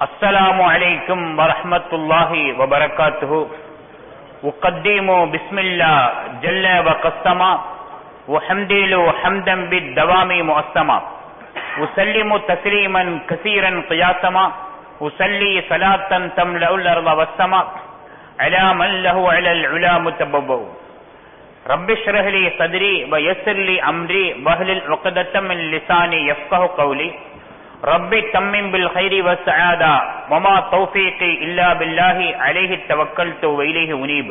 السلام عليكم ورحمة الله وبركاته أقدم بسم الله جل وقسما وحمدل حمدا بالدوام مؤسما أسلم تسليما كثيرا قياسما أسلي صلاة تملأ الأرض والسماء على من له على العلا متبوأ رب اشرح لي صدري ويسر لي أمري واهلل عقدة من لساني يفقه قولي ربي تمم بالخير والسعادة وما توفيقي إلا بالله عليه توكلت وإليه أنيب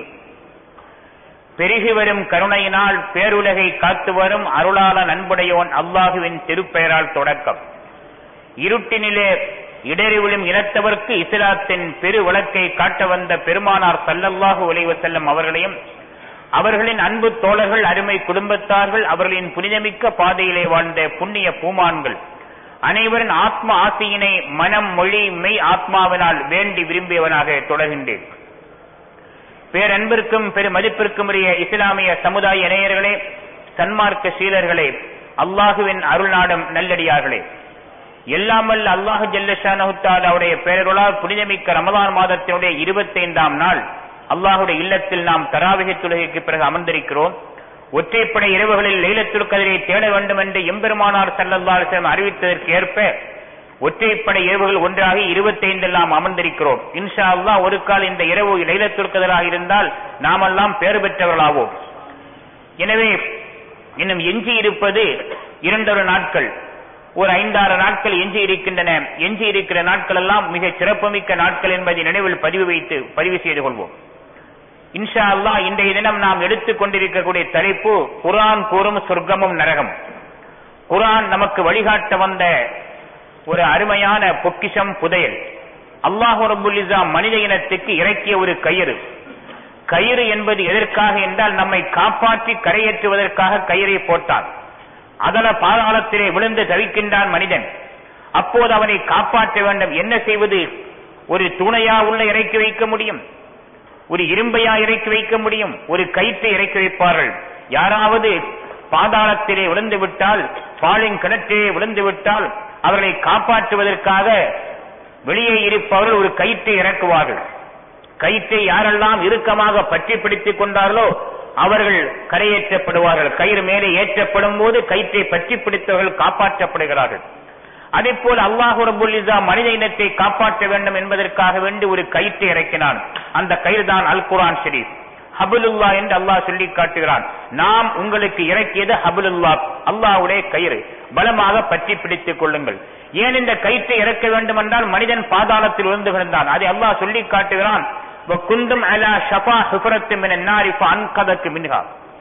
பெருகி வரும் கருணையினால் பேருலகை காத்து வரும் அருளாள நண்புடையோன் அல்லாஹுவின் திருப்பெயரால் தொடக்கம் இருட்டினிலே இடறிவிழும் இனத்தவர்க்கு இஸ்லாத்தின் பெரு விளக்கை காட்ட வந்த பெருமானார் சல்லல்லாஹு உலைவ செல்லம் அவர்களையும் அவர்களின் அன்பு தோழர்கள் அருமை குடும்பத்தார்கள் அவர்களின் புனிதமிக்க பாதையிலே வாழ்ந்த புண்ணிய பூமான்கள் அனைவரின் ஆத்ம ஆசையினை மனம் மொழி மெய் ஆத்மாவினால் வேண்டி விரும்பியவனாக தொடர்கின்றேன் பேரன்பிற்கும் பெருமதிப்பிற்கும் உரிய இஸ்லாமிய சமுதாய இணையர்களே சன்மார்க்க சீலர்களே அல்லாஹுவின் அருள்நாடும் நல்லடியார்களே எல்லாமல்ல அல்லாஹு ஜல்லஷானஹுத்தாலாவுடைய பேரருளால் புனிதமிக்க ரமதான் மாதத்தினுடைய இருபத்தைந்தாம் நாள் அல்லாஹுடைய இல்லத்தில் நாம் தராவிகை தொழுகைக்கு பிறகு அமர்ந்திருக்கிறோம் ஒற்றைப்படை இரவுகளில் லைலத்துல் கதிரை தேட வேண்டும் என்று எம்பெருமானார் சல்லல்லாஹு அறிவித்ததற்கு ஏற்ப ஒற்றைப்படை இரவுகள் ஒன்றாக இருபத்தைந்தில் நாம் அமர்ந்திருக்கிறோம் இன்ஷா அல்லா ஒரு கால் இந்த இரவு லைலத்துல் கதிராக இருந்தால் நாமெல்லாம் பேறு பெற்றவர்களாவோம் எனவே இன்னும் எஞ்சி இருப்பது இரண்டொரு நாட்கள் ஒரு ஐந்தாறு நாட்கள் எஞ்சி இருக்கின்றன எஞ்சி இருக்கிற நாட்கள் எல்லாம் மிக சிறப்புமிக்க நாட்கள் என்பதை நினைவில் பதிவு வைத்து பதிவு செய்து கொள்வோம் இன்ஷா அல்லா இன்றைய தினம் நாம் எடுத்துக் கொண்டிருக்கக்கூடிய தலைப்பு குரான் கூறும் சொர்க்கமும் நரகம் குரான் நமக்கு வழிகாட்ட வந்த ஒரு அருமையான பொக்கிஷம் புதையல் அல்லாஹு ரபுல்லிசா மனித இனத்துக்கு இறக்கிய ஒரு கயிறு கயிறு என்பது எதற்காக என்றால் நம்மை காப்பாற்றி கரையேற்றுவதற்காக கயிறை போட்டான் அதன பாதாளத்திலே விழுந்து தவிக்கின்றான் மனிதன் அப்போது அவனை காப்பாற்ற வேண்டும் என்ன செய்வது ஒரு துணையா உள்ள இறக்கி வைக்க முடியும் ஒரு இரும்பையா இறக்கி வைக்க முடியும் ஒரு கயிற்றை இறக்கி வைப்பார்கள் யாராவது பாதாளத்திலே விழுந்து விட்டால் பாலின் கிணற்றிலே விழுந்து விட்டால் அவர்களை காப்பாற்றுவதற்காக வெளியே இருப்பவர்கள் ஒரு கயிற்றை இறக்குவார்கள் கயிற்றை யாரெல்லாம் இறுக்கமாக பற்றி பிடித்துக் கொண்டார்களோ அவர்கள் கரையேற்றப்படுவார்கள் கயிறு மேலே ஏற்றப்படும் போது கயிற்றை பற்றி பிடித்தவர்கள் காப்பாற்றப்படுகிறார்கள் அதே போல் அல்லாஹு ரபுல்லிசா மனித இனத்தை காப்பாற்ற வேண்டும் என்பதற்காக வேண்டி ஒரு கயிற்றை இறக்கினான் அந்த கயிறு தான் அல் குரான் ஷெரீப் ஹபுலுல்லா என்று அல்லாஹ் சொல்லி காட்டுகிறான் நாம் உங்களுக்கு இறக்கியது ஹபுலுல்லா அல்லாஹுடைய கயிறு பலமாக பற்றி பிடித்துக் கொள்ளுங்கள் ஏன் இந்த கயிற்றை இறக்க வேண்டும் என்றால் மனிதன் பாதாளத்தில் விழுந்து கிடந்தான் அதை அல்லாஹ் சொல்லி காட்டுகிறான் குந்தும் அலா ஷபா ஹுஃபரத்து மின நாரிஃப அன்கதக்கு மின்ஹா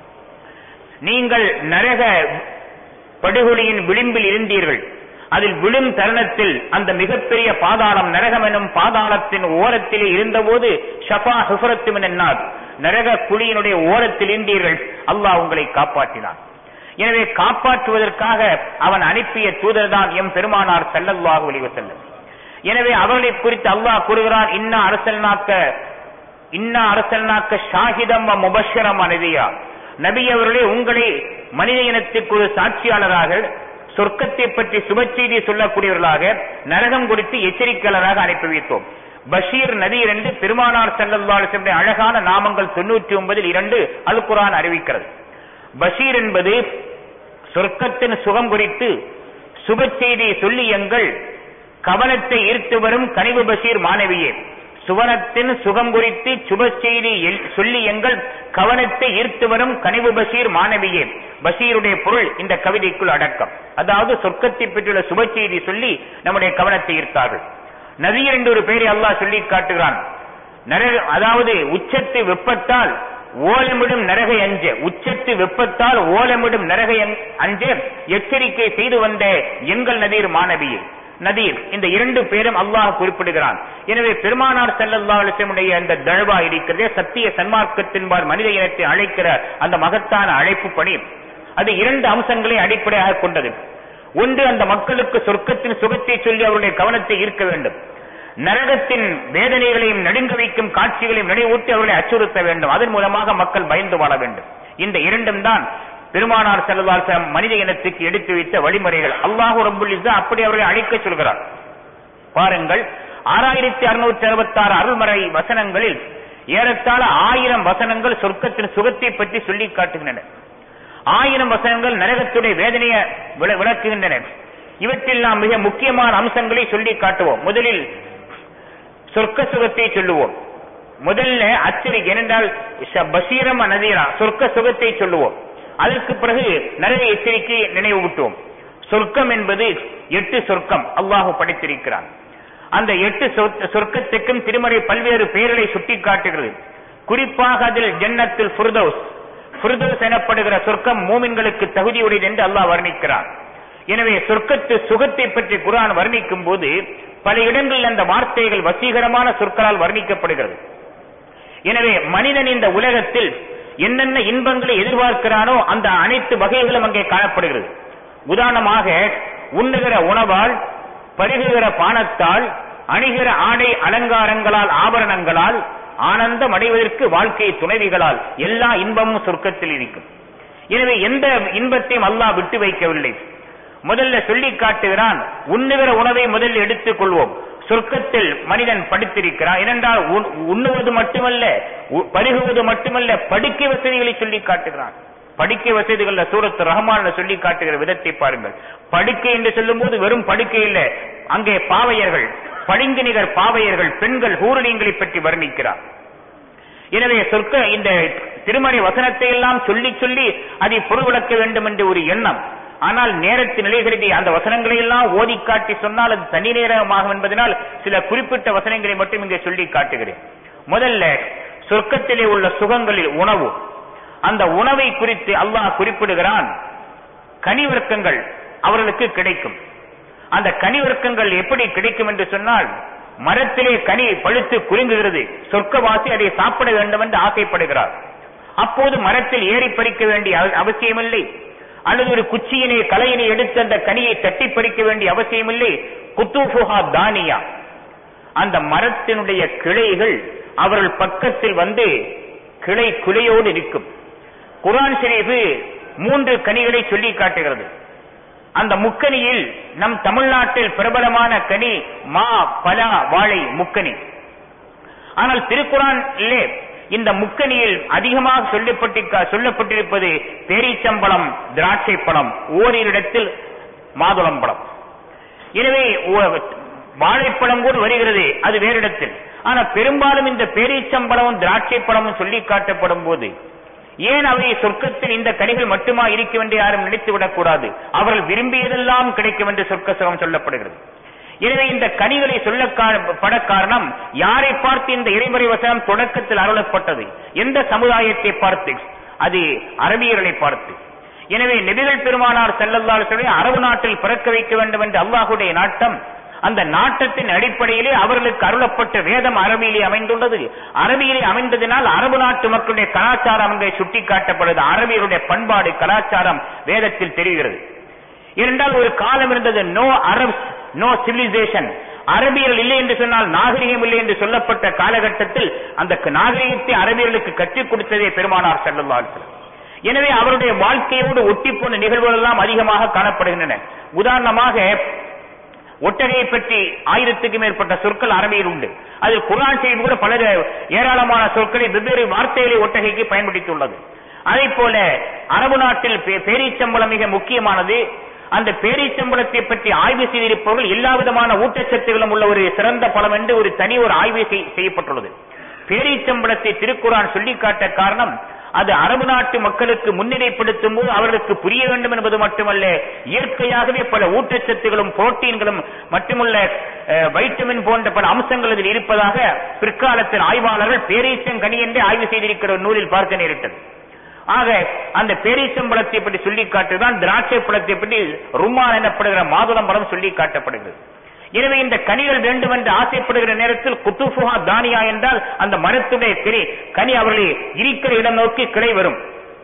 நீங்கள் நரக படுகொலியின் விளிம்பில் இருந்தீர்கள் அதில் விழும் தருணத்தில் அந்த மிகப்பெரிய பாதாளம் நரகம் எனும் பாதாளத்தின் ஓரத்திலே இருந்தபோது ஷபா ஹுஃபரத்து மினார் நரக குழியினுடைய ஓரத்தில் இருந்தீர்கள் அல்லாஹ் உங்களை காப்பாற்றினான் எனவே காப்பாற்றுவதற்காக அவன் அனுப்பிய தூதர் தான் எம் பெருமானார் செல்லல்லாஹு ஒளிவ செல்லும் எனவே அவர்களை குறித்து அல்லாஹ் கூறுகிறான் இன்னா அரசல்னாக்க இன்னா அரசல்னாக்க ஷாஹிதம் முபஷரம் அனதியா நபி அவர்களே உங்களை மனித இனத்துக்கு ஒரு சாட்சியாளராக சொர்க்கத்தை பற்றி சுப செய்தி சொல்லக்கூடியவர்களாக நரகம் குறித்து எச்சரிக்கையாளராக அனுப்பி வைத்தோம் பஷீர் நதீர் என்று பெருமானார் செல்லல்லால் அழகான நாமங்கள் தொண்ணூற்றி ஒன்பதில் இரண்டு அல் குரான் அறிவிக்கிறது பஷீர் என்பது சொர்க்கத்தின் சுகம் குறித்து சுப செய்தி சொல்லியங்கள் கவனத்தை ஈர்த்து வரும் கனிவு பஷீர் மாணவியே சுவனத்தின் சுகம் குறித்து சுப செய்தி சொல்லி எங்கள் கவனத்தை ஈர்த்து வரும் கனிவு பஷீர் மாணவியே பஷீருடைய பொருள் இந்த கவிதைக்குள் அடக்கம் அதாவது சொர்க்கத்தை பெற்றுள்ள சுப செய்தி சொல்லி நம்முடைய கவனத்தை ஈர்த்தார்கள் நதீர் என்று ஒரு பெயரை அல்லாஹ் சொல்லி காட்டுகிறான் நரக அதாவது உச்சத்து வெப்பத்தால் ஓலமிடும் நரகை அஞ்ச உச்சத்து வெப்பத்தால் ஓலமிடும் நரகை அஞ்ச எச்சரிக்கை செய்து வந்த எங்கள் நதீர் மாணவியே நதீர் இந்த இரண்டு பேரும் அல்லாஹ் குறிப்பிடுகிறான் எனவே பெருமானார் செல்லல்லா அலிசமுடைய அந்த தழுவா இருக்கிறதே சத்திய சன்மார்க்கத்தின்பால் மனித இனத்தை அழைக்கிற அந்த மகத்தான அழைப்பு பணி அது இரண்டு அம்சங்களை அடிப்படையாக கொண்டது ஒன்று அந்த மக்களுக்கு சொர்க்கத்தின் சுகத்தை சொல்லி அவருடைய கவனத்தை ஈர்க்க வேண்டும் நரகத்தின் வேதனைகளையும் நடுங்க வைக்கும் காட்சிகளையும் நினைவூட்டி அவர்களை அச்சுறுத்த வேண்டும் அதன் மூலமாக மக்கள் பயந்து வாழ வேண்டும் இந்த இரண்டும் தான் பெருமானார் செல்வார் மனித இனத்துக்கு எடுத்து வைத்த வழிமுறைகள் அல்லாஹு ரபுல் அப்படி அவர்களை அழைக்க சொல்கிறார் பாருங்கள் ஆறாயிரத்தி அறுநூற்றி அறுபத்தி ஆறு அருள்மறை வசனங்களில் ஏறத்தாழ ஆயிரம் வசனங்கள் சொர்க்கத்தின் சுகத்தை பற்றி சொல்லி காட்டுகின்றன ஆயிரம் வசனங்கள் நரகத்துடைய வேதனையை விள- விளக்குகின்றன இவற்றில் நாம் மிக முக்கியமான அம்சங்களை சொல்லி காட்டுவோம் முதலில் சொர்க்க சுகத்தை சொல்லுவோம் முதல்ல அச்சரிக்கை ஏனென்றால் ஷ- பஷீரம் நதீரா சொர்க்க சுகத்தை சொல்லுவோம் அதற்கு பிறகு நரக எச்சரிக்கை நினைவூட்டுவோம் சொர்க்கம் என்பது எட்டு சொர்க்கம் அல்லாஹ் படைத்திருக்கிறான் அந்த எட்டு சொர்க்க- சொர்க்கத்துக்கும் திருமறை பல்வேறு பெயர்களை சுட்டிக்காட்டுகிறது குறிப்பாக அதில் ஜன்னத்துல் ஃபுர்தௌஸ் ஃபுர்தௌஸ் எனப்படுகிற சொர்க்கம் மூமின்களுக்கு தகுதியுடையது என்று அல்லாஹ் வர்ணிக்கிறான் எனவே சொர்க்கத்து சுகத்தை பற்றி குர்ஆன் வர்ணிக்கும் போது பல இடங்களில் அந்த வார்த்தைகள் வசீகரமான சொற்களால் வர்ணிக்கப்படுகிறது எனவே மனிதன் இந்த உலகத்தில் என்னென்ன இன்பங்களை எதிர்பார்க்கிறானோ அந்த அனைத்து வகைகளும் அங்கே காணப்படுகிறது உதாரணமாக உண்ணுகிற உணவால் பருகுகிற பானத்தால் அணிகிற ஆடை அலங்காரங்களால் ஆபரணங்களால் ஆனந்தம் அடைவதற்கு வாழ்க்கை துணைவிகளால் எல்லா இன்பமும் சொர்க்கத்தில் இருக்கும் எனவே எந்த இன்பத்தையும் அல்லாஹ் விட்டு வைக்கவில்லை முதல்ல சொல்லி காட்டுகிறான் உண்ணுகிற உணவை முதலில் எடுத்துக் கொள்வோம் சொர்க்கத்தில் மனிதன் படித்திருக்கிறான் ஏனென்றால் உண்- உண்ணுவது மட்டுமல்ல உ- பருகுவது மட்டுமல்ல படுக்கை வசதிகளை சொல்லி காட்டுகிறான் படுக்கை வசதிகள் சூரத்து ரஹ்மான் சொல்லி காட்டுகிற விதத்தை பாருங்கள் படுக்கை என்று சொல்லும்போது வெறும் படுக்கை இல்ல அங்கே பாவையர்கள் பளிங்கு நிகர் பாவையர்கள் பெண்கள் ஹூரணியங்களை பற்றி வர்ணிக்கிறார் எனவே சொற்க இந்த திருமறை வசனத்தை எல்லாம் சொல்லி சொல்லி அதை பொருள் விளக்க வேண்டும் என்ற ஒரு எண்ணம் ஆனால் நேரத்தின் நிலைகளுக்கு அந்த வசனங்களை எல்லாம் ஓதி காட்டி சொன்னால் அது தனி நேரமாகும் என்பதனால் சில குறிப்பிட்ட வசனங்களை மட்டும் இங்கே சொல்லி காட்டுகிறேன் முதல்ல சொர்க்கத்திலே உள்ள சுகங்களில் உணவு அந்த உணவை குறித்து அல்லாஹ் குறிப்பிடுகிறான் கனிவர்க்கங்கள் அவர்களுக்கு கிடைக்கும் அந்த கனிவர்க்கங்கள் எப்படி கிடைக்கும் என்று சொன்னால் மரத்திலே கனி பழுத்து குலுங்குகிறது சொர்க்கவாசி அதை சாப்பிட வேண்டும் என்று ஆசைப்படுகிறார் அப்போது மரத்தில் ஏறி பறிக்க வேண்டிய அவ- அவசியமில்லை அல்லது ஒரு குச்சியினை கலையினை எடுத்து அந்த கனியை தட்டி பறிக்க வேண்டிய அவசியமில்லை குத்தூஃபுஹா தானியா அந்த மரத்தினுடைய கிளைகள் அவர்கள் பக்கத்தில் வந்து கிளை குலையோடு இருக்கும் குர்ஆன் ஷரீஃபு மூன்று கனிகளை சொல்லி காட்டுகிறது அந்த முக்கனியில் நம் தமிழ்நாட்டில் பிரபலமான கனி மா பலா வாழை முக்கனி ஆனால் திருக்குறானிலே இந்த முக்கனியில் அதிகமாக சொல்லப்பட்டிருக்க சொல்லப்பட்டிருப்பது பேரீச்சம்பழம் திராட்சை பழம் ஓரிடத்தில் மாதுளம்பழம் எனவே ஓ- வாழைப்பழம் கூட வருகிறது அது வேறு இடத்தில் ஆனா பெரும்பாலும் இந்த பேரீச்சம்பழமும் திராட்சை பழமும் சொல்லி காட்டப்படும் போது ஏன் அவை சொர்க்கத்தில் இந்த கனிகள் மட்டுமா இருக்கும் என்று யாரும் நினைத்து விடக்கூடாது அவர்கள் விரும்பியதெல்லாம் கிடைக்கும் என்று சொர்க்க சுகம் சொல்லப்படுகிறது எனவே இந்த கனிகளை சொல்ல கா- பட காரணம் யாரை பார்த்து இந்த இறைமுறை வசனம் தொடக்கத்தில் அருளப்பட்டது எந்த சமுதாயத்தை பார்த்து அது அரபியர்களை பார்த்து எனவே நெபிகள் பெருமானார் செல்லல்லால் சொல்லி அரபு நாட்டில் பிறக்க வைக்க வேண்டும் என்ற அல்லாஹுடைய நாட்டம் அந்த நாட்டத்தின் அடிப்படையிலே அவர்களுக்கு அருளப்பட்ட வேதம் அரபியிலே அமைந்துள்ளது அரபியிலே அமைந்ததினால் அரபு நாட்டு மக்களுடைய கலாச்சாரம் அங்கே சுட்டிக்காட்டப்படுது அரபியருடைய பண்பாடு கலாச்சாரம் வேதத்தில் தெரிகிறது இரண்டால் ஒரு காலம் இருந்தது நோ அரப் நோ சிவிலைசேஷன் அரபியர்கள் இல்லை என்று சொன்னால் நாகரிகம் இல்லை என்று சொல்லப்பட்ட காலகட்டத்தில் அந்த நாகரிகத்தை அரபியர்களுக்கு கற்றுக் கொடுத்ததே பெருமானார் ஸல்லல்லாஹு அலைஹி வஸல்லம் எனவே அவருடைய வாழ்க்கையோடு ஒட்டிப்போன நிகழ்வுகள் எல்லாம் அதிகமாக காணப்படுகின்றன உதாரணமாக ஒட்டகையை பற்றி ஆயிரத்துக்கு மேற்பட்ட சொற்கள் அரபியில் உண்டு அதில் குர்ஆன் செய்தி கூட பல ஏராளமான சொற்களை வெவ்வேறு வார்த்தைகளை ஒட்டகைக்கு பயன்படுத்தியுள்ளது அதே போல அரபு நாட்டில் பே- பேரீச்சம்பழம் மிக முக்கியமானது அந்த பேரீச்சம்பழத்தை பற்றி ஆய்வு செய்திருப்பவர்கள் எல்லா விதமான ஊட்டச்சத்துகளும் உள்ள ஒரு சிறந்த பழம் என்று ஒரு தனி ஒரு ஆய்வு செய்- செய்யப்பட்டுள்ளது பேரீச்சம்பழத்தை திருக்குறான் சொல்லி காட்ட காரணம் அது அரபு நாட்டு மக்களுக்கு முன்னிலைப்படுத்தும் போது அவர்களுக்கு புரிய வேண்டும் என்பது மட்டுமல்ல இயற்கையாகவே பல ஊட்டச்சத்துகளும் புரோட்டீன்களும் மட்டுமல்ல அஹ், வைட்டமின் போன்ற பல அம்சங்கள் இதில் இருப்பதாக பிற்காலத்தில் ஆய்வாளர்கள் பேரீச்சங்கனி என்றே ஆய்வு செய்திருக்கிற ஒரு நூலில் பார்க்க நேரிட்டது ஆக அந்த பேரீச்சம்பழத்தை பற்றி சொல்லி காட்டுதான் திராட்சை பழத்தை பற்றி ருமான் எனப்படுகிற மாதுளம் பழம் சொல்லி காட்டப்படுகிறது எனவே இந்த கனிகள் வேண்டும் என்று ஆசைப்படுகிற நேரத்தில் குத்துஃபுஹா தானியா என்றால் அந்த மரத்துடைய கிளை கனி அவர்களை இருக்கிற இடம் நோக்கி கிளை வரும்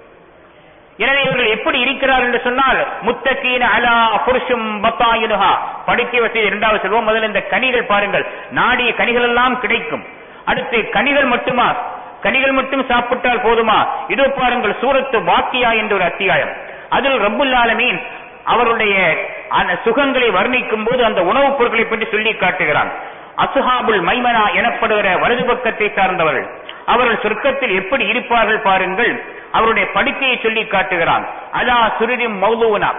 எனவே இவர்கள் எப்படி இருக்கிறார் என்று சொன்னால் முத்தகீன அலா புருஷும் பத்தாயினுஹா படுக்கை வசதி இரண்டாவது செல்வம் முதல்ல இந்த கனிகள் பாருங்கள் நாடிய கனிகள் எல்லாம் கிடைக்கும் அடுத்து கனிகள் மட்டுமா கனிகள் மட்டும் சாப்பிட்டால் போதுமா இதோ பாருங்கள் சூரத்து வாக்கியா என்ற ஒரு அத்தியாயம் அதில் ரப்புல் ஆலமீன் அவருடைய அந்த சுகங்களை வர்ணிக்கும் போது அந்த உணவுப் பொருட்களை பற்றி சொல்லி காட்டுகிறான் அசுஹாபுல் மைமனா எனப்படுகிற வலது பக்கத்தை சார்ந்தவர்கள் அவர்கள் சொர்க்கத்தில் எப்படி இருப்பார்கள் பாருங்கள் அவருடைய படுக்கையை சொல்லி காட்டுகிறான் அலா சுருதிம் மௌலூனா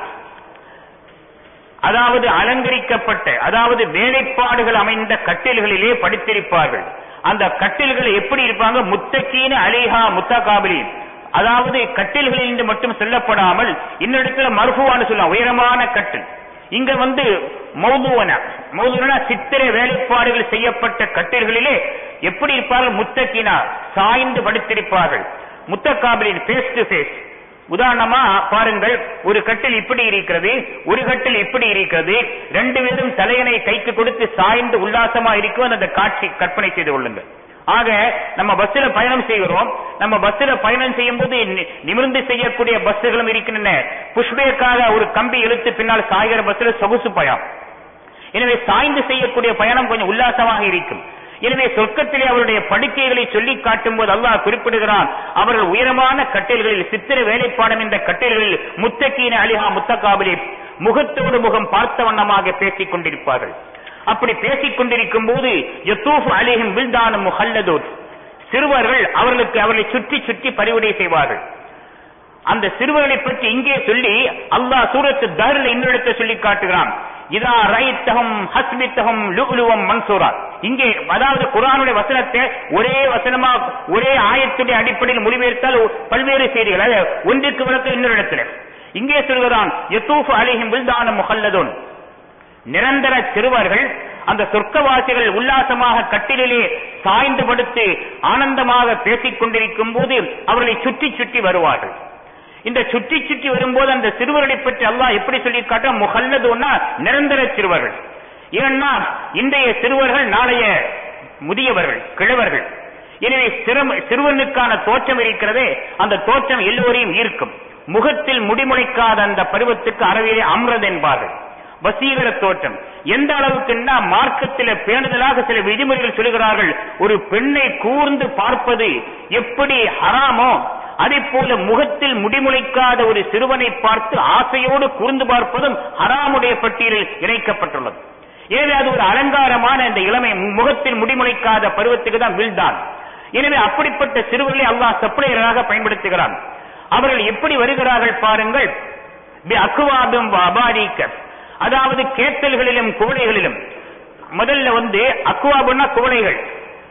அதாவது அலங்கரிக்கப்பட்ட அதாவது வேலைப்பாடுகள் அமைந்த கட்டில்களிலே படுத்திருப்பார்கள் அந்த கட்டில்கள் எப்படி இருப்பாங்க முத்தக்கீன அலிஹா முத்தகாபிலின் அதாவது கட்டில்களில் இருந்து மட்டும் சொல்லப்படாமல் இன்னிடத்துல மருகுவான்னு சொல்லலாம் உயரமான கட்டில் இங்க வந்து மௌதுவன மௌதுவனா சித்திர வேலைப்பாடுகள் செய்யப்பட்ட கட்டில்களிலே எப்படி இருப்பார்கள் முத்தக்கினா சாய்ந்து படுத்திருப்பார்கள் முத்தக்காபிலின் ஃபேஸ் டு ஃபேஸ் உதாரணமா பாருங்கள் ஒரு கட்டில் இப்படி இருக்கிறது ஒரு கட்டில் இப்படி இருக்கிறது ரெண்டு பேரும் தலையணை கைக்கு கொடுத்து சாய்ந்து உல்லாசமா இருக்கும் அந்த காட்சி கற்பனை செய்து கொள்ளுங்கள் ஆக நம்ம பஸ்ல பயணம் செய்கிறோம் நம்ம பஸ்ல பயணம் செய்யும் போது நிமிர்ந்து செய்யக்கூடிய பஸ்களும் இருக்கின்றன புஷ்பேக்காக ஒரு கம்பி இழுத்து பின்னால் சாய்கிற பஸ்ல சொகுசு பயம் எனவே சாய்ந்து செய்யக்கூடிய பயணம் கொஞ்சம் உல்லாசமாக இருக்கும் எனவே சொர்க்கத்திலே அவருடைய படுக்கைகளை சொல்லி காட்டும் போது அல்லாஹ் குறிப்பிடுகிறான் அவர்கள் உயரமான கட்டில்களில் சித்திர வேலைப்பாடம் என்ற கட்டில்களில் முத்தக்கீன அலிஹா முத்தகாபிலே முகத்தோடு முகம் பார்த்த வண்ணமாக பேசிக் கொண்டிருப்பார்கள் அப்படி பேசிக் கொண்டிருக்கும் போது யத்தூஃபு அலிஹிம் வில்தானும் முஹல்லதூத் சிறுவர்கள் அவர்களுக்கு அவர்களை சுற்றி சுற்றி பரிவுரை செய்வார்கள் அந்த சிறுவர்களை பற்றி இங்கே சொல்லி அல்லாஹ் சூரத்து தஹரில் இன்னொருத்த சொல்லி காட்டுகிறான் இதா ரைத்தகம் ஹஸ்மித்தகம் லுலுவம் மன்சூரா இங்கே அதாவது குரானுடைய வசனத்தை ஒரே வசனமா ஒரே ஆயத்துடைய அடிப்படையில் முடிவெடுத்தால் பல்வேறு செய்திகள் அது ஒன்றுக்கு விளக்க இன்னொரு இடத்துல இங்கே சொல்கிறான் யத்தூஃபு அலிஹிம் வில்தானும் முஹல்லதூன் நிரந்தர சிறுவர்கள் அந்த சொர்க்கவாசிகள் உல்லாசமாக கட்டிலே சாய்ந்து படுத்து ஆனந்தமாக பேசிக் கொண்டிருக்கும் போது அவர்களை சுற்றி சுற்றி வருவார்கள் இந்த சுற்றி சுற்றி வரும்போது அந்த சிறுவர்களை பற்றி அல்லாஹ் எப்படி சொல்லி காட்ட முகல்லதுன்னா நிரந்தர சிறுவர்கள் ஏன்னா இன்றைய சிறுவர்கள் நாளைய முதியவர்கள் கிழவர்கள் எனவே சிறுவனுக்கான தோற்றம் இருக்கிறதே அந்த தோற்றம் எல்லோரையும் ஈர்க்கும் முகத்தில் முடிமுளைக்காத அந்த பருவத்துக்கு அறவிலே அம்ரது என்பார்கள் வசீகர தோற்றம் எந்த அளவுக்குன்னா மார்க்கத்தில பேணுதலாக சில விதிமுறைகள் சொல்கிறார்கள் ஒரு பெண்ணை கூர்ந்து பார்ப்பது எப்படி ஹராமோ அதே போல முகத்தில் முடிமுளைக்காத ஒரு சிறுவனை பார்த்து ஆசையோடு கூர்ந்து பார்ப்பதும் ஹராமுடைய பட்டியலில் இணைக்கப்பட்டுள்ளது எனவே அது ஒரு அலங்காரமான இந்த இளமை முகத்தில் முடிமுளைக்காத பருவத்துக்கு தான் வில்தான் எனவே அப்படிப்பட்ட சிறுவர்களை அல்லாஹ் சப்ளையராக பயன்படுத்துகிறான் அவர்கள் எப்படி வருகிறார்கள் பாருங்கள் அக்குவாபும் அபாரிக்க அதாவது கேத்தல்களிலும் குவளைகளிலும் முதல்ல வந்து அக்குவாபுன்னா குவளைகள்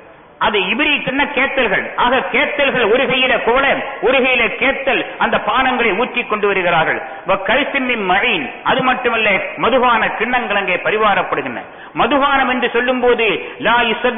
அது இபிரிக்குன்னா கேத்தல்கள் ஆக கேத்தல்கள் ஒரு கையில குவளை ஒரு கையில கேத்தல் அந்த பானங்களை ஊற்றி கொண்டு வருகிறார்கள் கரிசிம்மின் மழையின் அது மட்டுமல்ல மதுபான கிண்ணங்கள் அங்கே பரிவாரப்படுகின்றன மதுபானம் என்று சொல்லும் போது லா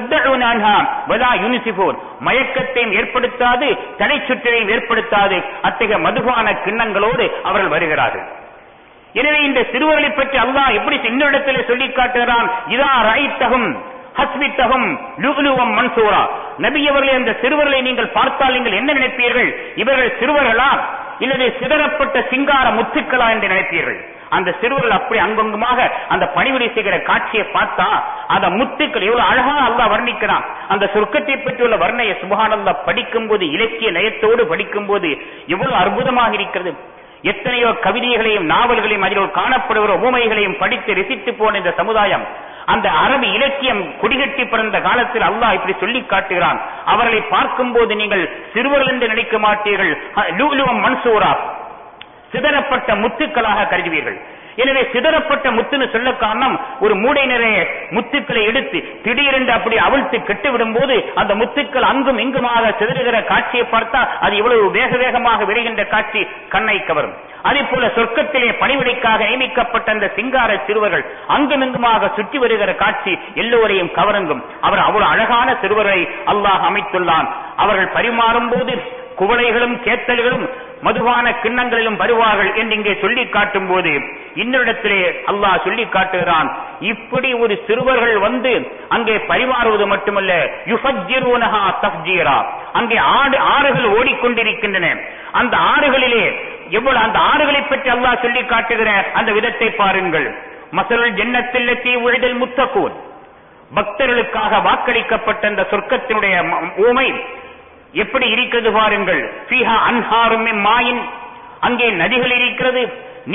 வலா யூனிசிபோர் மயக்கத்தையும் ஏற்படுத்தாது தடை சுற்றையும் ஏற்படுத்தாது அத்தகைய மதுபான கிண்ணங்களோடு அவர்கள் வருகிறார்கள் எனவே இந்த சிறுவர்களை பற்றி அல்லாஹ் எப்படி இன்னொரு சொல்லி காட்டுகிறான் இதா ரைத்தகும் ஹஸ்மித்தகும் லுகுலுவம் மன்சூரா நபி அவர்களே அந்த சிறுவர்களை நீங்கள் பார்த்தால் நீங்கள் என்ன நினைப்பீர்கள் இவர்கள் சிறுவர்களா இல்லது சிதறப்பட்ட சிங்கார முத்துக்களா என்று நினைப்பீர்கள் அந்த சிறுவர்கள் அப்படி அங்கங்குமாக அந்த பணிவிடை செய்கிற காட்சியை பார்த்தா அந்த முத்துக்கள் எவ்வளவு அழகா அல்லா வர்ணிக்கிறான் அந்த சொர்க்கத்தை பற்றியுள்ள வர்ணையை சுபகானந்தா படிக்கும் போது இலக்கிய நயத்தோடு படிக்கும் போது எவ்வளவு அற்புதமாக இருக்கிறது எத்தனையோ கவிதைகளையும் நாவல்களையும் அதில் காணப்படுகிற ஊமைகளையும் படித்து ரசித்து போன இந்த சமுதாயம் அந்த அரபு இலக்கியம் குடிகட்டி பிறந்த காலத்தில் அல்லாஹ் இப்படி சொல்லி காட்டுகிறான் அவர்களை பார்க்கும் போது நீங்கள் சிறுவர்கள் என்று நினைக்க மாட்டீர்கள் லூலுவம் மன்சூரா சிதறப்பட்ட முத்துக்களாக கருதுவீர்கள் எனவே சிதறப்பட்ட முத்துன்னு சொல்ல காரணம் ஒரு மூடை நிறைய முத்துக்களை எடுத்து திடீரென்று அப்படி அவிழ்த்து கெட்டுவிடும் போது அந்த முத்துக்கள் அங்கும் இங்குமாக சிதறுகிற காட்சியை பார்த்தா அது இவ்வளவு வேக வேகமாக விரைகின்ற காட்சி கண்ணை கவரும் அதே போல சொர்க்கத்திலே பணிவிடைக்காக நியமிக்கப்பட்ட அந்த சிங்கார சிறுவர்கள் அங்கும் இங்குமாக சுற்றி வருகிற காட்சி எல்லோரையும் கவரங்கும் அவர் அவ்வளவு அழகான சிறுவரை அல்லாஹ் அமைத்துள்ளான் அவர்கள் பரிமாறும் போது குவளைகளும் கேத்தல்களும் மதுவான கிண்ணங்களிலும் வருவார்கள் என்று இங்கே சொல்லி காட்டும் போது இன்னொரிடத்திலே அல்லாஹ் சொல்லி காட்டுகிறான் இப்படி ஒரு சிறுவர்கள் வந்து அங்கே பரிமாறுவது மட்டுமல்ல யுஃபஜ்ஜிரூனஹா தஃஜீரா அங்கே ஆடு ஆறுகள் ஓடிக்கொண்டிருக்கின்றன அந்த ஆறுகளிலே எவ்வளவு அந்த ஆறுகளை பற்றி அல்லாஹ் சொல்லி காட்டுகிற அந்த விதத்தை பாருங்கள் மசலுல் ஜன்னத்தில்லத்தி உழுதல் முத்தக்கூன் பக்தர்களுக்காக வாக்களிக்கப்பட்ட அந்த சொர்க்கத்தினுடைய ஊமை எப்படி இருக்கிறது பாருங்கள் ஃபீஹா அன்ஹாரும் மாயின் அங்கே நதிகள் இருக்கிறது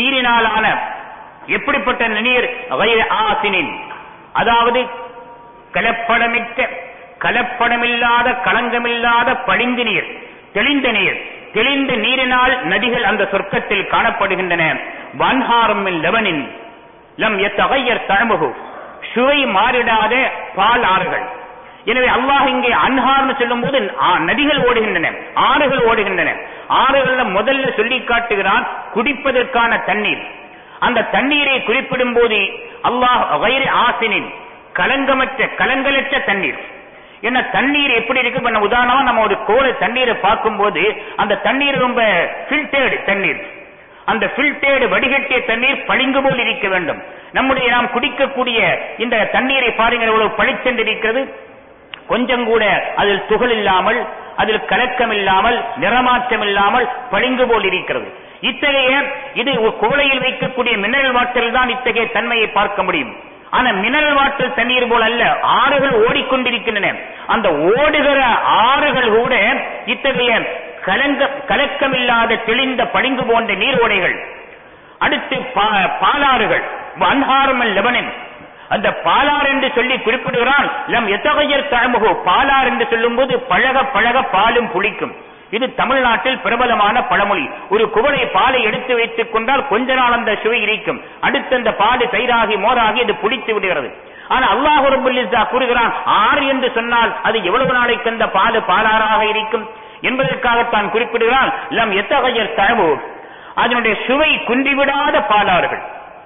நீரினாலான எப்படிப்பட்ட நீர் ஆசினின் அதாவது கலப்படமிட்ட கலப்படமில்லாத களங்கமில்லாத பளிங்கு நீர் தெளிந்த நீர் தெளிந்த நீரினால் நதிகள் அந்த சொர்க்கத்தில் காணப்படுகின்றன வன்ஹாரம் லெவனின் லம் எத்தகையர் தழமுகு சுவை மாறிடாத பால் ஆறுகள் எனவே அல்லாஹ் இங்கே அன்ஹார்னு சொல்லும் போது நதிகள் ஓடுகின்றன ஆறுகள் ஓடுகின்றன ஆறுகள்ல முதல்ல சொல்லி காட்டுகிறான் குடிப்பதற்கான தண்ணீர் அந்த தண்ணீரை குறிப்பிடும் போது அல்லாஹ் வயிறு ஆசினின் கலங்கமற்ற கலங்கலற்ற தண்ணீர் என்ன தண்ணீர் எப்படி இருக்கு பண்ண உதாரணமா நம்ம ஒரு கோல தண்ணீரை பார்க்கும்போது அந்த தண்ணீர் ரொம்ப ஃபில்டர்டு தண்ணீர் அந்த ஃபில்டர்டு வடிகட்டிய தண்ணீர் பளிங்கு போல் இருக்க வேண்டும் நம்முடைய நாம் குடிக்கக்கூடிய இந்த தண்ணீரை பாருங்கள் எவ்வளவு பளிச்சென்று இருக்கிறது கொஞ்சம் கூட அதில் துகள் இல்லாமல் அதில் கலக்கம் இல்லாமல் நிறமாற்றம் இல்லாமல் பளிங்கு போல் இருக்கிறது இத்தகைய இது குவளையில் வைக்கக்கூடிய மினரல் வாட்டரில் தான் இத்தகைய தன்மையை பார்க்க முடியும் ஆனா மினரல் வாட்டர் தண்ணீர் போல் அல்ல ஆறுகள் ஓடிக்கொண்டிருக்கின்றன அந்த ஓடுகிற ஆறுகள் கூட இத்தகைய கலங்க கலக்கமில்லாத தெளிந்த பளிங்கு போன்ற நீர் ஓடைகள் அடுத்து பாலாறுகள் அன்ஹாரமல் லெபனின் அந்த பாலார் என்று சொல்லி குறிப்பிடுகிறான் லம் எத்தகையர் தழமுகோ பாலார் என்று சொல்லும் போது பழக பழக பாலும் புளிக்கும் இது தமிழ்நாட்டில் பிரபலமான பழமொழி ஒரு குவளை பாலை எடுத்து வைத்துக் கொண்டால் கொஞ்ச நாள் அந்த சுவை இருக்கும் அடுத்து அந்த பாடு தயிராகி மோராகி அது புளித்து விடுகிறது ஆனா அல்லாஹு ரபுல்லிசா கூறுகிறான் ஆறு என்று சொன்னால் அது எவ்வளவு நாளைக்கு அந்த பால் பாலாறாக இருக்கும் என்பதற்காகத்தான் குறிப்பிடுகிறான் லம் எத்தகையர் தழவு அதனுடைய சுவை குன்றிவிடாத பாலாறுகள்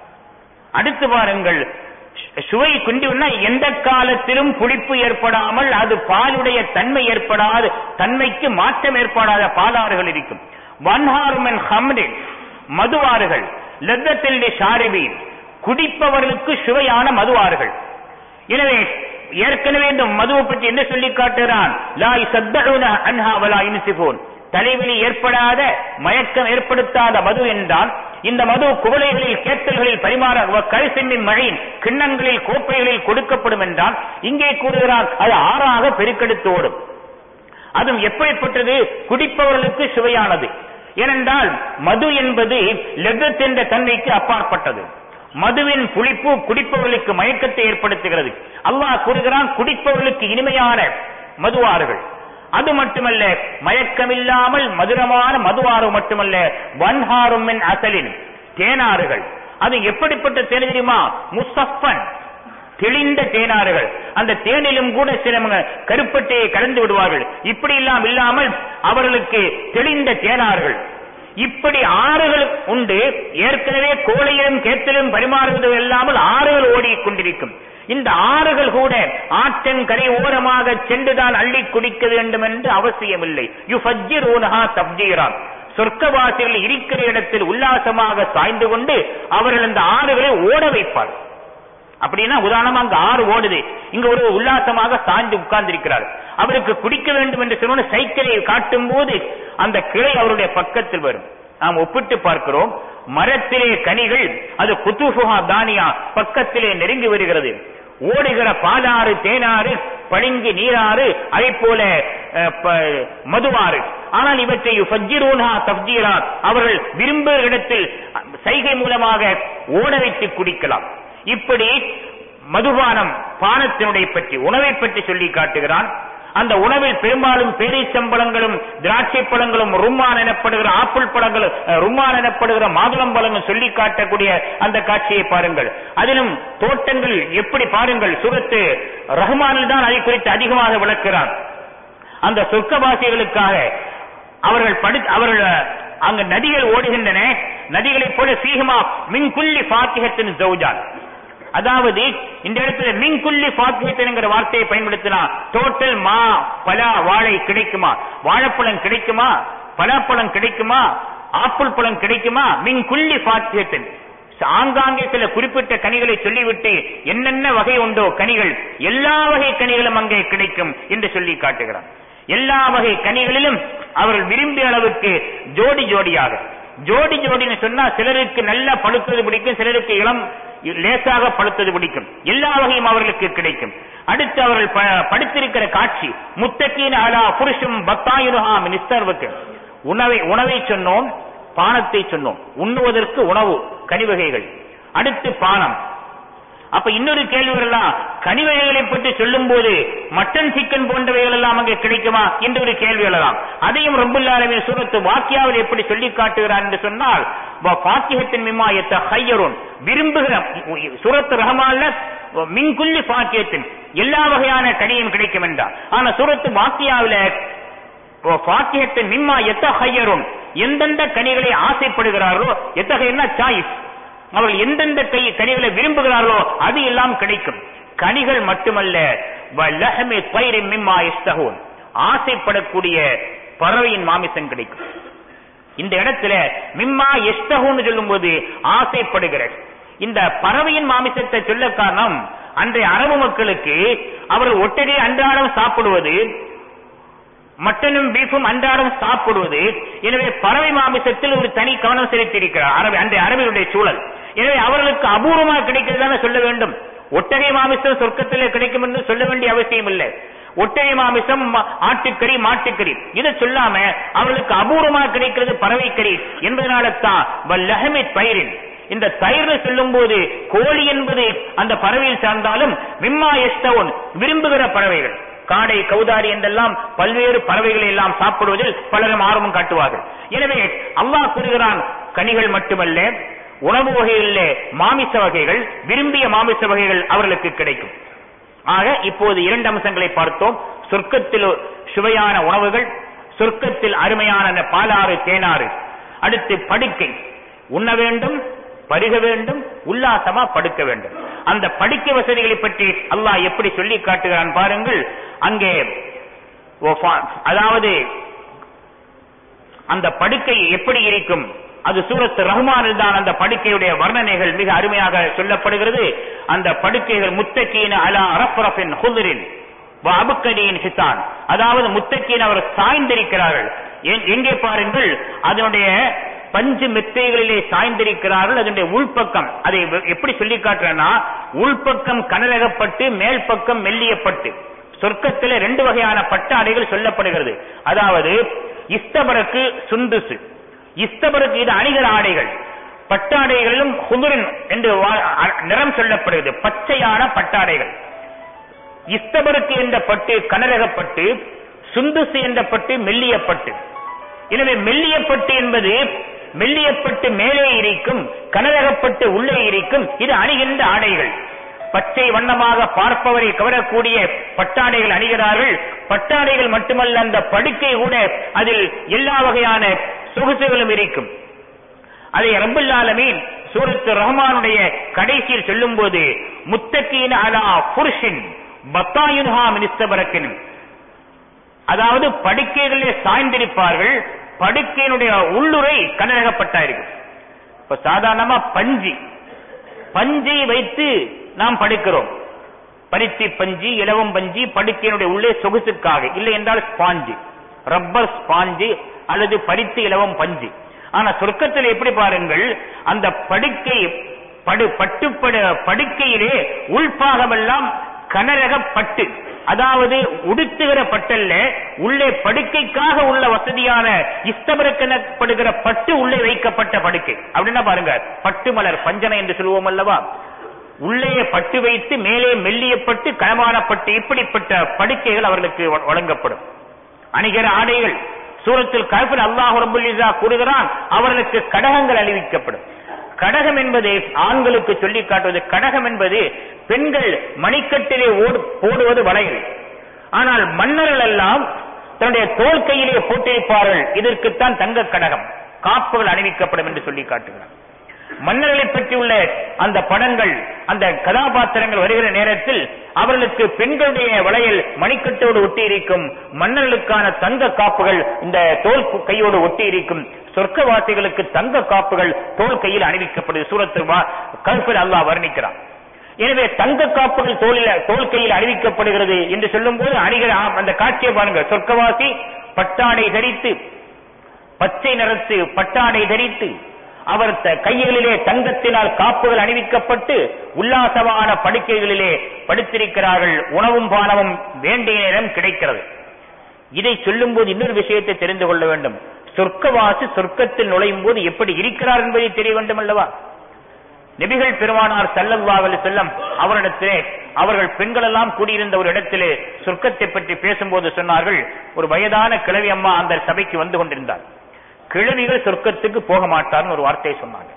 அடுத்து பாருங்கள் சுவை குண்டினா எந்த காலத்திலும் புளிப்பு ஏற்படாமல் அது பாலுடைய தன்மை ஏற்படாது தன்மைக்கு மாற்றம் ஏற்படாத பாலாறுகள் இருக்கும் வன்ஹார்மன் ஹம்ரின் மதுவாறுகள் லெத்தத்தில் ஷாரிபி குடிப்பவர்களுக்கு சுவையான மதுவாறுகள் எனவே ஏற்கனவே இந்த மதுவை பற்றி என்ன சொல்லி காட்டுகிறான் லாய் சத்தூன அன்ஹா வலா இன்சிபோன் தலைவலி ஏற்படாத மயக்கம் ஏற்படுத்தாத மது என்றால் இந்த மது குவளைகளில் கேட்டல்களில் பரிமாற கரிசெம்மின் மழையின் கிண்ணங்களில் கோப்பைகளில் கொடுக்கப்படும் என்றால் இங்கே கூறுகிறான் அது ஆறாக பெருக்கெடுத்து ஓடும் அதுவும் எப்படிப்பட்டது குடிப்பவர்களுக்கு சுவையானது ஏனென்றால் மது என்பது லெகத் என்ற தன்மைக்கு அப்பாற்பட்டது மதுவின் புளிப்பு குடிப்பவர்களுக்கு மயக்கத்தை ஏற்படுத்துகிறது அல்லாஹ் கூறுகிறான் குடிப்பவர்களுக்கு இனிமையான மதுவாறுகள் அது மட்டுமல்ல மயக்கமில்லாமல் மதுரமான மதுவாறு மட்டுமல்ல வன்ஹாரும் அசலின் தேனாறுகள் அது எப்படிப்பட்ட தேன் தெரியுமா முசஃபன் தெளிந்த தேனாறுகள் அந்த தேனிலும் கூட சில கருப்பட்டையை கலந்து விடுவார்கள் இப்படி எல்லாம் இல்லாமல் அவர்களுக்கு தெளிந்த தேனாறுகள் இப்படி ஆறுகள் உண்டு ஏற்கனவே கோழையிலும் கேத்திலும் பரிமாறுவது இல்லாமல் ஆறுகள் ஓடிக்கொண்டிருக்கும் இந்த ஆறுகள் கூட ஆற்றன் கரை ஓரமாக சென்றுதான் அள்ளி குடிக்க வேண்டும் என்று அவசியமில்லை யு ஃபஜ்ஜிரூனஹா தப்ஜீரான் சொர்க்கவாசிகள் இருக்கிற இடத்தில் உல்லாசமாக சாய்ந்து கொண்டு அவர்கள் அந்த ஆறுகளை ஓட வைப்பார் அப்படின்னா உதாரணமா அங்க ஆறு ஓடுது இங்க ஒரு உல்லாசமாக சாய்ந்து உட்கார்ந்து இருக்கிறார் அவருக்கு குடிக்க வேண்டும் என்று சொன்ன சைக்கிளை காட்டும் போது அந்த கிளை அவருடைய பக்கத்தில் வரும் நாம் ஒப்பிட்டு பார்க்கிறோம் மரத்திலே கனிகள் அது குத்துஃபுகா தானியா பக்கத்திலே நெருங்கி வருகிறது ஓடுகிற பாலாறு தேனாறு பளிங்கு நீராறு அதை போல மதுவாறு ஆனால் இவற்றை ஃபஜ்ஜிரூனா தப்ஜீரா அவர்கள் விரும்புகிற இடத்தில் சைகை மூலமாக ஓட வைத்து குடிக்கலாம் இப்படி மதுபானம் பானத்தினுடைய பற்றி உணவை பற்றி சொல்லி காட்டுகிறான் அந்த உணவில் பெரும்பாலும் பேரிச்சம்பழங்களும் திராட்சை பழங்களும் ரும்மான் எனப்படுகிற ஆப்பிள் பழங்களும் ரும்மான் எனப்படுகிற மாதுளம் பழங்களும் சொல்லி காட்டக்கூடிய அந்த காட்சியை பாருங்கள் அதிலும் தோட்டங்கள் எப்படி பாருங்கள் சுரத்து ரஹ்மானில் தான் அதை குறித்து அதிகமாக விளக்கிறான் அந்த சொர்க்கவாசிகளுக்காக அவர்கள் படி அவர்கள் அங்க நதிகள் ஓடுகின்றன நதிகளைப் போல சீகமா மின்குள்ளி பாத்திகத்தின் ஜவுஜான் அதாவது இந்த இடத்துல மின்குள்ளி பாத்தியத்தினுங்கிற வார்த்தையை பயன்படுத்தினா டோட்டல் மா பலா வாழை கிடைக்குமா வாழைப்பழம் கிடைக்குமா பலாப்பழம் கிடைக்குமா ஆப்பிள் பழம் கிடைக்குமா மின்குள்ளி பாத்தியத்தின் ஆங்காங்கே சில குறிப்பிட்ட கனிகளை சொல்லிவிட்டு என்னென்ன வகை உண்டோ கனிகள் எல்லா வகை கனிகளும் அங்கே கிடைக்கும் என்று சொல்லி காட்டுகிறான் எல்லா வகை கனிகளிலும் அவர்கள் விரும்பிய அளவுக்கு ஜோடி ஜோடியாக ஜோடி ஜோடின்னு சொன்னா சிலருக்கு நல்லா பழுத்தது பிடிக்கும் சிலருக்கு இளம் லேசாக பழுத்தது பிடிக்கும் எல்லா வகையும் அவர்களுக்கு கிடைக்கும் அடுத்து அவர்கள் படுத்திருக்கிற காட்சி முத்தக்கீன் அலா புருஷம் பத்தாயுனுஹா மினிஸ்டர்வுக்கு உணவை உணவை சொன்னோம் பானத்தை சொன்னோம் உண்ணுவதற்கு உணவு கனிவகைகள் அடுத்து பானம் அப்ப இன்னொரு கேள்வி வரலாம் கனி வகைகளை பற்றி சொல்லும் போது மட்டன் சிக்கன் போன்றவைகள் எல்லாம் அங்கே கிடைக்குமா என்ற ஒரு கேள்வி எழலாம் அதையும் ரப்புல்லாலுமே சூரத்து வாக்கியாவில் எப்படி சொல்லி காட்டுகிறார் என்று சொன்னால் பாக்கியத்தின் மிம்மாயத்த ஹையரும் விரும்புகிற சூரத்து ரஹமான்ல மின்குள்ளி பாக்கியத்தின் எல்லா வகையான கனியும் கிடைக்கும் என்றார் ஆனா சூரத்து வாக்கியாவில பாக்கியத்தின் மிம்மா எத்த ஹையரும் எந்தெந்த கனிகளை ஆசைப்படுகிறார்களோ எத்தகைய சாய்ஸ் அவர்கள் எந்தெந்த கை கனிகளை விரும்புகிறார்களோ அது எல்லாம் கிடைக்கும் கனிகள் மட்டுமல்ல வல்லஹமி பயிரின் மிம்மா இஸ்தகூன் ஆசைப்படக்கூடிய பறவையின் மாமிசம் கிடைக்கும் இந்த இடத்துல மிம்மா எஸ்தகூன்னு சொல்லும் போது ஆசைப்படுகிற இந்த பறவையின் மாமிசத்தை சொல்ல காரணம் அன்றைய அரபு மக்களுக்கு அவர்கள் ஒட்டகை அன்றாடம் சாப்பிடுவது மட்டனும் பீஃபும் அன்றாடம் சாப்பிடுவது எனவே பறவை மாமிசத்தில் ஒரு தனி கவனம் செலுத்தியிருக்கிறார் அரபி அன்றைய அரபியுடைய சூழல் எனவே அவர்களுக்கு அபூர்வமாக கிடைக்கிறதான சொல்ல வேண்டும் ஒட்டகை மாமிசம் சொர்க்கத்திலே கிடைக்கும் என்று சொல்ல வேண்டிய அவசியம் இல்லை ஒட்டகை மாமிசம் ஆட்டுக்கறி மாட்டுக்கறி இதை சொல்லாம அவர்களுக்கு அபூர்வமாக கிடைக்கிறது பறவைக்கறி என்பதனால தான் வல்லஹமி பயிரின் இந்த தயிர் சொல்லும் போது கோழி என்பது அந்த பறவையில் சார்ந்தாலும் மிம்மா எஸ்டவுன் விரும்புகிற பறவைகள் காடை கௌதாரி என்றெல்லாம் பல்வேறு பறவைகளை எல்லாம் சாப்பிடுவதில் பலரும் ஆர்வம் காட்டுவார்கள் எனவே அல்லாஹ் கூறுகிறான் கனிகள் மட்டுமல்ல உணவு வகைகளிலே மாமிச வகைகள் விரும்பிய மாமிச வகைகள் அவர்களுக்கு கிடைக்கும் ஆக இப்போது இரண்டு அம்சங்களை பார்த்தோம் சொர்க்கத்தில் சுவையான உணவுகள் சொர்க்கத்தில் அருமையான பாலாறு தேனாறு அடுத்து படுக்கை உண்ண வேண்டும் பருக வேண்டும் உல்லாசமா படுக்க வேண்டும் அந்த படுக்கை வசதிகளை பற்றி அல்லாஹ் எப்படி சொல்லி காட்டுகிறான் பாருங்கள் அங்கே அதாவது அந்த படுக்கை எப்படி இருக்கும் அது சூரத் ரஹ்மானில் தான் அந்த படுக்கையுடைய வர்ணனைகள் மிக அருமையாக சொல்லப்படுகிறது அந்த படுக்கைகள் முத்தக்கீன அலா அரஃபரஃபின் ஹுதரின் அபுக்கடியின் ஹிசான் அதாவது முத்தக்கீன் அவர் சாய்ந்திருக்கிறார்கள் எங்கே பாருங்கள் அதனுடைய பஞ்சு மெத்தைகளிலே சாய்ந்திருக்கிறார்கள் அதனுடைய உள்பக்கம் அதை எப்படி சொல்லி காட்டுறேன்னா உள்பக்கம் கனரகப்பட்டு மேல் பக்கம் மெல்லியப்பட்டு சொர்க்கத்தில் ரெண்டு வகையான பட்டாடைகள் சொல்லப்படுகிறது அதாவது இஸ்தபரக்கு சுந்துசு இஸ்தபருக்கு இது அணிகர் ஆடைகள் பட்டாடைகளிலும் குதிரின் என்று நிறம் சொல்லப்படுகிறது பச்சையான பட்டாடைகள் இஸ்தபருக்கு என்ற பட்டு கனரகப்பட்டு சுந்துசு என்ற பட்டு மெல்லியப்பட்டு எனவே மெல்லியப்பட்டு என்பது மெல்லியப்பட்டு மேலே இருக்கும் கனரகப்பட்டு உள்ளே இருக்கும் இது அணிகின்ற ஆடைகள் பச்சை வண்ணமாக பார்ப்பவரை கவரக்கூடிய பட்டாடைகள் அணிகிறார்கள் பட்டாடைகள் மட்டுமல்ல அந்த படுக்கை கூட அதில் எல்லா வகையான சொகுசுகளும் இருக்கும் அதை ரபுல்லாலமீன் சூரத்து ரஹ்மானுடைய கடைசியில் சொல்லும் போது முத்தக்கீன அலா புருஷின் பத்தாயுன்ஹா மினிஸ்தபரக்கின் அதாவது படுக்கைகளிலே சாய்ந்திருப்பார்கள் படுக்கையினுடைய உள்ளுரை கனரகப்பட்டா இருக்கு இப்ப சாதாரணமா பஞ்சி பஞ்சை வைத்து நாம் படுக்கிறோம் பருத்தி பஞ்சி இலவம் பஞ்சி படுக்கையினுடைய உள்ளே சொகுசுக்காக இல்லை என்றால் ஸ்பாஞ்சு ரப்பர் ஸ்பாஞ்சு அல்லது பருத்தி இலவம் பஞ்சு ஆனா சொர்க்கத்தில் எப்படி பாருங்கள் அந்த படுக்கை படு பட்டுப்பட படுக்கையிலே உள்பாகமெல்லாம் கனரக பட்டு அதாவது உடுத்துகிற பட்டல்ல உள்ளே படுக்கைக்காக உள்ள வசதியான இஸ்தபரக்கணப்படுகிற பட்டு உள்ளே வைக்கப்பட்ட படுக்கை அப்படின்னா பாருங்க பட்டு மலர் பஞ்சனை என்று சொல்லுவோம் அல்லவா உள்ளே பட்டு வைத்து மேலே மெல்லியப்பட்டு களமான பட்டு இப்படிப்பட்ட படுக்கைகள் அவர்களுக்கு வழங்கப்படும் அணிகிற ஆடைகள் சூரத்தில் கல்பில் அல்லாஹ் ரபுல்லிசா கூறுகிறான் அவர்களுக்கு கடகங்கள் அணிவிக்கப்படும் கடகம் என்பது ஆண்களுக்கு சொல்லி காட்டுவது கடகம் என்பது பெண்கள் மணிக்கட்டிலே போடுவது வளையல் ஆனால் மன்னர்கள் எல்லாம் தன்னுடைய தோல் கையிலே போட்டிருப்பார்கள் இதற்குத்தான் தங்க கடகம் காப்புகள் அணிவிக்கப்படும் என்று சொல்லி காட்டுகிறார் மன்னர்களை பற்றியுள்ள அந்த படங்கள் அந்த கதாபாத்திரங்கள் வருகிற நேரத்தில் அவர்களுக்கு பெண்களுடைய வளையல் மணிக்கட்டோடு ஒட்டி இருக்கும் மன்னர்களுக்கான தங்க காப்புகள் இந்த தோல் கையோடு ஒட்டி இருக்கும் சொர்க்கவாசிகளுக்கு தங்க காப்புகள் தோல் கையில் அணிவிக்கப்படுது சூரத்து கல்பில் அல்லாஹ் வர்ணிக்கிறான் எனவே தங்க காப்புகள் தோலில தோல் கையில் அணிவிக்கப்படுகிறது என்று சொல்லும் போது அணிகிற அந்த காட்சியை பாருங்க சொர்க்கவாசி பட்டாடை தரித்து பச்சை நிறத்து பட்டாடை தரித்து அவர் கைகளிலே தங்கத்தினால் காப்புகள் அணிவிக்கப்பட்டு உல்லாசமான படுக்கைகளிலே படுத்திருக்கிறார்கள் உணவும் பானமும் வேண்டிய நேரம் கிடைக்கிறது இதை சொல்லும் போது இன்னொரு விஷயத்தை தெரிந்து கொள்ள வேண்டும் சொர்க்கவாசி சொர்க்கத்தில் நுழையும் போது எப்படி இருக்கிறார் என்பதை தெரிய வேண்டும் அல்லவா நபிகள் பெருமானார் ஸல்லல்லாஹு அலைஹி வஸல்லம் அவரிடத்திலே அவர்கள் பெண்கள் எல்லாம் கூடியிருந்த ஒரு இடத்திலே சொர்க்கத்தை பற்றி பேசும்போது சொன்னார்கள் ஒரு வயதான கிழவி அம்மா அந்த சபைக்கு வந்து கொண்டிருந்தார் கிழவிகள் சொர்க்கத்துக்கு போக மாட்டார்னு ஒரு வார்த்தையை சொன்னாங்க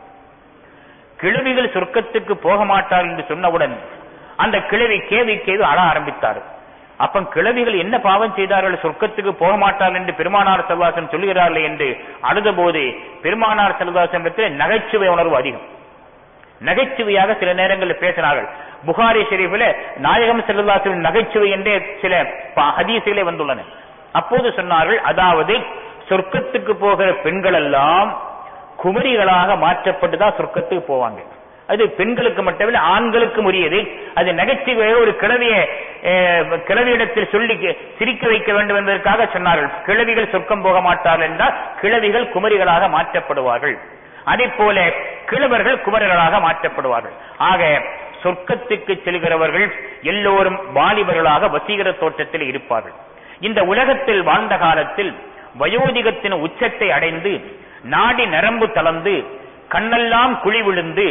கிழவிகள் சொர்க்கத்துக்கு போக மாட்டார் என்று சொன்னவுடன் அந்த கிழவி கேவி கேவி அழ ஆரம்பித்தார் அப்ப கிழவிகள் என்ன பாவம் செய்தார்கள் சொர்க்கத்துக்கு போக மாட்டார்கள் என்று பெருமானார் செல்வாசன் சொல்லுகிறார்கள் என்று அழுத போது பெருமானார் செல்வாசனத்தில் நகைச்சுவை உணர்வு அதிகம் நகைச்சுவையாக சில நேரங்களில் பேசினார்கள் புகாரி ஷெரீஃபில் நாயகம் செல்வாசன் நகைச்சுவை என்றே சில ப- ஹதீசுகளே வந்துள்ளன அப்போது சொன்னார்கள் அதாவது சொர்க்கத்துக்கு போகிற பெண்கள் எல்லாம் குமரிகளாக மாற்றப்பட்டுதான் சொர்க்கத்துக்கு போவாங்க அது பெண்களுக்கு மட்டுமில்லை ஆண்களுக்கும் உரியது அது நகைச்சுவையாக ஒரு கிழவிய கிழவியிடத்தில் சொல்லி சிரிக்க வைக்க வேண்டும் என்பதற்காக சொன்னார்கள் கிழவிகள் சொர்க்கம் போக மாட்டார்கள் என்றால் கிழவிகள் குமரிகளாக மாற்றப்படுவார்கள் அதே போல கிழவர்கள் குமரர்களாக மாற்றப்படுவார்கள் ஆக சொர்க்கத்துக்கு செல்கிறவர்கள் எல்லோரும் வாலிபர்களாக வசீகர தோற்றத்தில் இருப்பார்கள் இந்த உலகத்தில் வாழ்ந்த காலத்தில் வயோதிகத்தின் உச்சத்தை அடைந்து நாடி நரம்பு தளர்ந்து கண்ணெல்லாம் குழி விழுந்து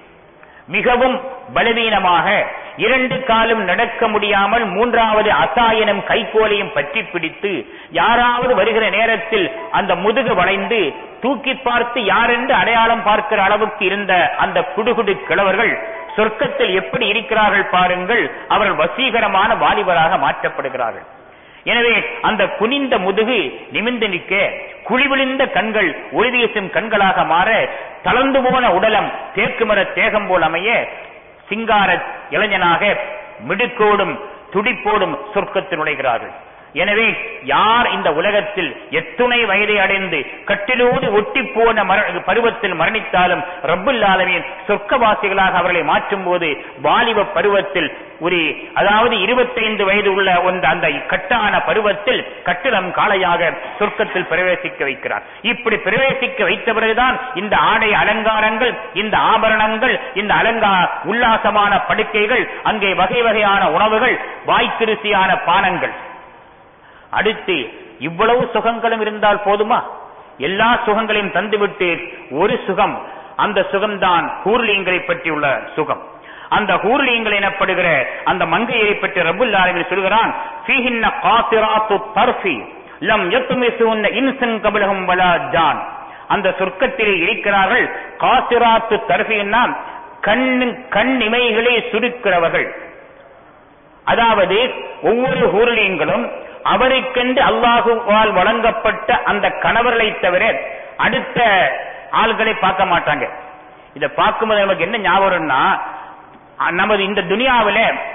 மிகவும் பலவீனமாக இரண்டு காலும் நடக்க முடியாமல் மூன்றாவது அசாயனம் கைகோலையும் பற்றி பிடித்து யாராவது வருகிற நேரத்தில் அந்த முதுகு வளைந்து தூக்கி பார்த்து யாரென்று அடையாளம் பார்க்கிற அளவுக்கு இருந்த அந்த குடுகுடு கிழவர்கள் சொர்க்கத்தில் எப்படி இருக்கிறார்கள் பாருங்கள் அவர்கள் வசீகரமான வாலிபராக மாற்றப்படுகிறார்கள் எனவே அந்த குனிந்த முதுகு நிமிர்ந்து நிற்க குழிவிழிந்த கண்கள் ஒளி வீசும் கண்களாக மாற தளர்ந்து போன உடலம் தேக்கு மர தேகம் போல் அமைய சிங்கார இளைஞனாக மிடுக்கோடும் துடிப்போடும் சொர்க்கத்தில் நுழைகிறார்கள் எனவே யார் இந்த உலகத்தில் எத்துணை வயதை அடைந்து கட்டிலோடு ஒட்டி போன மர- பருவத்தில் மரணித்தாலும் ரப்புல் ஆலமீன் சொர்க்கவாசிகளாக அவர்களை மாற்றும் போது வாலிப பருவத்தில் ஒரு அதாவது இருபத்தைந்து வயது உள்ள ஒன்று அந்த கட்டான பருவத்தில் கட்டிடம் காளையாக சொர்க்கத்தில் பிரவேசிக்க வைக்கிறார் இப்படி பிரவேசிக்க வைத்த பிறகுதான் இந்த ஆடை அலங்காரங்கள் இந்த ஆபரணங்கள் இந்த அலங்கா உல்லாசமான படுக்கைகள் அங்கே வகை வகையான உணவுகள் வாய்க்கிருசியான பானங்கள் அடுத்து இவ்வளவு சுகங்களும் இருந்தால் போதுமா எல்லா சுகங்களையும் தந்துவிட்டு ஒரு சுகம் அந்த சுகம்தான் ஹூர்லியங்களை பற்றியுள்ள சுகம் அந்த ஹூர்லியங்கள் எனப்படுகிற அந்த மங்கையை பற்றி ரபுல் ஆலமின் சொல்கிறான் ஃபீஹின்ன காசிராத்து தர்ஃபி லம் யத்மிசுன்ன இன்சன் கபிலஹும் வலா ஜான் அந்த சொர்க்கத்திலே இருக்கிறார்கள் காசிராத்து தர்ஃபின்னா கண் கண் இமைகளை சுருக்கிறவர்கள் அதாவது ஒவ்வொரு ஊர்லியங்களும் அவருக்கென்று அல்லாஹுவால் வழங்கப்பட்ட அந்த கணவர்களை தவிர அடுத்த ஆள்களை பார்க்க மாட்டாங்க இத பார்க்கும்போது நமக்கு என்ன ஞாபகம்னா அஹ், நமது இந்த துனியாவில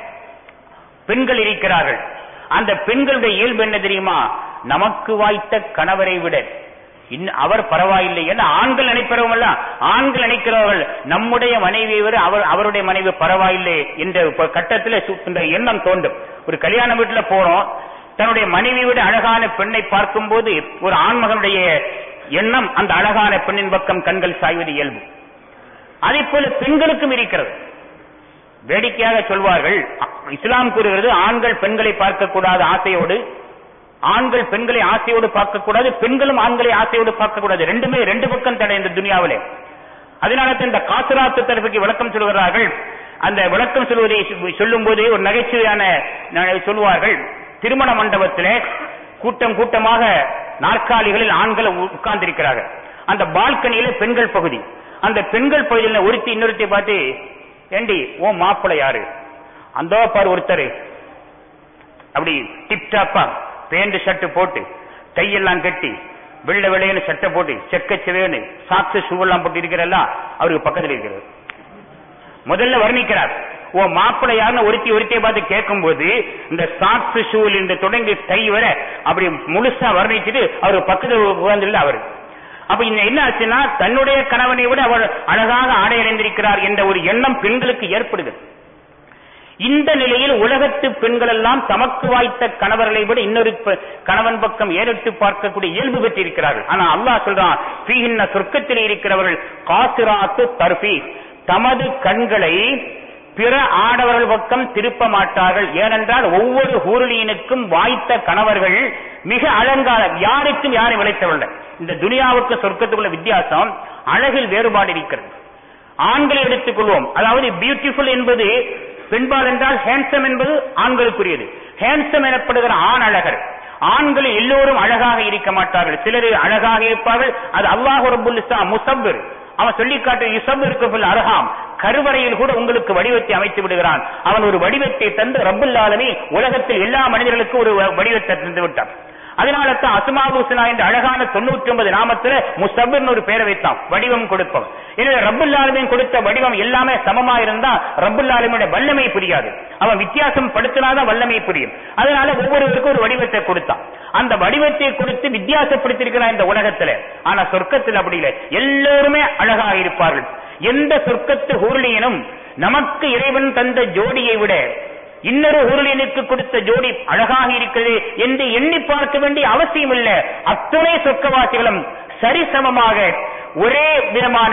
பெண்கள் இருக்கிறார்கள் அந்த பெண்களுடைய இயல்பு என்ன தெரியுமா நமக்கு வாய்த்த கணவரை விட இன்னும் அவர் பரவாயில்லை என ஆண்கள் நினைப்பவர்கள் ஆண்கள் நினைக்கிறவர்கள் நம்முடைய மனைவியை விட அவர் அவருடைய மனைவி பரவாயில்லை என்ற ஒரு கட்டத்தில் சு- இந்த எண்ணம் தோன்றும் ஒரு கல்யாண வீட்டுல போறோம் தன்னுடைய மனைவியை விட அழகான பெண்ணை பார்க்கும்போது ஒரு ஆண்மகனுடைய எண்ணம் அந்த அழகான பெண்ணின் பக்கம் கண்கள் சாய்வது இயல்பு அதே போல பெண்களுக்கும் இருக்கிறது வேடிக்கையாக சொல்வார்கள் இஸ்லாம் கூறுகிறது ஆண்கள் பெண்களை பார்க்கக்கூடாது ஆசையோடு ஆண்கள் பெண்களை ஆசையோடு பார்க்கக்கூடாது பெண்களும் ஆண்களை ஆசையோடு பார்க்கக்கூடாது ரெண்டுமே ரெண்டு பக்கம் தடை இந்த துனியாவிலே அதனால தான் இந்த காசுராத்து தரப்புக்கு விளக்கம் சொல்கிறார்கள் அந்த விளக்கம் சொல்வதை சொல்லும் போது ஒரு நகைச்சுவையான ந- சொல்வார்கள் திருமண மண்டபத்திலே கூட்டம் கூட்டமாக நாற்காலிகளில் ஆண்கள் உ- உட்கார்ந்திருக்கிறார்கள் அந்த பால்கனியில பெண்கள் பகுதி அந்த பெண்கள் பகுதியில் ஒருத்தி இன்னொருத்தி பார்த்து ஏண்டி ஓ மாப்பிள்ளை யாரு அந்த பாரு ஒருத்தர் அப்படி டிப் டாப்பா பேண்ட் ஷர்ட் போட்டு கையெல்லாம் கட்டி வெள்ளை வெள்ளையன்னு சட்டை போட்டு செக்க சிவேன்னு சாக்ஸ் ஷூ எல்லாம் போட்டு இருக்கிறல்ல அவருக்கு பக்கத்தில் இருக்கிறது முதல்ல வர்ணிக்கிறார் ஓ மாப்பிள்ளை யாருன்னு ஒருத்தி ஒருத்தியை பார்த்து கேட்கும்போது இந்த சாக்ஸ் ஷூல் இந்த தொடங்கி கை வர அப்படி முழுசா வர்ணிச்சுட்டு அவர் பக்கத்தில் உட்கார்ந்துள்ள அவர் அப்ப இந்த என்ன ஆச்சுன்னா தன்னுடைய கணவனை விட அவர் அழகாக ஆடை அடைந்திருக்கிறார் என்ற ஒரு எண்ணம் பெண்களுக்கு ஏற்படுகிறது இந்த நிலையில் உலகத்து பெண்கள் எல்லாம் தமக்கு வாய்த்த கணவர்களை விட இன்னொரு ப- கணவன் பக்கம் ஏறிட்டு பார்க்கக்கூடிய இயல்பு பெற்றிருக்கிறார்கள் ஆனா அல்லாஹ் சொல்றான் "ஃபீஹின்ன சொர்க்கத்தில் இருக்கிறவர்கள் காசிராத்து தர்பி தமது கண்களை பிற ஆடவர்கள் பக்கம் திருப்ப மாட்டார்கள் ஏனென்றால் ஒவ்வொரு ஊருளியனுக்கும் வாய்த்த கணவர்கள் மிக அலங்காரம் யாருக்கும் யாரும் விளைத்தவில்லை இந்த துனியாவுக்கு சொர்க்கத்துக்குள்ள வித்தியாசம் அழகில் வேறுபாடு இருக்கிறது ஆண்களை எடுத்துக் கொள்வோம் அதாவது பியூட்டிஃபுல் என்பது பெண்பால் என்றால் ஹேண்ட்ஸம் என்பது ஆண்களுக்குரியது ஹேண்ட்ஸம் எனப்படுகிற ஆண் அழகர் ஆண்கள் எல்லோரும் அழகாக இருக்க மாட்டார்கள் சிலர் அழகாக இருப்பார்கள் அது அல்லாஹ் ரபுல் இஸ்லாம் முசப்பர் அவன் சொல்லி காட்டு யுசப் இருக்கபில் அருகாம் கருவறையில் கூட உங்களுக்கு வடிவத்தை அமைத்து விடுகிறான் அவன் ஒரு வடிவத்தை தந்து ரப்புல் ஆலமி உலகத்தில் எல்லா மனிதர்களுக்கும் ஒரு வடிவத்தை தந்து விட்டான் அதனால தான் அசுமாபு ஹுசனா என்ற அழகான தொண்ணூற்றி ஒன்பது நாமத்துல முஸ்தபிர்னு ஒரு பேரை வைத்தான் வடிவம் கொடுப்பவன் எனவே ரப்புல் ஆலமின் கொடுத்த வடிவம் எல்லாமே சமமா இருந்தா ரப்புல் ஆலமியோட வல்லமை புரியாது அவன் வித்தியாசம் படுத்தினாதான் வல்லமை புரியும் அதனால ஒவ்வொருவருக்கும் ஒரு வடிவத்தை கொடுத்தான் அந்த வடிவத்தை கொடுத்து வித்தியாசப்படுத்திருக்கிறான் இந்த உலகத்துல ஆனா சொர்க்கத்தில் அப்படி இல்லை எல்லோருமே அழகாக இருப்பார்கள் எந்த சொர்க்கத்து ஊர்லியனும் நமக்கு இறைவன் தந்த ஜோடியை விட இன்னொரு ஊர்லியனுக்கு கொடுத்த ஜோடி அழகாக இருக்கிறது என்று எண்ணி பார்க்க வேண்டிய அவசியம் இல்லை அத்துணை சொர்க்கவாசிகளும் சரிசமமாக ஒரே விதமான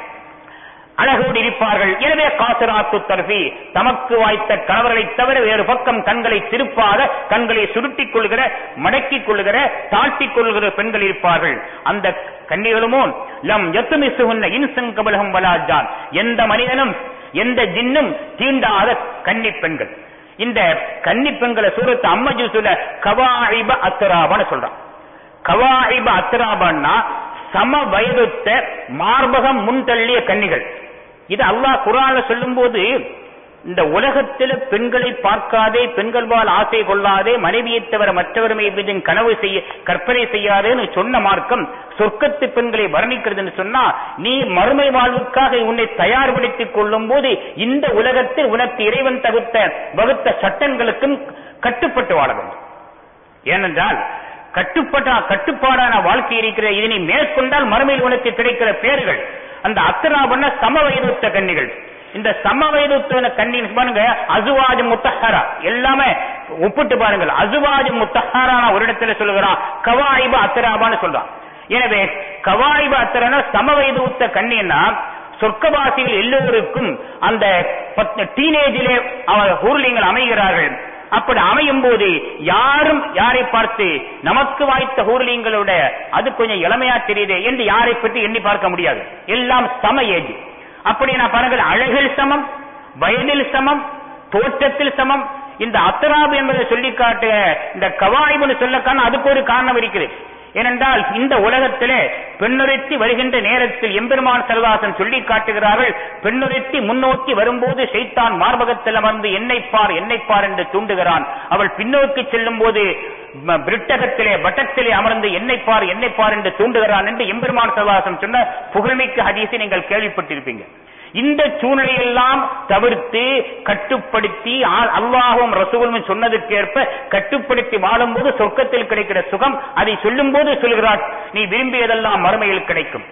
அழகோடு இருப்பார்கள் எனவே காசராத்து தர்பி தமக்கு வாய்த்த கணவர்களை தவிர வேறு பக்கம் கண்களை திருப்பாத கண்களை சுருட்டிக் கொள்கிற மடக்கிக் கொள்கிற தாழ்த்திக் கொள்கிற பெண்கள் இருப்பார்கள் அந்த கன்னிகளுமோ லம் எத்துமிசுகுன்ன இன்சங் கபலகம் வலாஜான் எந்த மனிதனும் எந்த ஜின்னும் தீண்டாத கன்னி பெண்கள் இந்த கன்னி பெண்களை சூரத்து அம்மஜூசுல கவாயிப அத்தராபன்னு சொல்றான் கவாயிப அத்தராபன்னா சம வயதுத்த மார்பகம் முன்தள்ளிய கன்னிகள் இது அல்லாஹ் குரான்ல சொல்லும் போது இந்த உலகத்தில் பெண்களை பார்க்காதே பெண்கள்பால் ஆசை கொள்ளாதே மனைவியை தவிர மற்றவர் மீது கனவு செய்ய கற்பனை செய்யாதேன்னு சொன்ன மார்க்கம் சொர்க்கத்து பெண்களை வர்ணிக்கிறதுன்னு சொன்னா நீ மறுமை வாழ்வுக்காக உன்னை தயார்படுத்திக் கொள்ளும் போது இந்த உலகத்தில் உனக்கு இறைவன் தகுத்த வகுத்த சட்டங்களுக்கும் கட்டுப்பட்டு வாழ வேண்டும் ஏனென்றால் கட்டுப்பட்ட கட்டுப்பாடான வாழ்க்கை இருக்கிற இதனை மேற்கொண்டால் மறுமையில் உனக்கு கிடைக்கிற பேர்கள் அந்த அத்தராபண்ண சம வயதுத்த கன்னிகள் இந்த சம வயதுத்த கன்னி பாருங்க அசுவாஜ் முத்தஹரா எல்லாமே ஒப்பிட்டு பாருங்கள் அசுவாஜ் முத்தஹரான ஒரு இடத்துல சொல்லுகிறான் கவாயிப அத்தராபான்னு சொல்றான் எனவே கவாயிப அத்தரன சம வயதுத்த கண்ணின்னா சொர்க்கவாசிகள் எல்லோருக்கும் அந்த டீனேஜிலே அவர் ஊர்லிங்கள் அமைகிறார்கள் அப்படி அமையும் போது யாரும் யாரை பார்த்து நமக்கு வாய்த்த ஊர்லிங்களோட அது கொஞ்சம் இளமையா தெரியுது என்று யாரை பற்றி எண்ணி பார்க்க முடியாது எல்லாம் சம ஏஜ் அப்படி நான் பாருங்கள் அழகில் சமம் வயதில் சமம் தோற்றத்தில் சமம் இந்த அத்தராபு என்பதை சொல்லி காட்டு இந்த கவாய்புன்னு சொல்லக்கான அதுக்கு ஒரு காரணம் இருக்குது ஏனென்றால் இந்த உலகத்திலே பெண்ணுரைத்தி வருகின்ற நேரத்தில் எம்பெருமான் செல்வாசன் சொல்லி காட்டுகிறார்கள் பெண்ணுரைத்தி முன்னோக்கி வரும்போது செய்தான் மார்பகத்தில் அமர்ந்து என்னைப்பார் என்னைப்பார் என்று தூண்டுகிறான் அவள் பின்னோக்கி செல்லும் போது பிரிட்டகத்திலே வட்டத்திலே அமர்ந்து என்னைப்பார் என்னைப்பார் என்று தூண்டுகிறான் என்று எம்பெருமான் செல்வாசன் சொன்ன புகழ்மிக்க ஹதீஸை நீங்கள் கேள்விப்பட்டிருப்பீங்க இந்த சூழ்நிலையெல்லாம் தவிர்த்து கட்டுப்படுத்தி அல்லாஹும் ரசூலும் சொன்னதுக்கேற்ப கட்டுப்படுத்தி வாழும்போது சொர்க்கத்தில் கிடைக்கிற சுகம் அதை சொல்லும் போது சொல்கிறார் நீ விரும்பியதெல்லாம் மறுமையில் கிடைக்கும்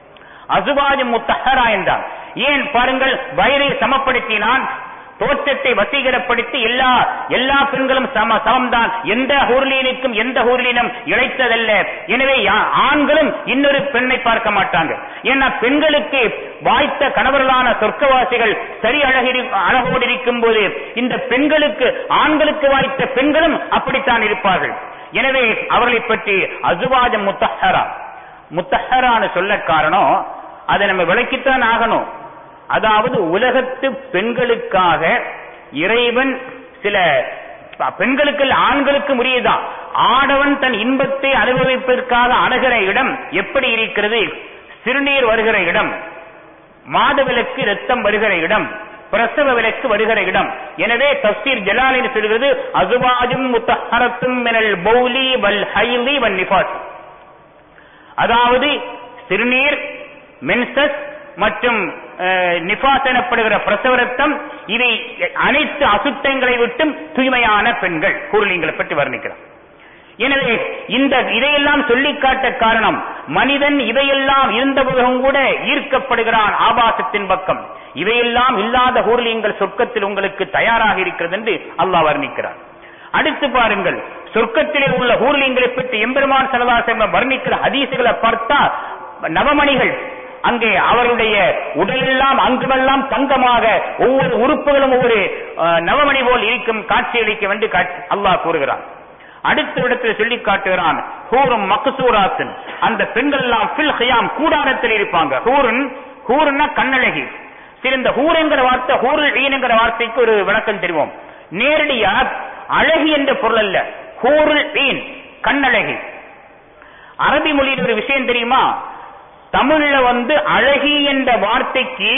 அசுபாஜ் முத்தஹரா என்றான் ஏன் பாருங்கள் வயதை சமப்படுத்தினான் தோற்றத்தை வசீகரப்படுத்தி எல்லா எல்லா பெண்களும் சம சமம்தான் எந்த ஊர்லீனுக்கும் எந்த ஊர்லீனும் இழைத்ததல்ல எனவே ஆண்களும் இன்னொரு பெண்ணை பார்க்க மாட்டாங்க ஏன்னா பெண்களுக்கு வாய்த்த கணவர்களான சொர்க்கவாசிகள் சரி அழகி அழகோடு இருக்கும் போது இந்த பெண்களுக்கு ஆண்களுக்கு வாய்த்த பெண்களும் அப்படித்தான் இருப்பார்கள் எனவே அவர்களை பற்றி அசுவாஜ முத்தஹரா முத்தஹரான்னு சொல்ல காரணம் அதை நம்ம விளக்கித்தான் ஆகணும் அதாவது உலகத்து பெண்களுக்காக இறைவன் சில பெண்களுக்கு ஆண்களுக்கு முறியதான் ஆடவன் தன் இன்பத்தை அனுபவிப்பதற்காக அணுகிற இடம் எப்படி இருக்கிறது சிறுநீர் வருகிற இடம் மாதவிலக்கு ரத்தம் வருகிற இடம் பிரசவ விலக்கு வருகிற இடம் எனவே தப்சீர் ஜலாலின் சொல்கிறது அசுவாஜும் முத்தஹரத்தும் மினல் பௌலி வல் ஹைலி வல் நிபாஸ் அதாவது சிறுநீர் மென்சஸ் மற்றும் நிபாஸ் எனப்படுகிற பிரசவ ரத்தம் இவை அனைத்து அசுத்தங்களை விட்டும் தூய்மையான பெண்கள் கூறுலிங்களை பற்றி வர்ணிக்கிறார் எனவே இந்த இதையெல்லாம் சொல்லி காட்ட காரணம் மனிதன் இவையெல்லாம் இருந்தபோதும் கூட ஈர்க்கப்படுகிறான் ஆபாசத்தின் பக்கம் இவையெல்லாம் இல்லாத ஊர்லியங்கள் சொர்க்கத்தில் உங்களுக்கு தயாராக இருக்கிறது என்று அல்லாஹ் வர்ணிக்கிறார் அடுத்து பாருங்கள் சொர்க்கத்திலே உள்ள ஊர்லியங்களை பற்றி எம்பெருமான் செலவாசம் வர்ணிக்கிற ஹதீசுகளை பார்த்தா நவமணிகள் அங்கே அவருடைய உடலெல்லாம் அங்குமெல்லாம் தங்கமாக ஒவ்வொரு உறுப்புகளும் ஒவ்வொரு நவமணி போல் இருக்கும் காட்சி அளிக்க வேண்டி அல்லாஹ் கூறுகிறான் அடுத்த இடத்தில் சொல்லி காட்டுகிறான் ஹூரும் மக்சூராசன் அந்த பெண்கள் எல்லாம் பில் ஹியாம் கூடாரத்தில் இருப்பாங்க ஹூரன் ஹூருன்னா கண்ணழகி சரி இந்த ஹூர் என்கிற வார்த்தை ஹூருல் ஈன் என்கிற வார்த்தைக்கு ஒரு விளக்கம் தெரிவோம் நேரடியா அழகி என்ற பொருள் அல்ல ஹூருல் ஈன் கண்ணழகி அரபி மொழியில் ஒரு விஷயம் தெரியுமா தமிழ்ல வந்து அழகி என்ற வார்த்தைக்கு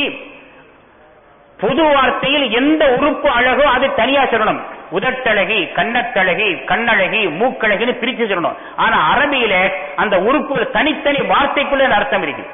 பொது வார்த்தையில் எந்த உறுப்பு அழகோ அது தனியா சொல்லணும் உதட்டழகி கண்ணத்தழகி கண்ணழகி மூக்கழகின்னு பிரிச்சு சொல்லணும் ஆனா அரபியில அந்த உறுப்புகள் தனித்தனி வார்த்தைக்குள்ள அர்த்தம் இருக்கு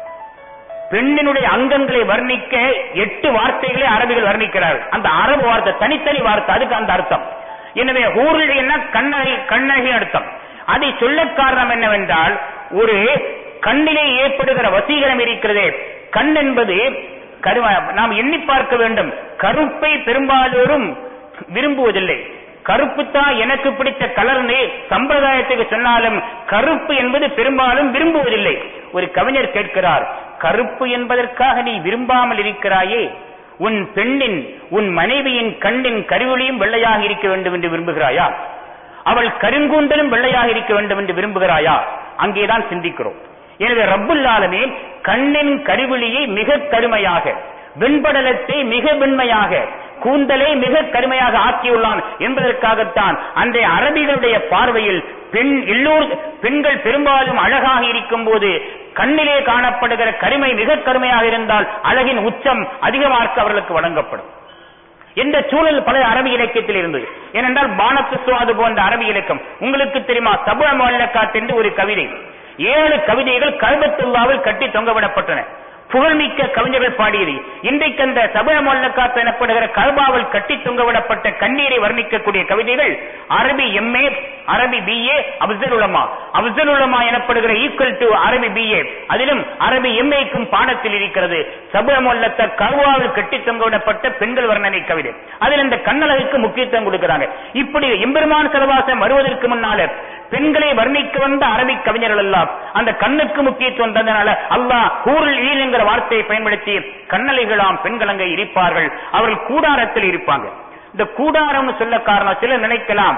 பெண்ணினுடைய அங்கங்களை வர்ணிக்க எட்டு வார்த்தைகளே அரபிகள் வர்ணிக்கிறார்கள் அந்த அரபு வார்த்தை தனித்தனி வார்த்தை அதுக்கு அந்த அர்த்தம் எனவே ஊரில் என்ன கண்ணழகி கண்ணழகி அர்த்தம் அதை சொல்ல காரணம் என்னவென்றால் ஒரு கண்ணிலே ஏற்படுகிற வசீகரம் இருக்கிறதே கண் என்பது கரு நாம் எண்ணி பார்க்க வேண்டும் கருப்பை பெரும்பாலோரும் விரும்புவதில்லை கருப்பு தான் எனக்கு பிடித்த கலர்னு சம்பிரதாயத்துக்கு சொன்னாலும் கருப்பு என்பது பெரும்பாலும் விரும்புவதில்லை ஒரு கவிஞர் கேட்கிறார் கருப்பு என்பதற்காக நீ விரும்பாமல் இருக்கிறாயே உன் பெண்ணின் உன் மனைவியின் கண்ணின் கருவிழியும் வெள்ளையாக இருக்க வேண்டும் என்று விரும்புகிறாயா அவள் கருங்கூந்தலும் வெள்ளையாக இருக்க வேண்டும் என்று விரும்புகிறாயா அங்கேதான் சிந்திக்கிறோம் எனவே ரப்புல்லாலுமே கண்ணின் கருவிழியை மிக கருமையாக வெண்படலத்தை மிக வெண்மையாக கூந்தலை மிக கருமையாக ஆக்கியுள்ளான் என்பதற்காகத்தான் அன்றைய அரபிகளுடைய பார்வையில் பெண் எல்லோர் பெண்கள் பெரும்பாலும் அழகாக இருக்கும் போது கண்ணிலே காணப்படுகிற கருமை மிக கருமையாக இருந்தால் அழகின் உச்சம் அதிகமாக அவர்களுக்கு வழங்கப்படும் எந்த சூழல் பல அரபி இலக்கியத்தில் இருந்தது ஏனென்றால் பானத்து சுவாது போன்ற அரபி இலக்கம் உங்களுக்கு தெரியுமா சபுர மல்லக்காத் என்று ஒரு கவிதை ஏழு கவிதைகள் கல்பத்துல்லாவில் கட்டி தொங்கவிடப்பட்டன புகழ்மிக்க கவிஞர்கள் பாடியது இன்றைக்கு அந்த சபுர மல்லக்காத் எனப்படுகிற கல்பாவில் கட்டி தொங்கவிடப்பட்ட கண்ணீரை வர்ணிக்கக்கூடிய கவிதைகள் அரபி எம்ஏ அரபி பிஏ அப்சல் உலமா அப்சல் உலமா எனப்படுகிற ஈக்குவல் டு அரபி பிஏ அதிலும் அரபி எம்ஏக்கும் பாடத்தில் இருக்கிறது சபுர மல்லத்த கல்வாவில் கட்டி தொங்கவிடப்பட்ட பெண்கள் வர்ணனை கவிதை அதில் இந்த கண்ணழகுக்கு முக்கியத்துவம் கொடுக்கிறாங்க இப்படி எம்பெருமான் செலவாசம் வருவதற்கு முன்னால பெண்களை வர்ணிக்க வந்த அரபிக் கவிஞர்கள் எல்லாம் அந்த கண்ணுக்கு முக்கியத்துவம் தந்தனால அல்லாஹ் கூறில் ஈர் என்கிற வார்த்தையை பயன்படுத்தி கண்ணலைகளாம் பெண்கள் அங்கே இருப்பார்கள் அவர்கள் கூடாரத்தில் இருப்பாங்க இந்த கூடாரம்னு சொல்ல காரணம் சிலர் நினைக்கலாம்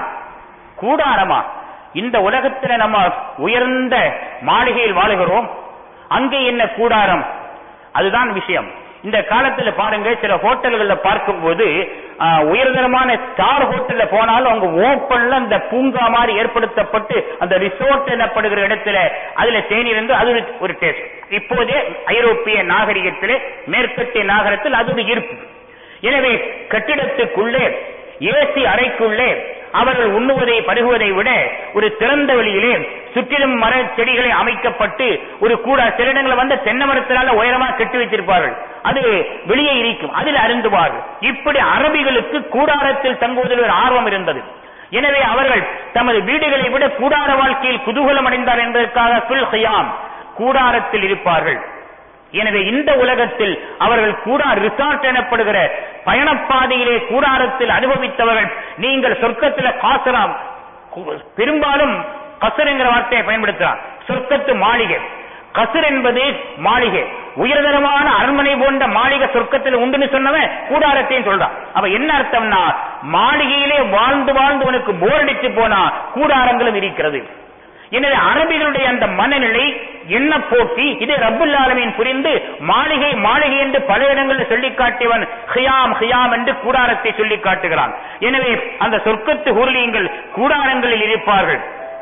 கூடாரமா இந்த உலகத்துல நம்ம உயர்ந்த மாளிகையில் வாழுகிறோம் அங்கே என்ன கூடாரம் அதுதான் விஷயம் இந்த காலத்துல பாருங்க சில ஹோட்டல்கள்ல பார்க்கும்போது உயர்தரமான ஸ்டார் ஹோட்டல்ல போனாலும் அவங்க ஓப்பன்ல அந்த பூங்கா மாதிரி ஏற்படுத்தப்பட்டு அந்த ரிசோர்ட் எனப்படுகிற இடத்துல அதுல தேநீர் இருந்து அது ஒரு டேஸ்ட் இப்போதே ஐரோப்பிய நாகரிகத்திலே மேற்கத்திய நாகரத்தில் அது ஒரு இருப்பு எனவே கட்டிடத்துக்குள்ளே ஏசி அறைக்குள்ளே அவர்கள் உண்ணுவதை பருகுவதை விட ஒரு திறந்த வெளியிலே சுற்றிலும் மர செடிகளை அமைக்கப்பட்டு ஒரு கூட சில இடங்களில் வந்து தென்னை மரத்தினால உயரமா கட்டி வைத்திருப்பார்கள் அது வெளியே இருக்கும் அதில் அருந்துவார்கள் இப்படி அரபிகளுக்கு கூடாரத்தில் தங்குவதில் ஒரு ஆர்வம் இருந்தது எனவே அவர்கள் தமது வீடுகளை விட கூடார வாழ்க்கையில் குதூகலம் அடைந்தார் என்பதற்காக புல் ஹயாம் கூடாரத்தில் இருப்பார்கள் எனவே இந்த உலகத்தில் அவர்கள் கூடா ரிசார்ட் எனப்படுகிற பயணப்பாதையிலே கூடாரத்தில் அனுபவித்தவர்கள் நீங்கள் சொர்க்கத்தில் காசலாம் பெரும்பாலும் கசர் என்கிற வார்த்தையை பயன்படுத்தலாம் சொர்க்கத்து மாளிகை கசர் என்பது மாளிகை உயர்தரமான அரண்மனை போன்ற மாளிகை சொர்க்கத்தில் உண்டுன்னு சொன்னவன் கூடாரத்தையும் சொல்றான் அப்ப என்ன அர்த்தம்னா மாளிகையிலே வாழ்ந்து வாழ்ந்து உனக்கு போர் அடிச்சு போனா கூடாரங்களும் இருக்கிறது எனவே அரபிகளுடைய அந்த மனநிலை என்ன போக்கி இது ரப்புல் ஆலமீன் புரிந்து மாளிகை மாளிகை என்று பல இடங்களில் சொல்லி காட்டியவன் ஹியாம் ஹியாம் என்று கூடாரத்தை சொல்லி காட்டுகிறான் எனவே அந்த சொர்க்கத்து ஊர்லியங்கள் கூடாரங்களில் இருப்பார்கள்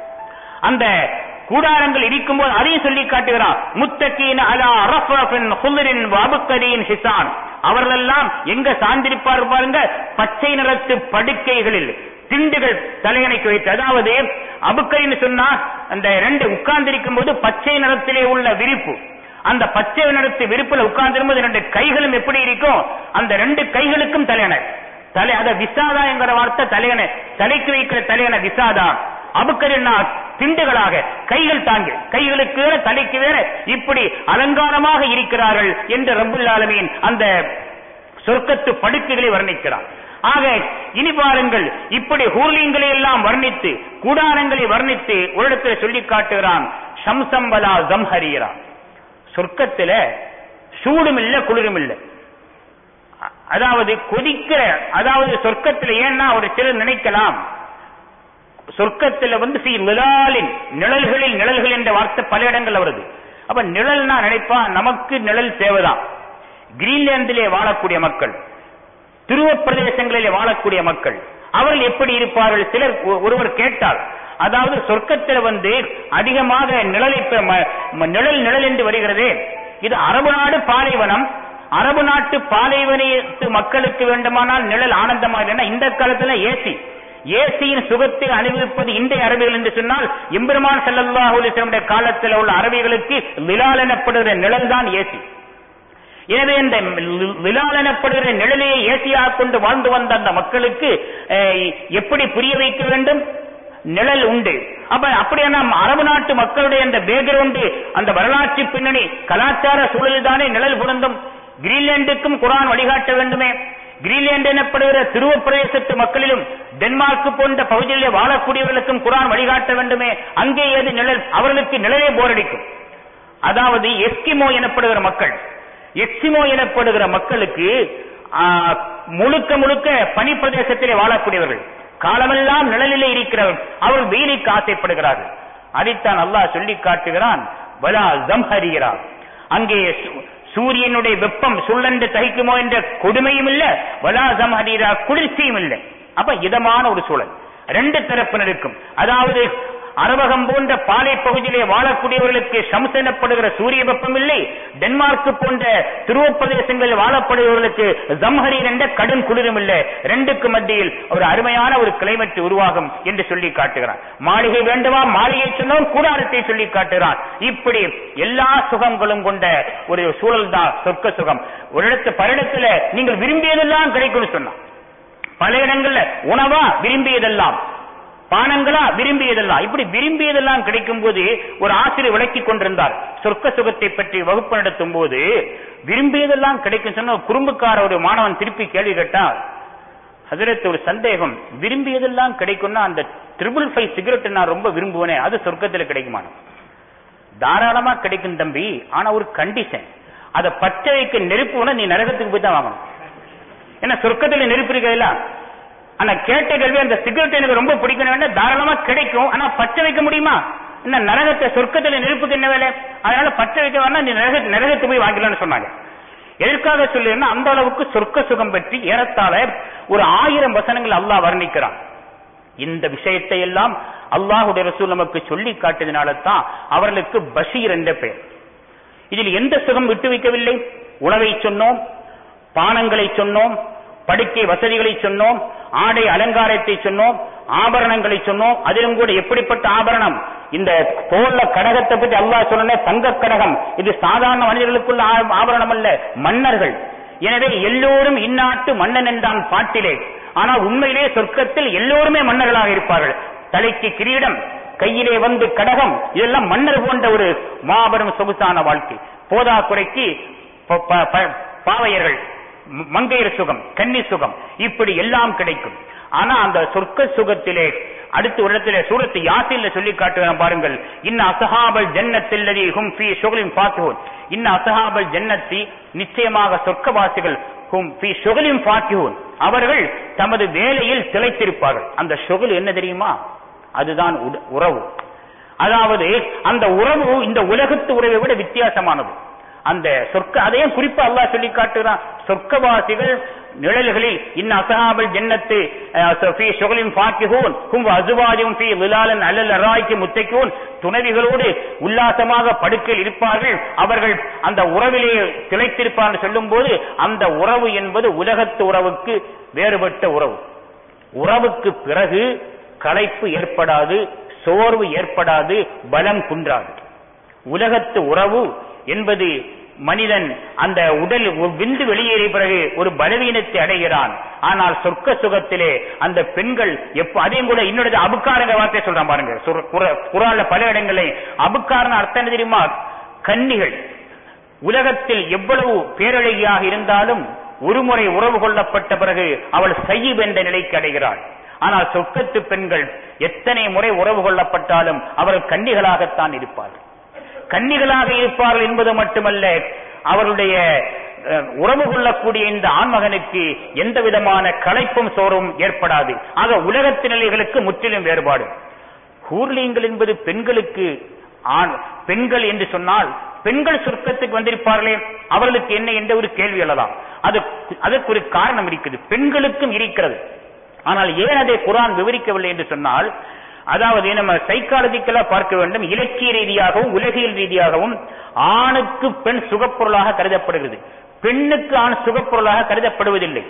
அந்த கூடாரங்கள் இருக்கும்போது அதையும் சொல்லி காட்டுகிறான் முத்தகீன் அலா அரஃபின் ஹுல்ரின் வபுக்கரின் ஹிசான் அவர்களெல்லாம் எங்க சார்ந்திருப்பார் பாருங்க பச்சை நிறத்து படுக்கைகளில் திண்டுகள் தலையணைக்கு வைத்து அதாவது அபுக்கரின்னு சொன்னா அந்த ரெண்டு உட்கார்ந்திருக்கும் போது பச்சை நிறத்திலே உள்ள விரிப்பு அந்த பச்சை நிறத்து விரிப்புல உட்கார்ந்திருக்கும் ரெண்டு கைகளும் எப்படி இருக்கும் அந்த ரெண்டு கைகளுக்கும் தலையணை தலை அத விசாதா என்கிற வார்த்தை தலையணை தலைக்கு வைக்கிற தலையணை விசாதா அபுக்கரின்னா திண்டுகளாக கைகள் தாங்கி கைகளுக்கு வேற தலைக்கு வேற இப்படி அலங்காரமாக இருக்கிறார்கள் என்று ரப்புல் ஆலமீன் அந்த சொர்க்கத்து படுக்கைகளை வர்ணிக்கிறார் ஆக இனி பாருங்கள் இப்படி ஹூர்லிங்களை எல்லாம் வர்ணித்து கூடாரங்களை வர்ணித்து ஒரு இடத்துல சொல்லி காட்டுகிறான் சம்சம்பலா ஜம்ஹரீரா சொர்க்கத்துல சூடும் இல்ல குளிரும் இல்ல அதாவது கொதிக்கிற அதாவது சொர்க்கத்துல ஏன்னா ஒரு சிலர் நினைக்கலாம் சொர்க்கத்துல வந்து சி நிழலின் நிழல்களில் நிழல்கள் என்ற வார்த்தை பல இடங்கள்ல வருது அப்ப நிழல்னா நினைப்பா நமக்கு நிழல் தேவைதான் கிரீன்லாந்திலே வாழக்கூடிய மக்கள் துருவ பிரதேசங்களிலே வாழக்கூடிய மக்கள் அவர்கள் எப்படி இருப்பார்கள் சிலர் ஒ- ஒருவர் கேட்டால் அதாவது சொர்க்கத்தில் வந்து அதிகமாக நிழலை பெ- ம- ம- நிழல் நிழல் என்று வருகிறதே இது அரபு நாடு பாலைவனம் அரபு நாட்டு பாலைவனத்து மக்களுக்கு வேண்டுமானால் நிழல் ஆனந்தமாக இல்லைன்னா இந்த காலத்துல ஏசி ஏசியின் சுகத்தை அனுபவிப்பது இன்றைய அரபிகள் என்று சொன்னால் எம்பெருமான் ஸல்லல்லாஹு அலைஹி வஸல்லம் காலத்தில் உள்ள அரபிகளுக்கு விலால் எனப்படுகிற நிழல் தான் ஏசி எனவே இந்த விலால் எனப்படுகிற நிழலையை ஏசியாக கொண்டு வாழ்ந்து வந்த அந்த மக்களுக்கு அஹ், எப்படி புரிய வைக்க வேண்டும் நிழல் உண்டு அப்ப அப்படியே நாம் அரபு நாட்டு மக்களுடைய அந்த பேக்ரவுண்டு அந்த வரலாற்று பின்னணி கலாச்சார சூழலில் தானே நிழல் பொருந்தும் கிரீன்லாந்துக்கும் குரான் வழிகாட்ட வேண்டுமே கிரீன்லாந்து எனப்படுகிற துருவ பிரதேசத்து மக்களிலும் டென்மார்க் போன்ற பகுதிகளிலே வாழக்கூடியவர்களுக்கும் குரான் வழிகாட்ட வேண்டுமே அங்கே ஏது நிழல் அவர்களுக்கு நிழலே போரடிக்கும் அதாவது எஸ்கிமோ எனப்படுகிற மக்கள் எஸ்கிமோ எனப்படுகிற மக்களுக்கு ஆ, முழுக்க முழுக்க பனி பிரதேசத்திலே வாழக்கூடியவர்கள் காலமெல்லாம் நிழலிலே இருக்கிறவர்கள் அவர்கள் வெயிலுக்கு ஆசைப்படுகிறார்கள் அதைத்தான் அல்லாஹ் சொல்லி காட்டுகிறான் வலா ஜம்ஹரிகிறார் அங்கே சு- சூரியனுடைய வெப்பம் சுள்ளண்டு தகிக்குமோ என்ற கொடுமையும் இல்ல வலா ஜம்ஹரீரா குளிர்ச்சியும் இல்லை அப்ப இதமான ஒரு சூழல் ரெண்டு தரப்பினருக்கும் அதாவது அரபகம் போன்ற பாலை பகுதியிலே வாழக்கூடியவர்களுக்கு ஷம்ஸ் எனப்படுகிற சூரிய வெப்பம் இல்லை டென்மார்க் போன்ற துருவ பிரதேசங்களில் வாழப்படுபவர்களுக்கு ஜம்ஹரீர் என்ற கடும் குளிரும் இல்லை ரெண்டுக்கு மத்தியில் ஒரு அருமையான ஒரு கிளைமேட் உருவாகும் என்று சொல்லி காட்டுகிறான் மாளிகை வேண்டுமா மாளிகை சொன்னவன் கூடாரத்தை சொல்லி காட்டுகிறான் இப்படி எல்லா சுகங்களும் கொண்ட ஒரு சூழல் தான் சொர்க்க சுகம் ஒரு இடத்து பரிடத்துல நீங்கள் விரும்பியதெல்லாம் கிடைக்கும்னு சொன்னான் பல இடங்கள்ல உணவா விரும்பியதெல்லாம் பானங்களா விரும்பியதெல்லாம் இப்படி விரும்பியதெல்லாம் கிடைக்கும் போது ஒரு ஆசிரியர் விளக்கி கொண்டிருந்தார் சொர்க்க சுகத்தை பற்றி வகுப்பு நடத்தும் போது விரும்பியதெல்லாம் கிடைக்கும் சொன்ன ஒரு குறும்புக்கார ஒரு மாணவன் திருப்பி கேள்வி கேட்டால் அதிரத்து ஒரு சந்தேகம் விரும்பியதெல்லாம் கிடைக்கும்னா அந்த ட்ரிபிள் ஃபைவ் சிகரெட் நான் ரொம்ப விரும்புவேனே அது சொர்க்கத்தில் கிடைக்குமா தாராளமா கிடைக்கும் தம்பி ஆனா ஒரு கண்டிஷன் அதை பச்சை வைக்க நெருப்பு வேணா நீ நரகத்துக்கு போய் தான் வாங்கணும் ஏன்னா சொர்க்கத்துல நெருப்பு இருக்கல ஆனா கேட்ட கேள்வி அந்த சிகரெட் எனக்கு ரொம்ப பிடிக்கணும் தாராளமா கிடைக்கும் ஆனா பச்சை வைக்க முடியுமா என்ன நரகத்தை சொர்க்கத்துல நெருப்புக்கு என்ன வேலை அதனால பச்சை வைக்க வேணா நீ நரக நரகத்தை போய் வாங்கிக்கலாம்னு சொன்னாங்க எதற்காக சொல்லுன்னா அந்த அளவுக்கு சொர்க்க சுகம் பற்றி ஏறத்தாழ ஒரு ஆயிரம் வசனங்கள் அல்லாஹ் வர்ணிக்கிறான் இந்த விஷயத்தை எல்லாம் அல்லாஹுடைய ரசூல் நமக்கு சொல்லி காட்டியதுனால தான் அவர்களுக்கு பஷீர் என்ற பெயர் இதில் எந்த சுகம் விட்டு வைக்கவில்லை உணவை சொன்னோம் பானங்களை சொன்னோம் படுக்கை வசதிகளை சொன்னோம் ஆடை அலங்காரத்தை சொன்னோம் ஆபரணங்களை சொன்னோம் அதிலும் கூட எப்படிப்பட்ட ஆபரணம் இந்த தோல்ல கடகத்தை பற்றி அல்லாஹ் சொன்ன தங்க கடகம் இது சாதாரண மனிதர்களுக்குள்ள ஆ- ஆபரணம் அல்ல மன்னர்கள் எனவே எல்லோரும் இந்நாட்டு மன்னன் என்றான் பாட்டிலே ஆனால் உண்மையிலே சொர்க்கத்தில் எல்லோருமே மன்னர்களாக இருப்பார்கள் தலைக்கு கிரீடம் கையிலே வந்து கடகம் இதெல்லாம் மன்னர் போன்ற ஒரு மாபெரும் சொகுசான வாழ்க்கை போதா குறைக்கு ப- ப- ப- பாவையர்கள் ம- மங்கையர் சுகம் கன்னி சுகம் இப்படி எல்லாம் கிடைக்கும் ஆனா அந்த சொர்க்க சுகத்திலே அடுத்த ஒரு இடத்திலே சூரத்து யாசில்ல சொல்லி காட்டுகிறேன் பாருங்கள் இன்ன அசஹாபல் ஜன்னத்தில்லதி ஹும் ஃபீ ஷுகலின் ஃபாத்திஹூன் இன்ன அசஹாபல் ஜன்னத்தி நிச்சயமாக சொர்க்கவாசிகள் ஹும் ஃபீ ஷுகலின் ஃபாத்திஹூன் அவர்கள் தமது வேலையில் திளைத்திருப்பார்கள் அந்த ஷுகல் என்ன தெரியுமா அதுதான் உட- உறவு அதாவது அந்த உறவு இந்த உலகத்து உறவை விட வித்தியாசமானது அந்த சொர்க்க அதையும் குறிப்பா அல்லாஹ் சொல்லி காட்டுகிறான் சொர்க்கவாசிகள் நிழல்களில் இன்ன அசஹாபல் ஜன்னத்து அஹ், ஃபீ ஷுகலின் ஃபாக்கிஹூன் ஹும் அசுவாஜும் ஃபீ விலாலன் அலல் அராய்க்கு முத்தைக்கூன் துணைவிகளோடு உல்லாசமாக படுக்கையில் இருப்பார்கள் அவர்கள் அந்த உறவிலே திளைத்திருப்பார்கள் சொல்லும்போது அந்த உறவு என்பது உலகத்து உறவுக்கு வேறுபட்ட உறவு உறவுக்கு பிறகு களைப்பு ஏற்படாது சோர்வு ஏற்படாது பலம் குன்றாது உலகத்து உறவு என்பது மனிதன் அந்த உடல் விந்து வெளியேறிய பிறகு ஒரு பலவீனத்தை அடைகிறான் ஆனால் சொர்க்க சுகத்திலே அந்த பெண்கள் எப்ப அதையும் கூட இன்னொரு அபுக்காரங்க வார்த்தை சொல்றான் பாருங்க சுர- குர- குரான்ல பல இடங்களை அபுக்காரன் அர்த்தம் என்ன தெரியுமா கன்னிகள் உலகத்தில் எவ்வளவு பேரழகியாக இருந்தாலும் ஒருமுறை உறவு கொள்ளப்பட்ட பிறகு அவள் சையீப் என்ற நிலைக்கு அடைகிறாள் ஆனால் சொர்க்கத்து பெண்கள் எத்தனை முறை உறவு கொள்ளப்பட்டாலும் அவர்கள் கன்னிகளாகத்தான் இருப்பார்கள் கன்னிகளாக இருப்பார்கள் என்பது மட்டுமல்ல அவருடைய அஹ், உறவு கொள்ளக்கூடிய இந்த ஆண்மகனுக்கு எந்த விதமான களைப்பும் சோர்வும் ஏற்படாது ஆக உலகத்து நிலைகளுக்கு முற்றிலும் வேறுபாடு ஹூர்லிங்கள் என்பது பெண்களுக்கு ஆண் பெண்கள் என்று சொன்னால் பெண்கள் சொர்க்கத்துக்கு வந்திருப்பார்களே அவர்களுக்கு என்ன என்ற ஒரு கேள்வி எழலாம் அது அதற்கு ஒரு காரணம் இருக்குது பெண்களுக்கும் இருக்கிறது ஆனால் ஏன் அதை குரான் விவரிக்கவில்லை என்று சொன்னால் அதாவது நம்ம சைக்காலஜிக்கலா பார்க்க வேண்டும் இலக்கிய ரீதியாகவும் உலகியல் ரீதியாகவும் ஆணுக்கு பெண் சுகப்பொருளாக கருதப்படுகிறது பெண்ணுக்கு ஆண் சுகப்பொருளாக கருதப்படுவதில்லை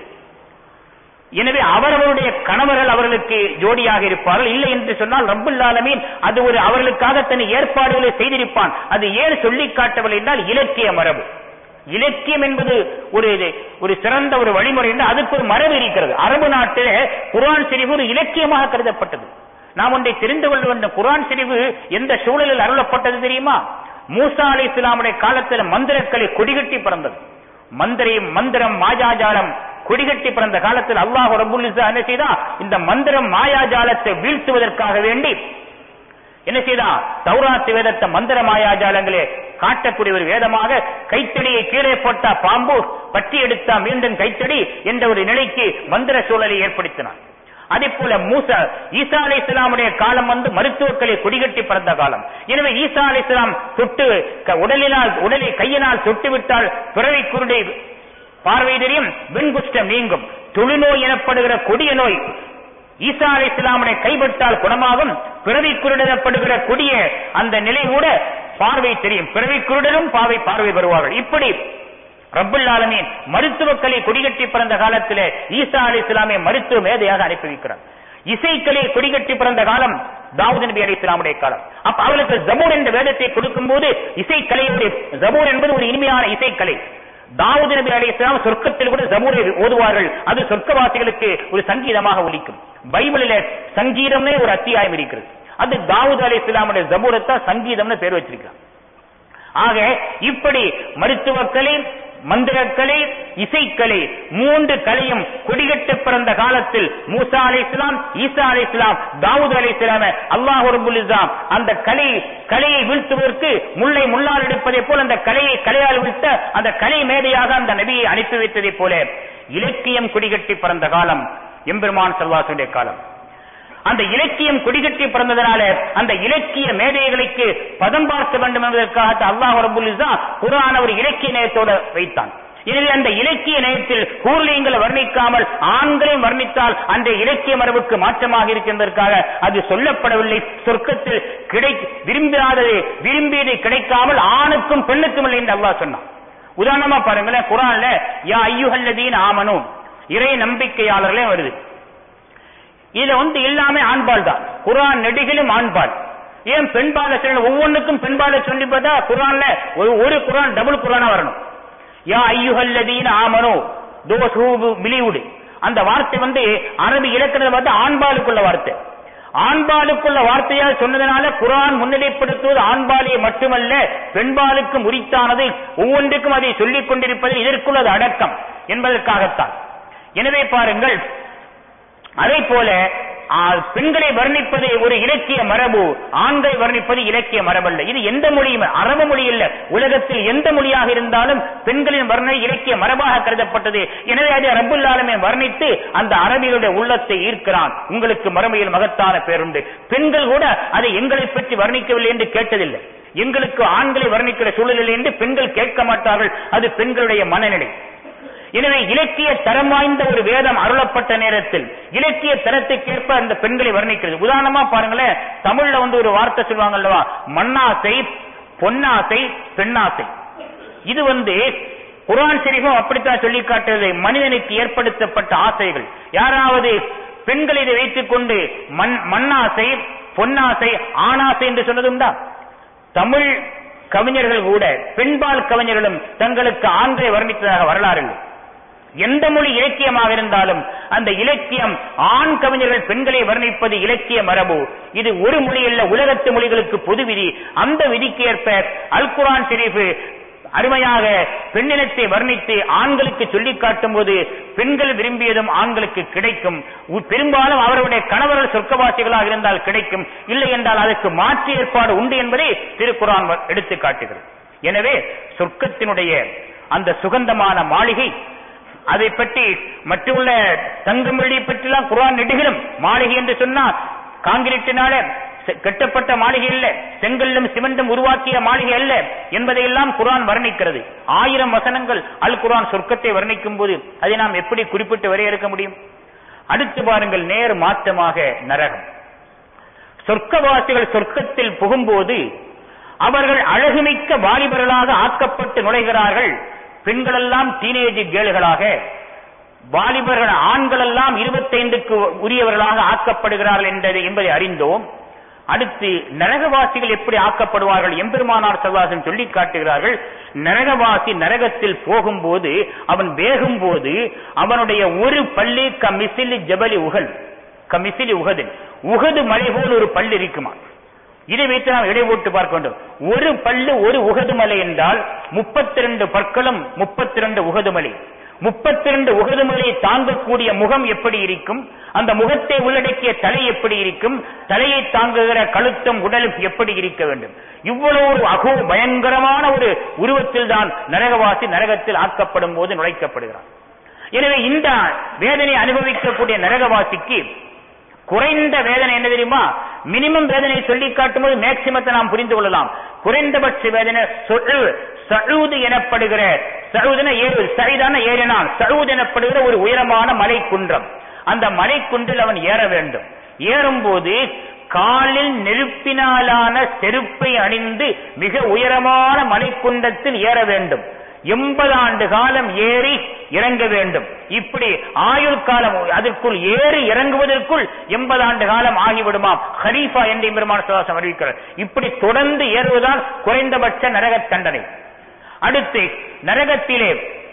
எனவே அவர்களுடைய கணவர்கள் அவர்களுக்கு ஜோடியாக இருப்பார்கள் இல்லை என்று சொன்னால் ரப்புல் ஆலமீன் அது ஒரு அவர்களுக்காக தன் ஏற்பாடுகளை செய்திருப்பான் அது ஏன் சொல்லி காட்டவில்லை என்றால் இலக்கிய மரபு இலக்கியம் என்பது ஒரு ஒரு சிறந்த ஒரு வழிமுறை என்று அதுக்கு ஒரு மரபு இருக்கிறது அரபு நாட்டில் குரான் சிரிவு ஒரு இலக்கியமாக கருதப்பட்டது நாம் ஒன்றை தெரிந்து கொள்ள வேண்டும் குரான் சிரிவு எந்த சூழலில் அருளப்பட்டது தெரியுமா மூசா அலி இஸ்லாமுடைய காலத்தில் மந்திரக்கலை கொடிகட்டி பிறந்தது மந்திரி மந்திரம் மாயாஜாலம் கொடிகட்டி பிறந்த காலத்தில் அல்லாஹ் ரபுல் என்ன செய்தா இந்த மந்திரம் மாயாஜாலத்தை வீழ்த்துவதற்காக வேண்டி என்ன செய்தா தௌராத்து வேதத்தை மந்திர மாயாஜாலங்களே காட்டக்கூடிய ஒரு வேதமாக கைத்தடியை கீழே போட்டா பாம்பு பற்றி எடுத்தா மீண்டும் கைத்தடி என்ற ஒரு நிலைக்கு மந்திர சூழலை ஏற்படுத்தினார் அதே போல மூசா ஈசா அலி இஸ்லாமுடைய காலம் வந்து மருத்துவக்களை கொடிகட்டி பிறந்த காலம் எனவே ஈசா அலி இஸ்லாம் தொட்டு உடலினால் உடலை கையினால் தொட்டு விட்டால் பிறவை குருடை பார்வை தெரியும் வெண்குஷ்டம் நீங்கும் தொழுநோய் எனப்படுகிற கொடிய நோய் ஈசா அலி இஸ்லாமுடைய கைப்பட்டால் குணமாகும் பிறவி குருடனப்படுகிற கொடிய அந்த நிலை கூட பார்வை தெரியும் பிறவி குருடனும் பார்வை பார்வை பெறுவார்கள் இப்படி ரப்புல் ஆலமீன் மருத்துவக்கலை கொடிகட்டி பிறந்த காலத்திலே ஈசா அலி இஸ்லாமை மருத்துவ மேதையாக அனுப்பி வைக்கிறார் இசைக்கலை கொடிகட்டி பிறந்த காலம் தாவூத் நபி அலி இஸ்லாமுடைய காலம் அப்ப அவளுக்கு ஜபூர் என்ற வேதத்தை கொடுக்கும் போது இசைக்கலையுடைய ஜபூர் என்பது ஒரு இனிமையான இசைக்கலை தாவூத் நபி அலி இஸ்லாம் சொர்க்கத்தில் கூட ஜபூரை ஓதுவார்கள் அது சொர்க்கவாசிகளுக்கு ஒரு சங்கீதமாக ஒலிக்கும் பைபிளில சங்கீதம்னே ஒரு அத்தியாயம் இருக்கிறது அது தாவூத் அலி இஸ்லாமுடைய ஜபூரத்தான் சங்கீதம்னு பேர் வச்சிருக்கிறார் ஆக இப்படி மருத்துவக்கலை மந்திரக்கலை இசைக்கலை மூன்று கலையும் கொடிகட்ட பிறந்த காலத்தில் மூசா அலி இஸ்லாம் ஈசா அலி இஸ்லாம் தாவூத் அலி இஸ்லாம அல்லாஹ் ரபுல் இஸ்லாம் அந்த கலை கலையை வீழ்த்துவதற்கு முல்லை முள்ளால் எடுப்பதை போல அந்த கலையை கலையால் வீழ்த்த அந்த கலை மேதையாக அந்த நபியை அனுப்பி வைத்ததை போல இலக்கியம் கொடிகட்டி பிறந்த காலம் எம்பெருமான் செல்வாசுடைய காலம் அந்த இலக்கியம் கொடிகட்டி பிறந்ததனால அந்த இலக்கிய மேதைகளுக்கு பதம் பார்க்க வேண்டும் என்பதற்காக அல்லாஹ் ரபுல் குரான ஒரு இலக்கிய நேயத்தோடு வைத்தான் எனவே அந்த இலக்கிய நேயத்தில் கூர்லியங்களை வர்ணிக்காமல் ஆண்களையும் வர்ணித்தால் அந்த இலக்கிய மரபுக்கு மாற்றமாக இருக்கின்றதற்காக அது சொல்லப்படவில்லை சொர்க்கத்தில் கிடை விரும்பாதது விரும்பியது கிடைக்காமல் ஆணுக்கும் பெண்ணுக்கும் இல்லை என்று அல்லாஹ் சொன்னான் உதாரணமா பாருங்களேன் குரான்ல யா ஐயுஹல்லதீன் ஆமனும் இறை நம்பிக்கையாளர்களே வருது இதுல வந்து எல்லாமே ஆண்பால் தான் குரான் நெடுகிலும் ஆண்பால் ஏன் பெண்பால சொல்ல ஒவ்வொன்றுக்கும் பெண்பால சொல்லி பார்த்தா குரான்ல ஒரு ஒரு குரான் டபுள் குரானா வரணும் யா ஐயுஹல்லதீன் ஆமனோ தோஸ் ஹூ பிலீவ்டு அந்த வார்த்தை வந்து அரபி இலக்கணத்தை பார்த்து ஆண்பாலுக்குள்ள வார்த்தை ஆண்பாலுக்குள்ள வார்த்தையாக சொன்னதனால குரான் முன்னிலைப்படுத்துவது ஆண்பாலே மட்டுமல்ல பெண்பாலுக்கு முறித்தானது ஒவ்வொன்றுக்கும் அதை சொல்லிக் கொண்டிருப்பதில் இதற்குள்ளது அடக்கம் என்பதற்காகத்தான் எனவே பாருங்கள் அதே போல பெண்களை வர்ணிப்பது ஒரு இலக்கிய மரபு ஆண்களை வர்ணிப்பது இலக்கிய மரபல்ல இது எந்த மொழியும் அரபு மொழி இல்ல உலகத்தில் எந்த மொழியாக இருந்தாலும் பெண்களின் வர்ணனை இலக்கிய மரபாக கருதப்பட்டது எனவே அதை ரபுல்லாலுமே வர்ணித்து அந்த அரபிகளுடைய உள்ளத்தை ஈர்க்கிறான் உங்களுக்கு மறுமையில் மகத்தான பேருண்டு பெண்கள் கூட அதை எங்களை பற்றி வர்ணிக்கவில்லை என்று கேட்டதில்லை எங்களுக்கு ஆண்களை வர்ணிக்கிற சூழலில் என்று பெண்கள் கேட்க மாட்டார்கள் அது பெண்களுடைய மனநிலை எனவே இலக்கிய தரம் வாய்ந்த ஒரு வேதம் அருளப்பட்ட நேரத்தில் இலக்கிய தரத்துக்கேற்ப அந்த பெண்களை வர்ணிக்கிறது உதாரணமா பாருங்களேன் தமிழ்ல வந்து ஒரு வார்த்தை சொல்லுவாங்க அல்லவா மண்ணாசை பொன்னாசை பெண்ணாசை இது வந்து குரான் ஷெரீஃபும் அப்படித்தான் சொல்லி காட்டுறது மனிதனுக்கு ஏற்படுத்தப்பட்ட ஆசைகள் யாராவது பெண்கள் இதை வைத்துக் கொண்டு மண் மண்ணாசை பொன்னாசை ஆணாசை என்று சொன்னதுண்டா தமிழ் கவிஞர்கள் கூட பெண்பால் கவிஞர்களும் தங்களுக்கு ஆண்களை வர்ணித்ததாக வரலாறு இல்லை எந்த மொழி இலக்கியமாக இருந்தாலும் அந்த இலக்கியம் ஆண் கவிஞர்கள் பெண்களை வர்ணிப்பது இலக்கிய மரபு இது ஒரு மொழி அல்ல உலகத்து மொழிகளுக்கு பொது விதி அந்த விதிக்கு ஏற்ப அல் குரான் ஷெரீஃபு அருமையாக பெண்ணினத்தை வர்ணித்து ஆண்களுக்கு சொல்லி காட்டும் போது பெண்கள் விரும்பியதும் ஆண்களுக்கு கிடைக்கும் பெரும்பாலும் அவருடைய கணவர்கள் சொர்க்கவாசிகளாக இருந்தால் கிடைக்கும் இல்லை என்றால் அதற்கு மாற்று ஏற்பாடு உண்டு என்பதை திருக்குறான் எடுத்து காட்டுகிறது எனவே சொர்க்கத்தினுடைய அந்த சுகந்தமான மாளிகை அதை பற்றி மற்றுள்ள தங்கம் வெள்ளி பற்றிலாம் குரான் நெடுகிலும் மாளிகை என்று சொன்னா காங்கிரீட்டினால செ- கட்டப்பட்ட மாளிகை அல்ல செங்கல்லும் சிமெண்டும் உருவாக்கிய மாளிகை அல்ல என்பதையெல்லாம் குர்ஆன் வர்ணிக்கிறது ஆயிரம் வசனங்கள் அல் குர்ஆன் சொர்க்கத்தை வர்ணிக்கும் போது அதை நாம் எப்படி குறிப்பிட்டு வரையறுக்க முடியும் அடுத்து பாருங்கள் நேர் மாற்றமாக நரகம் சொர்க்கவாசிகள் சொர்க்கத்தில் புகும்போது அவர்கள் அழகுமிக்க வாலிபர்களாக ஆக்கப்பட்டு நுழைகிறார்கள் பெண்களெல்லாம் டீனேஜ் கேளுகளாக வாலிபர்கள் ஆண்கள் எல்லாம் இருபத்தைந்துக்கு உரியவர்களாக ஆக்கப்படுகிறார்கள் என்பதை என்பதை அறிந்தோம் அடுத்து நரகவாசிகள் எப்படி ஆக்கப்படுவார்கள் எம்பெருமானார் சல்லாசன் சொல்லி காட்டுகிறார்கள் நரகவாசி நரகத்தில் போகும்போது அவன் வேகும்போது அவனுடைய ஒரு பள்ளி கமிசிலி ஜபலி உகல் கமிசிலி உகது உகது மலை போல் ஒரு பள்ளி இருக்குமா இதை வைத்து நாம் இடை போட்டு பார்க்க வேண்டும் ஒரு பல்லு ஒரு உகது மலை என்றால் முப்பத்தி ரெண்டு பற்களும் முப்பத்தி ரெண்டு உகது மலை முப்பத்தி ரெண்டு உகது மலையை தாங்கக்கூடிய முகம் எப்படி இருக்கும் அந்த முகத்தை உள்ளடக்கிய தலை எப்படி இருக்கும் தலையை தாங்குகிற கழுத்தும் உடலும் எப்படி இருக்க வேண்டும் இவ்வளவு ஒரு அகோ பயங்கரமான ஒரு உருவத்தில் தான் நரகவாசி நரகத்தில் ஆக்கப்படும் போது நுழைக்கப்படுகிறான் எனவே இந்த வேதனை அனுபவிக்கக்கூடிய நரகவாசிக்கு குறைந்த வேதனை என்ன தெரியுமா மினிமம் வேதனை சொல்லி காட்டும்போது மேக்சிமத்தை நாம் புரிந்து கொள்ளலாம் குறைந்தபட்ச வேதனை சொல் சழுது எனப்படுகிற சழுதுன ஏறு சரிதான ஏறினான் சழுது எனப்படுகிற ஒரு உயரமான மலை குன்றம் அந்த மலை குன்றில் அவன் ஏற வேண்டும் ஏறும்போது காலில் நெருப்பினாலான செருப்பை அணிந்து மிக உயரமான மலைக்குண்டத்தில் ஏற வேண்டும் எண்பது ஆண்டு காலம் ஏறி இறங்க வேண்டும் இப்படி ஆயுள் காலம் அதற்குள் ஏறி இறங்குவதற்குள் எண்பது ஆண்டு காலம் ஆகிவிடுமாம் ஹரீஃபா என்று பெருமான சுவாசம் அறிவிக்கிறார் இப்படி தொடர்ந்து ஏறுவதால் குறைந்தபட்ச நரக தண்டனை அடுத்து நரகத்திலே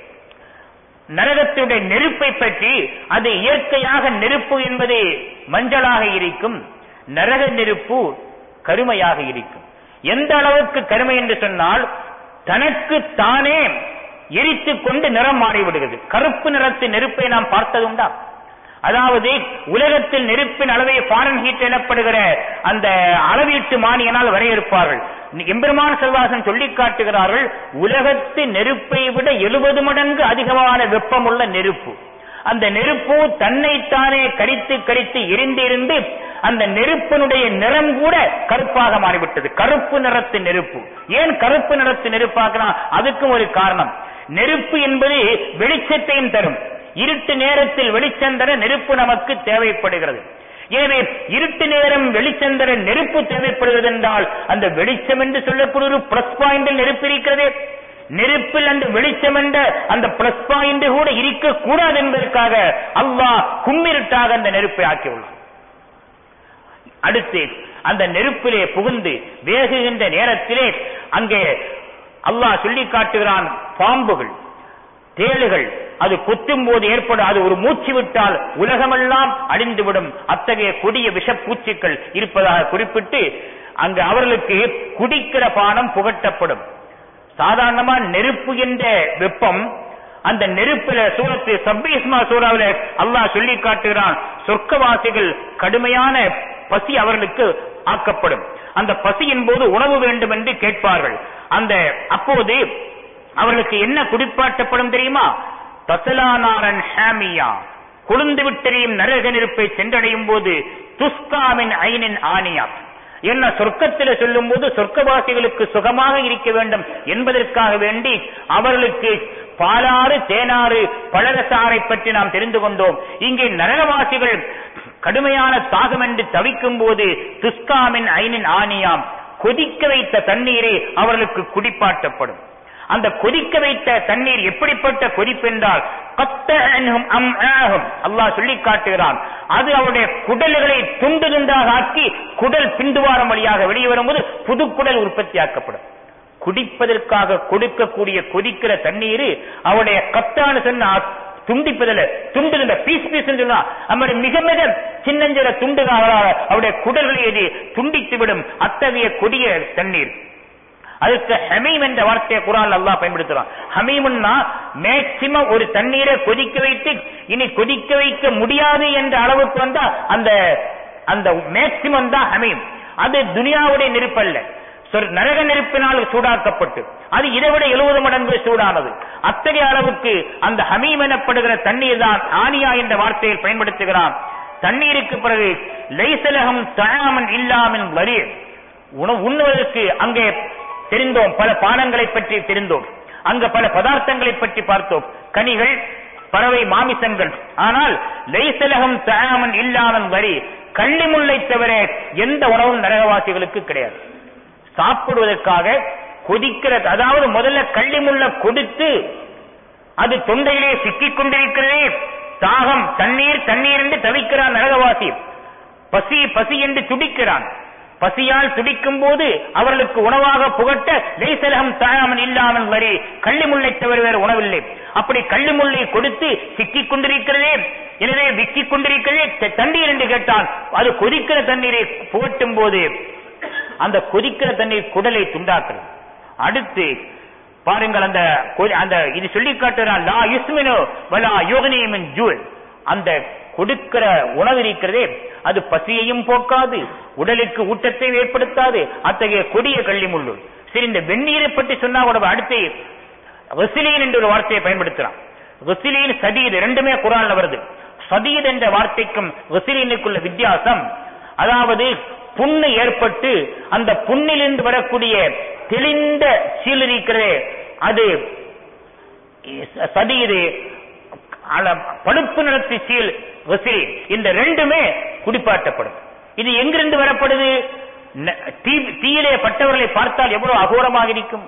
நரகத்தினுடைய நெருப்பை பற்றி அது இயற்கையாக நெருப்பு என்பது மஞ்சளாக இருக்கும் நரக நெருப்பு கருமையாக இருக்கும் எந்த அளவுக்கு கருமை என்று சொன்னால் தனக்கு தானே எரித்துக் கொண்டு நிறம் மாறிவிடுகிறது கருப்பு நிறத்து நெருப்பை நாம் பார்த்ததுண்டா அதாவது உலகத்தில் நெருப்பின் அளவை ஃபாரன்ஹீட் எனப்படுகிற அந்த அளவீட்டு மானியனால் வரையறுப்பார்கள் எம்பெருமான செல்வாசன் சொல்லி காட்டுகிறார்கள் உலகத்து நெருப்பை விட எழுபது மடங்கு அதிகமான வெப்பமுள்ள நெருப்பு அந்த நெருப்பு தன்னைத்தானே கரித்து கரித்து எரிந்திருந்து அந்த நெருப்பினுடைய நிறம் கூட கருப்பாக மாறிவிட்டது கருப்பு நிறத்து நெருப்பு ஏன் கருப்பு நிறத்து நெருப்பாக்கலாம் அதுக்கும் ஒரு காரணம் நெருப்பு என்பது வெளிச்சத்தையும் தரும் இருட்டு நேரத்தில் வெளிச்சம் தர நெருப்பு நமக்கு தேவைப்படுகிறது எனவே இருட்டு நேரம் வெளிச்சம் தர நெருப்பு தேவைப்படுகிறது என்றால் அந்த வெளிச்சம் என்று சொல்லக்கூடிய ஒரு பிளஸ் பாயிண்டில் நெருப்பு இருக்கிறது நெருப்பில் அந்த வெளிச்சம் என்ற அந்த பிளஸ் பாயிண்ட் கூட இருக்கக்கூடாது என்பதற்காக அல்லாஹ் கும்மிருட்டாக அந்த நெருப்பை ஆக்கியுள்ளார் அடுத்து அந்த நெருப்பிலே புகுந்து வேகுகின்ற நேரத்திலே அங்கே அல்லாஹ் சொல்லி காட்டுகிறான் பாம்புகள் தேளுகள் அது குத்தும் போது ஏற்படும் அது ஒரு மூச்சு விட்டால் உலகமெல்லாம் அழிந்துவிடும் அத்தகைய கொடிய விஷப்பூச்சிகள் இருப்பதாக குறிப்பிட்டு அங்கு அவர்களுக்கு குடிக்கிற பானம் புகட்டப்படும் சாதாரணமா நெருப்பு என்ற வெப்பம் அந்த நெருப்பில சூரத்து சப்பீஸ்மா சூறாவில அல்லாஹ் சொல்லி காட்டுகிறான் சொர்க்கவாசிகள் கடுமையான பசி அவர்களுக்கு ஆக்கப்படும் அந்த பசியின் போது உணவு வேண்டும் என்று கேட்பார்கள் அந்த அப்போது அவர்களுக்கு என்ன குடிப்பாட்டப்படும் தெரியுமா தசலானாரன் ஹாமியா கொழுந்து விட்டெறியும் நரக நெருப்பை சென்றடையும் போது துஸ்காமின் ஐனின் ஆனியா என்ன சொர்க்கத்தில் சொல்லும் போது சொர்க்கவாசிகளுக்கு சுகமாக இருக்க வேண்டும் என்பதற்காக வேண்டி அவர்களுக்கு பாலாறு தேனாறு பழரசாரை பற்றி நாம் தெரிந்து கொண்டோம் இங்கே நரகவாசிகள் கடுமையான தாகம் என்று தவிக்கும் போது துஸ்காமின் ஐனின் ஆனியாம் கொதிக்க வைத்த தண்ணீரே அவர்களுக்கு குடிப்பாட்டப்படும் அந்த கொதிக்க வைத்த தண்ணீர் எப்படிப்பட்ட கொதிப்பென்றால் அல்லாஹ் சொல்லி காட்டுகிறான் அது அவருடைய குடல்களை துண்டு துண்டாக ஆக்கி குடல் பிந்துவாரம் வழியாக வெளியே வரும்போது புது குடல் உற்பத்தியாக்கப்படும் குடிப்பதற்காக கொடுக்கக்கூடிய கொதிக்கிற தண்ணீர் அவருடைய கத்தானு சொன்ன துண்டிப்பதில் துண்டு பீஸ் பீஸ் சொன்னா அவருடைய மிக மிக சின்னஞ்சிற துண்டுகளாக அவருடைய குடல்களை எது துண்டித்து விடும் அத்தகைய கொடிய தண்ணீர் அதுக்கு ஹமீம் என்ற வார்த்தையை குரான் அல்லா பயன்படுத்துறான் ஹமீம்னா மேக்சிமம் ஒரு தண்ணீரை கொதிக்க வைத்து இனி கொதிக்க வைக்க முடியாது என்ற அளவுக்கு வந்தா அந்த அந்த மேக்சிமம் தான் ஹமீம் அது துனியாவுடைய நெருப்பல்ல நரக நெருப்பினால் சூடாக்கப்பட்டு அது இதை விட எழுபது மடங்கு சூடானது அத்தகைய அளவுக்கு அந்த ஹமீம் எனப்படுகிற தண்ணீர் தான் ஆனியா என்ற வார்த்தையில் பயன்படுத்துகிறான் தண்ணீருக்கு பிறகு லைசலகம் தழாமன் இல்லாமல் வரி உணவு உண்ணுவதற்கு அங்கே தெரிந்தோம் பல பானங்களை பற்றி தெரிந்தோம் அங்க பல பதார்த்தங்களை பற்றி பார்த்தோம் கனிகள் பறவை மாமிசங்கள் ஆனால் லைசலகம் தழாமன் இல்லாமல் வரி கள்ளிமுல்லை தவிர எந்த உணவும் நரகவாசிகளுக்கு கிடையாது சாப்பிடுவதற்காக கொதிக்கிற அதாவது முதல்ல கள்ளிமுள்ள கொடுத்து அது தொண்டையிலே சிக்கிக் கொண்டிருக்கிறதே தாகம் தண்ணீர் தண்ணீர் என்று தவிக்கிறான் நரகவாசி பசி பசி என்று துடிக்கிறான் பசியால் துடிக்கும் போது அவர்களுக்கு உணவாக புகட்ட லேசலகம் தாழாமல் இல்லாமல் வரி கள்ளிமுல்லை தவிர வேறு உணவில்லை அப்படி கள்ளிமுல்லை கொடுத்து சிக்கிக் கொண்டிருக்கிறதே எனவே விக்கிக் கொண்டிருக்கிறதே த- தண்ணீர் என்று கேட்டால் அது கொதிக்கிற தண்ணீரை புகட்டும் போது அந்த கொதிக்கிற தண்ணீர் குடலை துண்டாக்குறது அடுத்து பாருங்கள் அந்த கொ- அந்த இது சொல்லி காட்டுறான் லா யுஸ்மினு வலா யுகனி மின் ஜூல் அந்த கொடுக்கிற உணவு இருக்கிறதே அது பசியையும் போக்காது உடலுக்கு ஊட்டத்தை ஏற்படுத்தாது அத்தகைய கொடிய கள்ளிமுள்ளு சரி இந்த வெந்நீரை பற்றி சொன்னா கூட அடுத்து வெசிலீன் என்ற ஒரு வார்த்தையை பயன்படுத்துறான் வெசிலீன் சதீத் ரெண்டுமே குரான்ல வருது சதீத் என்ற வார்த்தைக்கும் வெசிலீனுக்குள்ள வித்தியாசம் அதாவது புண்ணு ஏற்பட்டு அந்த புண்ணிலிருந்து வரக்கூடிய தெளிந்த சீல் இருக்கிறதே அது சதீது அள- பழுப்பு நிறத்து சீல் வெசிலி இந்த ரெண்டுமே குடிப்பாட்டப்படும் இது எங்கிருந்து வரப்படுது ந- தீ- தீயிலே பட்டவர்களை பார்த்தால் எவ்வளவு அகோரமாக இருக்கும்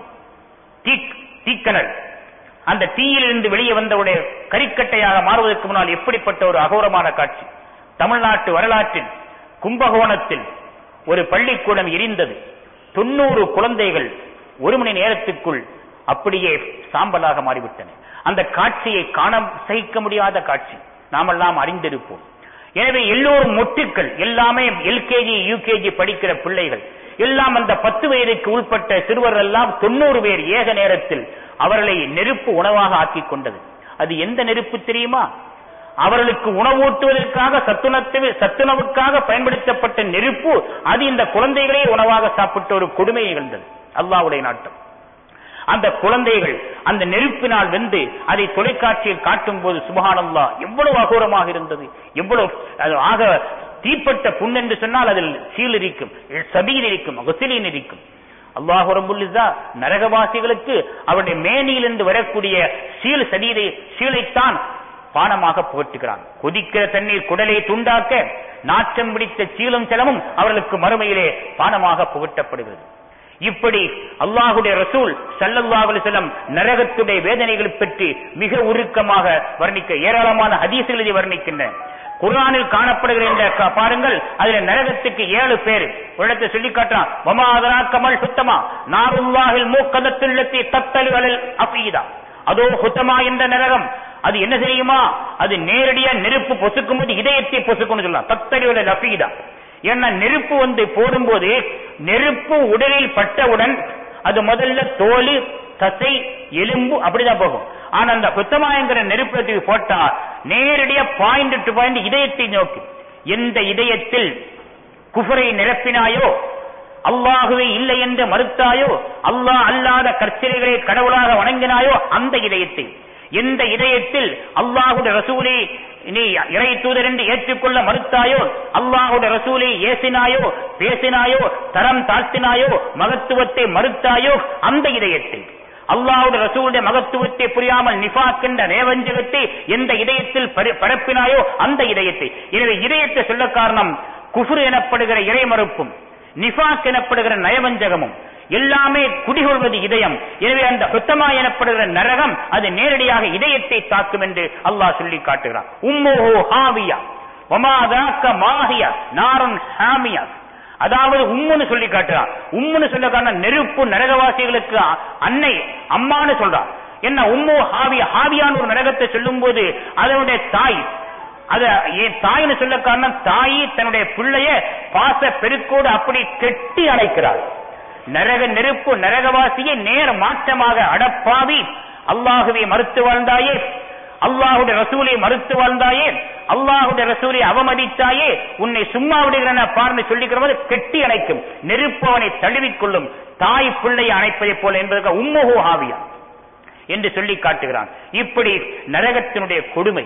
தீ தீக்கனல் அந்த தீயிலிருந்து வெளியே வந்தவுடைய கரிக்கட்டையாக மாறுவதற்கு முன்னால் எப்படிப்பட்ட ஒரு அகோரமான காட்சி தமிழ்நாட்டு வரலாற்றில் கும்பகோணத்தில் ஒரு பள்ளிக்கூடம் எரிந்தது தொண்ணூறு குழந்தைகள் ஒரு மணி நேரத்துக்குள் அப்படியே சாம்பலாக மாறிவிட்டன அந்த காட்சியை காண சகிக்க முடியாத காட்சி நாமெல்லாம் அறிந்திருப்போம் எனவே எல்லோரும் மொட்டுக்கள் எல்லாமே எல்கேஜி யூகேஜி படிக்கிற பிள்ளைகள் எல்லாம் அந்த பத்து வயதுக்கு உட்பட்ட சிறுவர்கள் எல்லாம் தொண்ணூறு பேர் ஏக நேரத்தில் அவர்களை நெருப்பு உணவாக ஆக்கிக் கொண்டது அது எந்த நெருப்பு தெரியுமா அவர்களுக்கு உணவூட்டுவதற்காக சத்துணத்து சத்துணவுக்காக பயன்படுத்தப்பட்ட நெருப்பு அது இந்த குழந்தைகளே உணவாக சாப்பிட்ட ஒரு கொடுமை நிகழ்ந்தது அல்லாஹ்வுடைய நாட்டம் அந்த குழந்தைகள் அந்த நெருப்பினால் வெந்து அதை தொலைக்காட்சியில் காட்டும் போது சுபஹானல்லா எவ்வளவு அகோரமாக இருந்தது எவ்வளவு அது ஆக தீப்பட்ட புண் என்று சொன்னால் அதில் சீல் இருக்கும் சபீல் இருக்கும் அகசிலின் இருக்கும் அல்லாஹு ரபுல்லிசா நரகவாசிகளுக்கு அவருடைய மேனியிலிருந்து வரக்கூடிய சீல் சதீரை சீலைத்தான் பானமாக புகட்டுகிறான் கொதிக்கிற தண்ணீர் குடலை துண்டாக்க நாற்றம் பிடித்த சீலும் செலவும் அவர்களுக்கு மறுமையிலே பானமாக புகட்டப்படுகிறது இப்படி அல்லாஹுடைய ரசூல் ஸல்லல்லாஹு அலைஹி வஸல்லம் நரகத்துடைய வேதனைகளை பற்றி மிக உருக்கமாக வர்ணிக்க ஏராளமான ஹதீசுகள் இதை வர்ணிக்கின்றன குர்ஆனில் காணப்படுகிற இந்த க- பாருங்கள் அதுல நரகத்துக்கு ஏழு பேர் ஒரு இடத்தை சொல்லி காட்டுறான் வமாதரா கமல் சுத்தமா நாருல்லாஹில் மூக்கதத்துள்ளத்தி தத்தலு அலல் அஃபீதா அதோ ஹுத்தமா என்ற நரகம் அது என்ன தெரியுமா அது நேரடியா நெருப்பு பொசுக்கும் போது இதயத்தை பொசுக்கும்னு சொல்லலாம் தத்தலு அலல் அஃபீதா ஏன்னா நெருப்பு வந்து போடும்போது நெருப்பு உடலில் பட்டவுடன் அது முதல்ல தோல் தசை எலும்பு அப்படிதான் போகும் ஆனா அந்த சுத்தமாயங்கிற நெருப்பத்துக்கு போட்டா நேரடியா பாயிண்ட் டு பாயிண்ட் இதயத்தை நோக்கி எந்த இதயத்தில் குஃபரை நிரப்பினாயோ அல்லாஹுவே இல்லை என்று மறுத்தாயோ அல்லாஹ் அல்லாத கற்சிலைகளை கடவுளாக வணங்கினாயோ அந்த இதயத்தை எந்த இதயத்தில் அல்லாஹுடைய ரசூலை நீ இறை தூதர் என்று ஏற்றுக்கொள்ள மறுத்தாயோ அல்லாஹுடைய ரசூலை ஏசினாயோ பேசினாயோ தரம் தாழ்த்தினாயோ மகத்துவத்தை மறுத்தாயோ அந்த இதயத்தில் அல்லாஹுடைய ரசூலுடைய மகத்துவத்தை புரியாமல் நிஃபாக் என்ற நேவஞ்சகத்தை எந்த இதயத்தில் பர- பரப்பினாயோ அந்த இதயத்தை எனவே இதயத்தை சொல்ல காரணம் குஃபுர் எனப்படுகிற இறை மறுப்பும் நிஃபாக் எனப்படுகிற நயவஞ்சகமும் எல்லாமே குடிகொள்வது இதயம் எனவே அந்த ஹுத்தமா எனப்படுகிற நரகம் அது நேரடியாக இதயத்தை தாக்கும் என்று அல்லாஹ் சொல்லி காட்டுகிறான் உம்முஹு ஹாவியா வமாதாக்க மாஹியா நாரன் ஹாமியா அதாவது உம்முன்னு சொல்லி காட்டுறான் உம்முன்னு சொல்ல காரணம் நெருப்பு நரகவாசிகளுக்கு அ- அன்னை அம்மான்னு சொல்றான் என்ன உம்மு ஹாவியா ஹாவியான்னு ஒரு நரகத்தை சொல்லும் போது அதனுடைய தாய் அத என் தாய்னு சொல்ல காரணம் தாயி தன்னுடைய பிள்ளைய பாச பெருக்கோடு அப்படி கெட்டி அணைக்கிறாள் நரக நெருப்பு நரகவாசியை நேர மாற்றமாக அடப்பாவி அல்லாஹுவை மறுத்து வாழ்ந்தாயே அல்லாஹுடைய ரசூலை மறுத்து வாழ்ந்தாயே அல்லாஹுடைய ரசூலை அவமதித்தாயே உன்னை சும்மா விடுகிறன பார்னு சொல்லிக்கிற போது கெட்டி அணைக்கும் நெருப்பு அவனை தழுவிக்கொள்ளும் தாய் பிள்ளையை அணைப்பதைப் போல என்பதற்கு உம்முஹு ஹாவியா என்று சொல்லி காட்டுகிறான் இப்படி நரகத்தினுடைய கொடுமை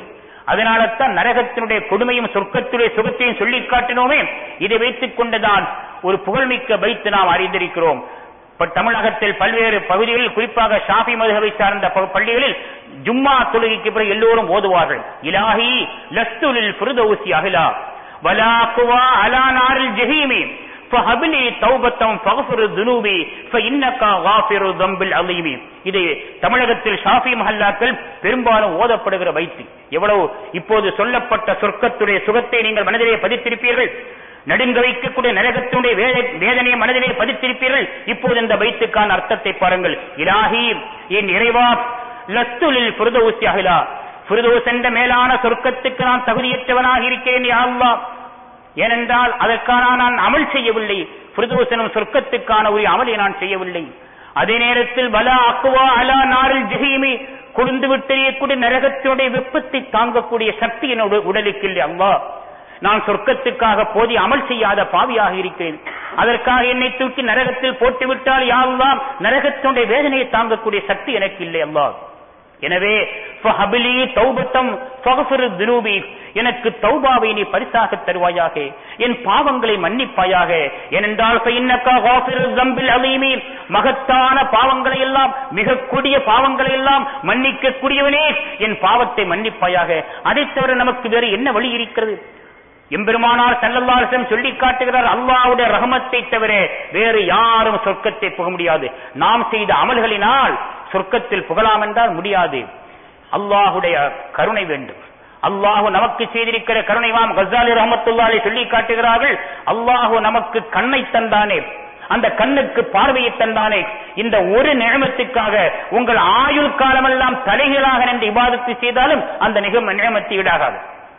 அதனால தான் நரகத்தினுடைய கொடுமையும் சொர்க்கத்துடைய சுகத்தையும் சொல்லி காட்டினோமே இதை வைத்துக் கொண்டுதான் ஒரு புகழ்மிக்க வைத்து நாம் அறிந்திருக்கிறோம் இப்ப தமிழகத்தில் பல்வேறு பகுதிகளில் குறிப்பாக ஷாஃபி மதுகவை சார்ந்த ப- பள்ளிகளில் ஜும்மா தொழுகைக்கு பிறகு எல்லோரும் ஓதுவார்கள் இலாஹி லஸ்துலில் ஃபிர்தௌசி அஹ்லா வலா குவா அலா நாரில் ஜஹீமி ஃபஹப்லி தௌபத்தம் ஃபக்ஃபிரு துனூபி ஃபஇன்னக காஃபிரு தம்பில் அலீமி இது தமிழகத்தில் ஷாஃபி மஹல்லாக்கள் பெரும்பாலும் ஓதப்படுகிற வைத்து எவ்வளவு இப்போது சொல்லப்பட்ட சொர்க்கத்துடைய சுகத்தை நீங்கள் மனதிலே பதித்திருப்பீர்கள் நடுங்க வைக்கக்கூடிய நரகத்தினுடைய வேத- வேதனையை மனதிலே பதித்திருப்பீர்கள் இப்போது இந்த வைத்துக்கான அர்த்தத்தை பாருங்கள் இலாஹி என் இறைவா லஸ்துலில் ஃபிர்தௌசி அஹ்லா ஃபிர்தௌஸ் என்ற மேலான சொர்க்கத்துக்கு நான் தகுதியற்றவனாக இருக்கிறேன் யா அல்லாஹ் ஏனென்றால் அதற்கான நான் அமல் செய்யவில்லை பிரதோசனம் சொர்க்கத்துக்கான உரிய அமலை நான் செய்யவில்லை அதே நேரத்தில் வலா அக்குவா அலா நாரில் ஜெகீமி குளிர்ந்து விட்டெறியக்கூடிய நரகத்தினுடைய வெப்பத்தை தாங்கக்கூடிய சக்தி என்னோட உடலுக்கு இல்லை அல்லாஹ் நான் சொர்க்கத்துக்காக போதி அமல் செய்யாத பாவியாக இருக்கிறேன் அதற்காக என்னை தூக்கி நரகத்தில் போட்டுவிட்டால் யாரெல்லாம் நரகத்தினுடைய வேதனையை தாங்கக்கூடிய சக்தி எனக்கு இல்லை அல்லாஹ் எனவே ஃபஹபிலி தௌபத்தம் ஃபக்ஃபிரு துனூபி எனக்கு தௌபாவை நீ பரிசாக தருவாயாக என் பாவங்களை மன்னிப்பாயாக ஏனென்றால் ஃபஇன்னக காஃபிரு ஸம்பில் அலீமி மகத்தான பாவங்களை எல்லாம் மிக கொடிய பாவங்களை எல்லாம் மன்னிக்க கூடியவனே என் பாவத்தை மன்னிப்பாயாக அதைத் தவிர நமக்கு வேறு என்ன வழி இருக்கிறது எம்பெருமானார் சல்லல்லாஹு சொல்லி காட்டுகிறார் அல்லாஹ்வுடைய ரஹமத்தை தவிர வேறு யாரும் சொர்க்கத்தை புக முடியாது நாம் செய்த அமல்களினால் சொர்க்கத்தில் புகலாம் என்றால் முடியாது அல்லாஹுடைய கருணை வேண்டும் அல்லாஹு நமக்கு செய்திருக்கிற கருணைவாம் கசாலி ரஹமத்துல்லாஹி சொல்லி காட்டுகிறார்கள் அல்லாஹு நமக்கு கண்ணை தந்தானே அந்த கண்ணுக்கு பார்வையை தந்தானே இந்த ஒரு நியமத்துக்காக உங்கள் ஆயுள் காலமெல்லாம் தலைகீழாக நின்று இபாதத்து செய்தாலும் அந்த நிகம நியமத்து ஈடாகாது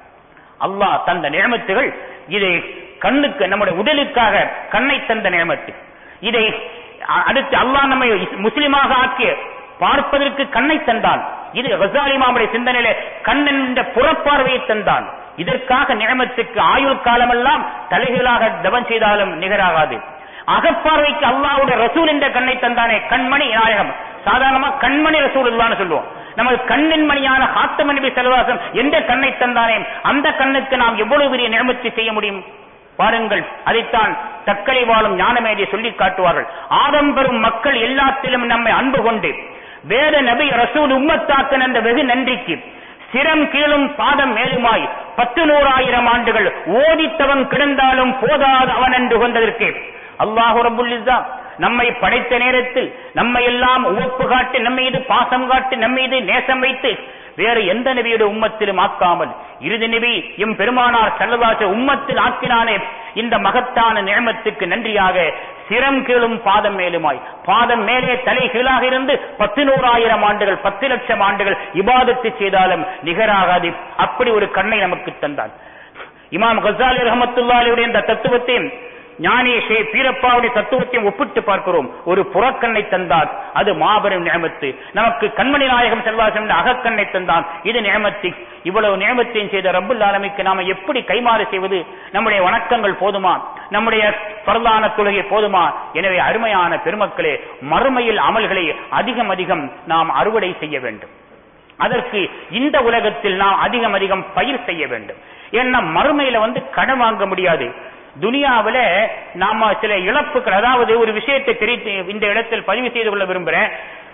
அல்லாஹ் தந்த நியமத்துகள் இதை கண்ணுக்கு நம்முடைய உடலுக்காக கண்ணை தந்த நியமத்து இதை அ- அடுத்து அல்லாஹ் நம்மை இஸ்- முஸ்லிமாக ஆக்கிய பார்ப்பதற்கு கண்ணை தந்தான் இது கசாலி மாமுடைய சிந்தனையில கண் என்ற புறப்பார்வையை தந்தான் இதற்காக நியமத்துக்கு ஆயுள் காலமெல்லாம் தலைகளாக தவம் செய்தாலும் நிகராகாது அகப்பார்வைக்கு அல்லாஹ்வுடைய ரசூல் என்ற கண்ணை தந்தானே கண்மணி நாயகம் சாதாரணமா கண்மணி ரசூல் சொல்லுவோம் நமது கண்ணின் மணியான ஹாத்தம நபி செல்வாசம் எந்த கண்ணை தந்தானே அந்த கண்ணுக்கு நாம் எவ்வளவு பெரிய நியமத்தை செய்ய முடியும் பாருங்கள் அதைத்தான் தக்கலை வாழும் ஞானமேதை சொல்லி காட்டுவார்கள் ஆதம் பெறும் மக்கள் எல்லாத்திலும் நம்மை அன்பு கொண்டு வேத நபி ரசூல் உம்மத்தாக்கன் என்ற வெகு நன்றிக்கு சிரம் கீழும் பாதம் மேலுமாய் பத்து நூறாயிரம் ஆண்டுகள் ஓதித்தவன் கிடந்தாலும் போதாது அவன் என்று கொண்டதற்கு அல்லாஹு ரபுல் இஸ்ஸா நம்மை படைத்த நேரத்தில் நம்மை எல்லாம் உவப்பு காட்டி நம்ம மீது பாசம் காட்டி நம்ம மீது நேசம் வைத்து வேறு எந்த நபியுடைய உம்மத்திலும் ஆக்காமல் இறுதி நபி எம் பெருமானார் செல்லதாச உம்மத்தில் ஆக்கினானே இந்த மகத்தான நியமத்துக்கு நன்றியாக சிரம் கீழும் பாதம் மேலுமாய் பாதம் மேலே தலை கீழாக இருந்து பத்து நூறாயிரம் ஆண்டுகள் பத்து லட்சம் ஆண்டுகள் இபாதத்து செய்தாலும் நிகராகாது அப்படி ஒரு கண்ணை நமக்கு தந்தான் இமாம் கசாலி ரஹமத்துல்லாலியுடைய இந்த தத்துவத்தை ஞானி ஷே பீரப்பாவுடைய தத்துவத்தையும் ஒப்பிட்டு பார்க்கிறோம் ஒரு புறக்கண்ணை தந்தால் அது மாபெரும் நியமத்து நமக்கு கண்மணி நாயகம் செல்வாசம் அகக்கண்ணை தந்தான் இது நியமத்தி இவ்வளவு நியமத்தையும் செய்த ரப்புல் ஆலமிக்கு நாம எப்படி கைமாறு செய்வது நம்முடைய வணக்கங்கள் போதுமா நம்முடைய பரதான தொழுகை போதுமா எனவே அருமையான பெருமக்களே மறுமையில் அமல்களை அதிகம் அதிகம் நாம் அறுவடை செய்ய வேண்டும் அதற்கு இந்த உலகத்தில் நாம் அதிகம் அதிகம் பயிர் செய்ய வேண்டும் ஏன்னா மறுமையில வந்து கடன் வாங்க முடியாது துனியாவில நாம சில இழப்புகள் அதாவது ஒரு விஷயத்தை தெரிவித்து இந்த இடத்தில் பதிவு செய்து கொள்ள விரும்புறேன்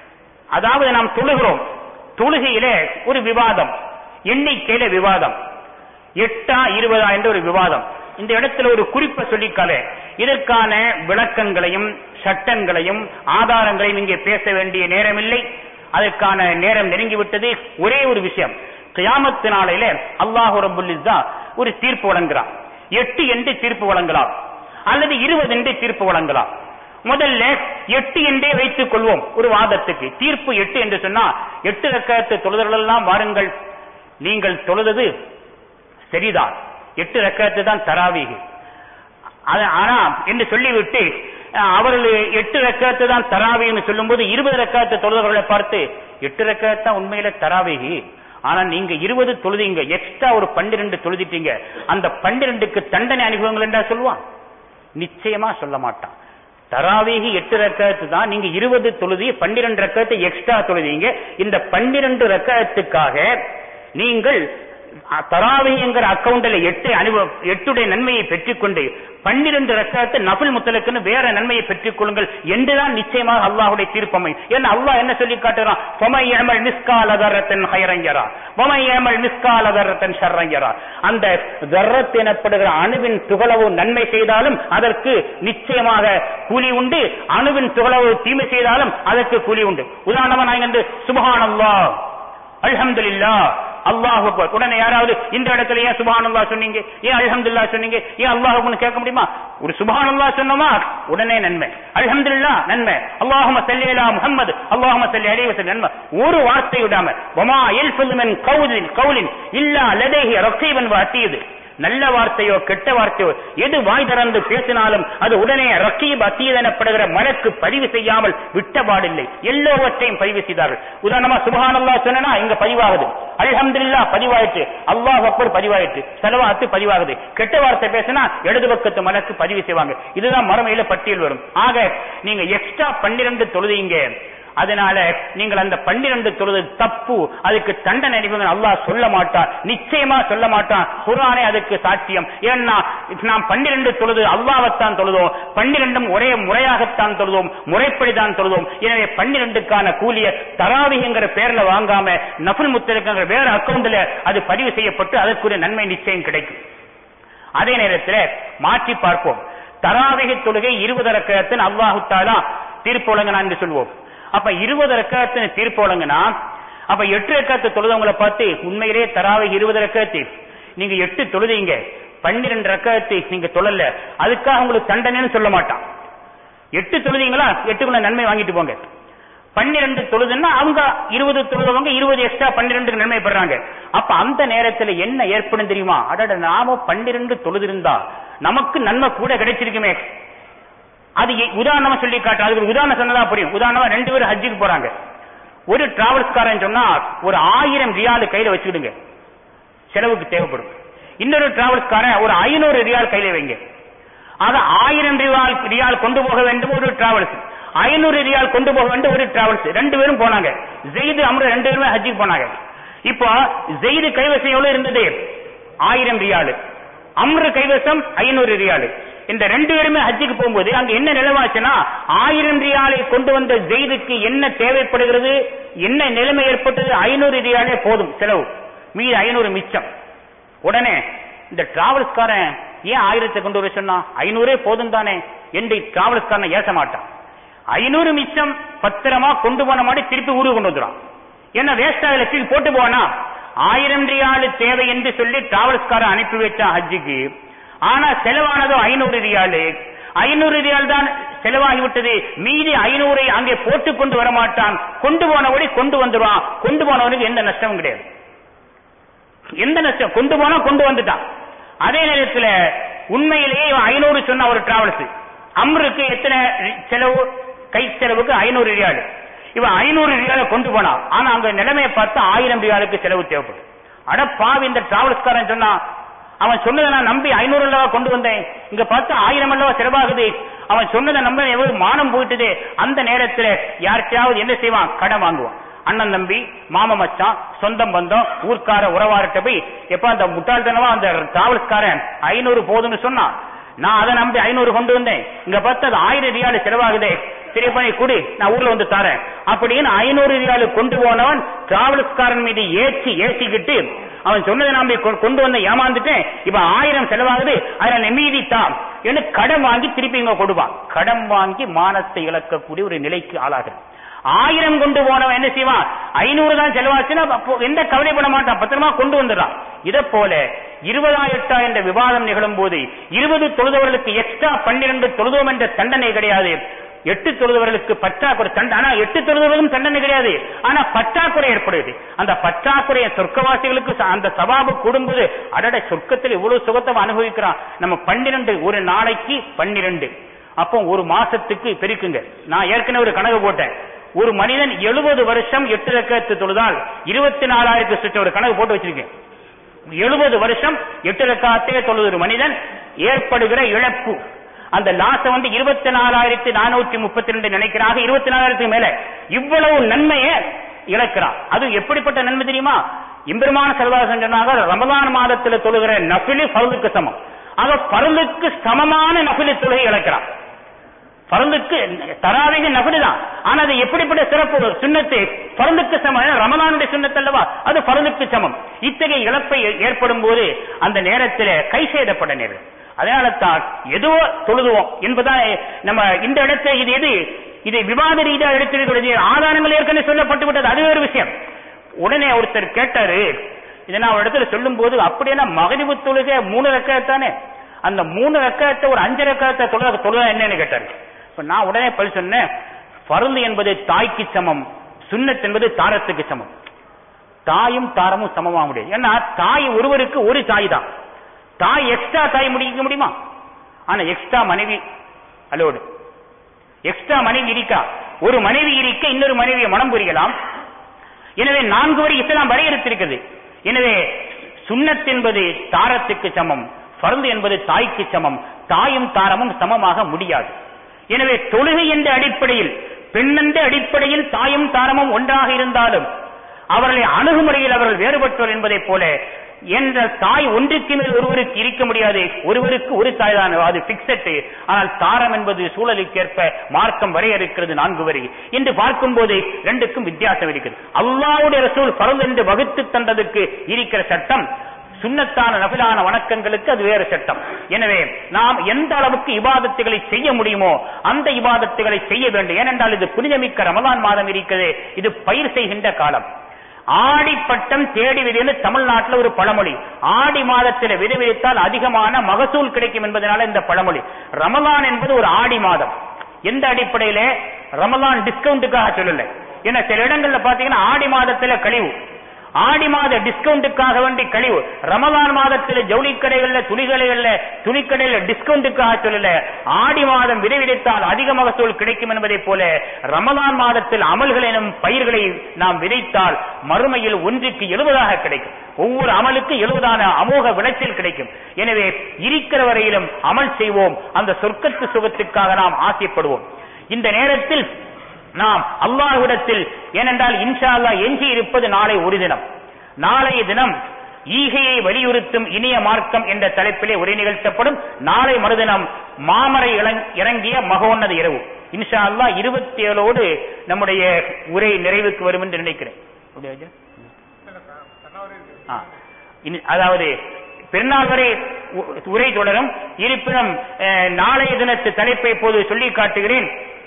அதாவது நாம் தொழுகிறோம் தொழுகையில ஒரு விவாதம் எண்ணிக்கையில விவாதம் எட்டா இருபதா என்ற ஒரு விவாதம் இந்த இடத்துல ஒரு குறிப்பை சொல்லிக்கால இதற்கான விளக்கங்களையும் சட்டங்களையும் ஆதாரங்களையும் இங்கே பேச வேண்டிய நேரமில்லை அதற்கான நேரம் நெருங்கிவிட்டது ஒரே ஒரு விஷயம் கியாமத்து நாளையில அல்லாஹு ரபுல் இஸ்ஸா ஒரு தீர்ப்பு வழங்குறான் எட்டு என்று தீர்ப்பு வழங்கலாம் அல்லது இருபது என்று தீர்ப்பு வழங்கலாம் முதல்ல எட்டு என்றே வைத்துக் கொள்வோம் ஒரு வாதத்துக்கு தீர்ப்பு எட்டு என்று சொன்னா எட்டு ரக்கத்து தொழுதலெல்லாம் வாருங்கள் நீங்கள் தொழுதது சரிதான் எட்டு ரக்கத்து தான் தராவீகு அது ஆனா என்று சொல்லிவிட்டு அஹ், அவர்கள் எட்டு ரக்கத்து தான் தராவின்னு சொல்லும்போது இருபது ரக்கத்து தொழுதவர்களை பார்த்து எட்டு ரக்கத்து தான் உண்மையில தராவிகி ஆனா நீங்க இருபது தொழுதீங்க எக்ஸ்ட்ரா ஒரு பன்னிரண்டு தொழுதிட்டீங்க அந்த பன்னிரண்டுக்கு தண்டனை அனுபவங்கள் என்றா சொல்லுவான் நிச்சயமா சொல்ல மாட்டான் தராவீகி எட்டு ரக்கத்து தான் நீங்க இருபது தொழுதி பன்னிரண்டு ரக்கத்தை எக்ஸ்ட்ரா தொழுதீங்க இந்த பன்னிரண்டு ரக்கத்துக்காக நீங்கள் தராவிங்கிற அக்கவுண்ட்ல எட்டு அனுபவ எட்டுடைய நன்மையை பெற்றுக்கொண்டு பன்னிரண்டு ரக்காத்து நபுல் முத்தலுக்குன்னு வேற நன்மையை பெற்றுக் கொள்ளுங்கள் என்றுதான் நிச்சயமாக அல்லாஹுடைய தீர்ப்பமை ஏன்னா அல்லாஹ் என்ன சொல்லி காட்டுறான் பொமை ஏமல் மிஸ்கால தர்ரத்தன் ஹயரஞ்சரா பொமை ஏமல் மிஸ்கால தர்ரத்தன் ஷர்ரஞ்சரா அந்த தர்ரத் எனப்படுகிற அணுவின் துகளவு நன்மை செய்தாலும் அதற்கு நிச்சயமாக கூலி உண்டு அணுவின் துகளவு தீமை செய்தாலும் அதற்கு கூலி உண்டு உதாரணமா நான் வந்து சுபஹான் அல்லாஹ் அல்ஹம்துலில்லா அல்லாஹ் அக்பர் உடனே யாராவது இந்த இடத்துல ஏன் சுபஹானல்லாஹ் சொன்னீங்க ஏன் அல்ஹம்துலில்லாஹ் சொன்னீங்க ஏன் அல்லாஹ் அக்பர்னு கேட்க முடியுமா ஒரு சுபஹானல்லாஹ் சொன்னோமா உடனே நன்மை அல்ஹம்துலில்லாஹ் நன்மை அல்லாஹும்ம ஸல்லி அலா முஹம்மது அல்லாஹும்ம ஸல்லி அலைஹி வஸல்லம் நன்மை ஒரு வார்த்தை விடாம வமா யல்ஃபுது மின் கௌலின் கௌலின் இல்லா லதைஹி ரகீபன் வ அதீது நல்ல வார்த்தையோ கெட்ட வார்த்தையோ எது வாய் திறந்து பேசினாலும் அது உடனே ரக்கீப் அத்தீத் எனப்படுகிற மலக்கு பதிவு செய்யாமல் விட்டபாடில்லை எல்லாவற்றையும் பதிவு செய்தார்கள் உதாரணமா சுபஹானல்லா சொன்னா இங்க பதிவாகுது அல்ஹம்துலில்லாஹ் பதிவாயிற்று அல்லாஹ் அக்பர் பதிவாயிற்று செலவாத்து பதிவாகுது கெட்ட வார்த்தை பேசினா இடது பக்கத்து மலக்கு பதிவு செய்வாங்க இதுதான் மறுமையில பட்டியல் வரும் ஆக நீங்க எக்ஸ்ட்ரா பன்னிரண்டு தொழுதீங்க அதனால நீங்கள் அந்த பன்னிரண்டு தொழுது தப்பு அதுக்கு தண்டனை அனுப்புங்க அல்லாஹ் சொல்ல மாட்டான் நிச்சயமா சொல்ல மாட்டான் குரானே அதுக்கு சாட்சியம் ஏன்னா நாம் பன்னிரண்டு தொழுது அல்லாஹ்வைத்தான் தொழுதோம் பன்னிரண்டும் ஒரே முறையாகத்தான் தொழுதோம் முறைப்படிதான் தொழுதோம் எனவே பன்னிரண்டுக்கான கூலிய தராவிங்கிற பேர்ல வாங்காம நஃபுல் முத்தலுக்குங்கிற வேற அக்கவுண்ட்ல அது பதிவு செய்யப்பட்டு அதற்குரிய நன்மை நிச்சயம் கிடைக்கும் அதே நேரத்தில் மாற்றி பார்ப்போம் தராவிகை தொழுகை இருபது ரக்கத்தின் அல்லாஹு தாலா தீர்ப்பு வழங்கினான் என்று சொல்வோம் அப்ப இருபது ரக்கத்தின் தீர்ப்பு வழங்கினா அப்ப எட்டு ரக்கத்து தொழுதவங்களை பார்த்து உண்மையிலே தராவை இருபது ரக்கத்து நீங்க எட்டு தொழுதீங்க பன்னிரண்டு ரக்கத்து நீங்க தொழல அதுக்காக உங்களுக்கு தண்டனைன்னு சொல்ல மாட்டான் எட்டு தொழுதீங்களா எட்டுக்குள்ள நன்மை வாங்கிட்டு போங்க பன்னிரண்டு தொழுதுன்னா அவங்க இருபது தொழுதவங்க இருபது எக்ஸ்ட்ரா பன்னிரெண்டு நன்மை பெறாங்க அப்ப அந்த நேரத்துல என்ன ஏற்படும் தெரியுமா அடட நாம பன்னிரண்டு தொழுதிருந்தா நமக்கு நன்மை கூட கிடைச்சிருக்குமே அது எ- உதாரணமா சொல்லி காட்டு அதுக்கு ஒரு உதாரணம் சொன்னதா புரியும் உதாரணமா ரெண்டு பேரும் ஹஜ்ஜுக்கு போறாங்க ஒரு டிராவல்ஸ்காரன் சொன்னா ஒரு ஆயிரம் ரியாலு கையில வச்சுக்கிடுங்க செலவுக்கு தேவைப்படும் இன்னொரு டிராவல்ஸ்காரன் ஒரு ஐநூறு ரியால் கையில வைங்க ஆக ஆயிரம் ரியால் ரியால் கொண்டு போக வேண்டும் ஒரு டிராவல்ஸ் ஐநூறு ரியால் கொண்டு போக வேண்டும் ஒரு டிராவல்ஸ் ரெண்டு பேரும் போனாங்க ஜெயிது அம்ரு ரெண்டு பேருமே ஹஜ்ஜுக்கு போனாங்க இப்போ ஜெயிது கைவசம் எவ்வளவு இருந்தது ஆயிரம் ரியாலு அம்ரு கைவசம் ஐநூறு ரியாலு இந்த ரெண்டு பேருமே ஹஜ்ஜுக்கு போகும்போது அங்க என்ன நிலவாச்சுன்னா ஆயிரம் ரியாலை கொண்டு வந்த ஜெயிதுக்கு என்ன தேவைப்படுகிறது என்ன நிலைமை ஏற்பட்டது ஐநூறு ரியாலே போதும் செலவு மீது ஐநூறு மிச்சம் உடனே இந்த டிராவல்ஸ்காரன் ஏன் ஆயிரத்தை கொண்டு வர சொன்னா ஐநூறே போதும் தானே என்று டிராவல்ஸ்காரனை ஏச மாட்டான் ஐநூறு மிச்சம் பத்திரமா கொண்டு போன மாதிரி திருப்பி ஊருக்கு கொண்டு வந்துடும் என்ன வேஸ்ட் ஆகல தூக்கி போட்டு போனா ஆயிரம் ரியாலு தேவை என்று சொல்லி டிராவல்ஸ்காரன் அனுப்பி வச்சான் ஹஜ்ஜுக்கு ஆனா செலவானதோ ஐநூறு ரியாலு ஐநூறு ரியால் தான் செலவாகி விட்டது மீதி ஐநூறை அங்கே போட்டு கொண்டு வர மாட்டான் கொண்டு போனபடி கொண்டு வந்துருவான் கொண்டு போனவனுக்கு எந்த நஷ்டமும் கிடையாது எந்த நஷ்டம் கொண்டு போனா கொண்டு வந்துட்டான் அதே நேரத்துல உண்மையிலேயே இவன் ஐநூறு சொன்ன ஒரு டிராவல்ஸ் அம்ருக்கு எத்தனை ரி- செலவு கை செலவுக்கு ஐநூறு ரியால் இவன் ஐநூறு ரியால கொண்டு போனான் ஆனா அங்க நிலைமையை பார்த்து ஆயிரம் ரியாலுக்கு செலவு தேவைப்படும் அட பாவி இந்த டிராவல்ஸ்காரன் சொன்னான் அவன் சொன்னதை நான் நம்பி ஐநூறு அல்லவா கொண்டு வந்தேன் இங்க பார்த்து ஆயிரம் அல்லவா செலவாகுது அவன் சொன்னதை நம்ப எவ்வளவு மானம் போயிட்டுது அந்த நேரத்துல யார்கிட்டயாவது என்ன செய்வான் கடன் வாங்குவான் அண்ணன் தம்பி மாம மச்சான் சொந்தம் பந்தம் ஊர்க்கார உறவார்கிட்ட போய் எப்ப அந்த முட்டாள்தனமா அந்த டிராவல்ஸ்காரன் ஐநூறு போதும்னு சொன்னான் நான் அதை நம்பி ஐநூறு கொண்டு வந்தேன் இங்க பார்த்து அது ஆயிரம் ரியாலு செலவாகுதே சரி பண்ணி குடி நான் ஊர்ல வந்து தரேன் அப்படின்னு ஐநூறு ரியாலு கொண்டு போனவன் டிராவல்ஸ்காரன் மீது ஏற்றி ஏற்றிக்கிட்டு அவன் சொன்னதை நம்பி கொ- கொண்டு வந்து ஏமாந்துட்டேன் இப்ப ஆயிரம் செலவாகுது அதனால மீதி தான் என்று கடன் வாங்கி திருப்பி இங்க கொடுப்பான் கடன் வாங்கி மானத்தை இழக்கக்கூடிய ஒரு நிலைக்கு ஆளாகிறது ஆயிரம் கொண்டு போனவன் என்ன செய்வான் ஐநூறு தான் செலவாச்சுன்னா அப்போ எந்த கவலைப்பட மாட்டான் பத்திரமா கொண்டு வந்துடுறான் இதை போல இருபதாயிரத்தா என்ற விவாதம் நிகழும் போது இருபது தொழுதவர்களுக்கு எக்ஸ்ட்ரா பன்னிரண்டு தொழுதோம் என்ற தண்டனை கிடையாது எட்டு தொழுதவர்களுக்கு பற்றாக்குறை தண்டனை ஆனா எட்டு தொழுதவர்களுக்கும் தண்டனை கிடையாது ஆனா பற்றாக்குறை ஏற்படுது அந்த பற்றாக்குறைய சொர்க்கவாசிகளுக்கு ச- அந்த சவாபு கூடும்போது அடட சொர்க்கத்தில் இவ்வளவு சுகத்தை அவன் அனுபவிக்கிறான் நம்ம பன்னிரண்டு ஒரு நாளைக்கு பன்னிரண்டு அப்போ ஒரு மாசத்துக்கு பெருக்குங்க நான் ஏற்கனவே ஒரு கணக்கு போட்டேன் ஒரு மனிதன் எழுபது வருஷம் எட்டு ரக்கத்து தொழுதால் இருபத்தி நாலாயிரத்து சுற்ற ஒரு கணக்கு போட்டு வச்சிருக்கேன் எழுபது வருஷம் எட்டு ரக்காத்தே தொழுது ஒரு மனிதன் ஏற்படுகிற இழப்பு அந்த லாச வந்து இருபத்தி நாலாயிரத்தி நானூத்தி முப்பத்தி ரெண்டு நினைக்கிறாங்க இருபத்தி நாலாயிரத்துக்கு மேல இவ்வளவு நன்மையை இழக்கிறான் அது எப்படிப்பட்ட நன்மை தெரியுமா இம்பெருமான செல்வாசன் சொன்னாங்க ரமலான் மாதத்துல தொழுகிற நஃபிலு ஃபர்லுக்கு சமம் ஆக ஃபர்லுக்கு சமமான நஃபிலு தொழுகை இழக்கிறான் பருந்துக்கு தராவிக நபடு தான் ஆனா அது எப்படிப்பட்ட சிறப்பு சுண்ணத்து பருந்துக்கு சமம் ஏன்னா ரமலானுடைய சுண்ணத்து அல்லவா அது பருந்துக்கு சமம் இத்தகைய இழப்பை ஏற்படும் போது அந்த நேரத்தில் கை செய்தப்பட நேரம் அதனால தான் எதுவோ தொழுதுவோம் என்பதான் நம்ம இந்த இடத்தை இது எது இதை விவாத ரீதியாக எடுத்திருக்கிறது ஆதாரங்கள் ஏற்கனவே சொல்லப்பட்டு விட்டது அது ஒரு விஷயம் உடனே ஒருத்தர் கேட்டாரு இதை நான் ஒரு இடத்துல சொல்லும் போது அப்படின்னா மகரிவு தொழுகை மூணு ரெக்காயத்தானே அந்த மூணு ரெக்காயத்தை ஒரு அஞ்சு ரெக்காயத்தை தொழுக தொழுக என்னன்னு கேட்டாரு இப்ப நான் உடனே பதில் சொன்னேன் பருந்து என்பது தாய்க்கு சமம் சுண்ணத் என்பது தாரத்துக்கு சமம் தாயும் தாரமும் சமமாக முடியாது ஏன்னா தாய் ஒருவருக்கு ஒரு தாய் தான் தாய் எக்ஸ்ட்ரா தாய் முடிக்க முடியுமா ஆனா எக்ஸ்ட்ரா மனைவி அலோடு எக்ஸ்ட்ரா மனைவி இருக்கா ஒரு மனைவி இருக்க இன்னொரு மனைவியை மனம் புரியலாம் எனவே நான்கு வரை இஸ்லாம் வரையறுத்திருக்கிறது எனவே சுண்ணத் என்பது தாரத்துக்கு சமம் பருந்து என்பது தாய்க்கு சமம் தாயும் தாரமும் சமமாக முடியாது எனவே தொழுகை என்ற அடிப்படையில் பெண்ணென்ற அடிப்படையில் தாயும் தாரமும் ஒன்றாக இருந்தாலும் அவர்களை அணுகுமுறையில் அவர்கள் வேறுபட்டவர் என்பதைப் போல என்ற தாய் ஒன்றுக்கு மேல் ஒருவருக்கு இருக்க முடியாது ஒருவருக்கு ஒரு தாய் தான் அது பிக்சட் ஆனால் தாரம் என்பது சூழலுக்கேற்ப மார்க்கம் வரையறுக்கிறது நான்கு வரை என்று பார்க்கும்போது ரெண்டுக்கும் வித்தியாசம் இருக்கிறது அல்லாவுடைய ரசூல் பரல் என்று வகுத்து தந்ததுக்கு இருக்கிற சட்டம் சுண்ணத்தான நபிலான வணக்கங்களுக்கு அது வேறு சட்டம் எனவே நாம் எந்த அளவுக்கு இபாதத்துகளை செய்ய முடியுமோ அந்த இபாதத்துகளை செய்ய வேண்டும் ஏனென்றால் இது புனிதமிக்க ரமலான் மாதம் இருக்கிறது இது பயிர் செய்கின்ற காலம் ஆடி பட்டம் தேடி விதைன்னு தமிழ்நாட்டில் ஒரு பழமொழி ஆடி மாதத்தில் விதை விதைத்தால் அதிகமான மகசூல் கிடைக்கும் என்பதனால இந்த பழமொழி ரமலான் என்பது ஒரு ஆடி மாதம் எந்த அடிப்படையில ரமலான் டிஸ்கவுண்ட்டுக்காக சொல்லல ஏன்னா சில இடங்கள்ல பாத்தீங்கன்னா ஆடி மாதத்துல கழிவு ஆடி மாத டிஸ்கவுண்ட்டுக்காக வேண்டி கழிவு ரமலான் மாதத்தில் ஜவுளி கடைகள்ல துணி கடைகள்ல துணி கடையில டிஸ்கவுண்ட்டுக்காக சொல்லல ஆடி மாதம் விதை விதைத்தால் அதிக மகசூல் கிடைக்கும் என்பதை போல ரமலான் மாதத்தில் அமல்கள் எனும் பயிர்களை நாம் விதைத்தால் மறுமையில் ஒன்றுக்கு எழுபதாக கிடைக்கும் ஒவ்வொரு அமலுக்கு எழுபதான அமோக விளைச்சல் கிடைக்கும் எனவே இருக்கிற வரையிலும் அமல் செய்வோம் அந்த சொர்க்கத்து சுகத்துக்காக நாம் ஆசைப்படுவோம் இந்த நேரத்தில் நாம் அல்லாஹ்விடத்தில் ஏனென்றால் இன்ஷா அல்லாஹ் எஞ்சி இருப்பது நாளை ஒரு தினம் நாளைய தினம் ஈகையை வலியுறுத்தும் இனிய மார்க்கம் என்ற தலைப்பிலே உரை நிகழ்த்தப்படும் நாளை மறுதினம் மாமரை இளங்- இறங்கிய மகோன்னத இரவு இன்ஷா அல்லாஹ் இருபத்தி ஏழோடு நம்முடைய உரை நிறைவுக்கு வரும் என்று நினைக்கிறேன் அப்படியா ஐயா? ஆ. இனி- அதாவது பெருநாள் வரை உ- உரை தொடரும் இருப்பினும் அஹ், நாளைய தினத்து தலைப்பை இப்போது சொல்லி காட்டுகிறேன்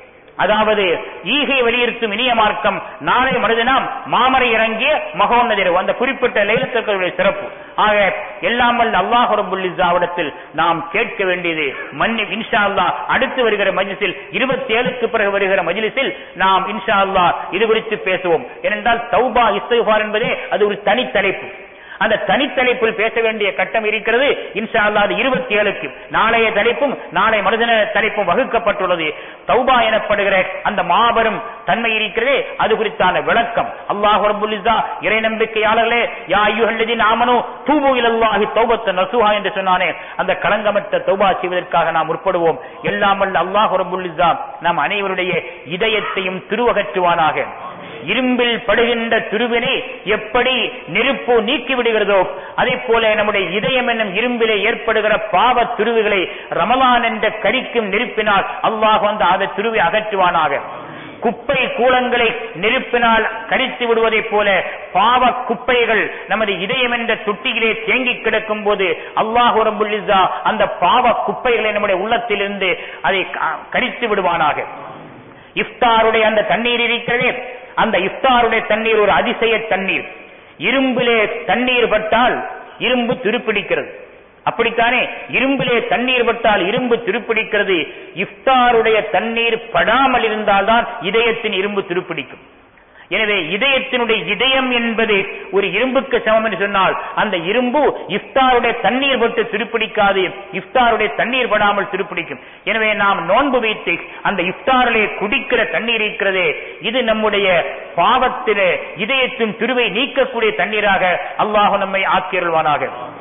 அதாவது ஈகை வலியுறுத்தும் இனிய மார்க்கம் நாளை மறுதினம் மாமரை இறங்கிய மகோன்னத இரவு அந்த குறிப்பிட்ட லைலத்திற்குடைய சிறப்பு ஆக எல்லாமல் அல்லாஹ் ரபுல் இஸ்ஸாவிடத்தில் நாம் கேட்க வேண்டியது மன்னி இன்ஷா அல்லாஹ் அடுத்து வருகிற மஜ்லிஸில் இருபத்தி ஏழுக்கு பிறகு வருகிற மஜ்லிஸில் நாம் இன்ஷா அல்லாஹ் இது குறித்து பேசுவோம் ஏனென்றால் தௌபா இஸ்திஃபார் என்பதே அது ஒரு தனி தலைப்பு அந்த தனித்தலைப்பில் பேச வேண்டிய கட்டம் இருக்கிறது இன்ஷா அல்லாஹ் அது இருபத்தி ஏழுக்கு நாளைய தலைப்பும் நாளை மறுதின தலைப்பும் வகுக்கப்பட்டுள்ளது தௌபா எனப்படுகிற அந்த மாபெரும் தன்மை இருக்கிறதே அது குறித்தான விளக்கம் அல்லாஹ் ரப்புல் இஸ்ஸா இறை நம்பிக்கையாளர்களே யா அய்யுஹல்லதீன ஆமனு தூபு இலல்லாஹி தௌபத்த நசுஹா என்று சொன்னானே அந்த களங்கமற்ற தௌபா செய்வதற்காக நாம் முற்படுவோம் எல்லாம் வல்ல அல்லாஹ் ரப்புல் இஸ்ஸா நம் அனைவருடைய இதயத்தையும் திருவகற்றுவானாக இரும்பில் படுகின்ற துருவினை எப்படி நெருப்பு நீக்கி விடுகிறதோ அதே போல நம்முடைய இதயம் என்னும் இரும்பிலே ஏற்படுகிற பாவ துருவுகளை ரமலான் என்ற கரிக்கும் நெருப்பினால் அல்லாஹ் வந்து அதை துருவி அகற்றுவானாக குப்பை கூலங்களை நெருப்பினால் கரித்து விடுவதைப் போல பாவ குப்பைகள் நமது இதயம் என்ற தொட்டியிலே தேங்கி கிடக்கும் போது அல்லாஹ் ரபுல் இஸ்ஸா அந்த பாவ குப்பைகளை நம்முடைய உள்ளத்திலிருந்து அதை க- கரித்து விடுவானாக இஃப்தாருடைய அந்த தண்ணீர் இருக்கிறதே அந்த இஃப்தாருடைய தண்ணீர் ஒரு அதிசய தண்ணீர் இரும்பிலே தண்ணீர் பட்டால் இரும்பு துருப்பிடிக்கிறது அப்படித்தானே இரும்பிலே தண்ணீர் பட்டால் இரும்பு துருப்பிடிக்கிறது இஃப்தாருடைய தண்ணீர் படாமல் இருந்தால்தான் இதயத்தின் இரும்பு துருப்பிடிக்கும் எனவே இதயத்தினுடைய இதயம் என்பது ஒரு இரும்புக்கு சமம் என்று சொன்னால் அந்த இரும்பு இஃப்தாருடைய தண்ணீர் பட்டு துருப்பிடிக்காது இஃப்தாருடைய தண்ணீர் படாமல் துருப்பிடிக்கும் எனவே நாம் நோன்பு வைத்து அந்த இஃப்தாரிலே குடிக்கிற தண்ணீர் இருக்கிறதே இது நம்முடைய பாவத்திலே இதயத்தின் துருவை நீக்கக்கூடிய தண்ணீராக அல்லாஹ் நம்மை ஆக்கியருள்வானாக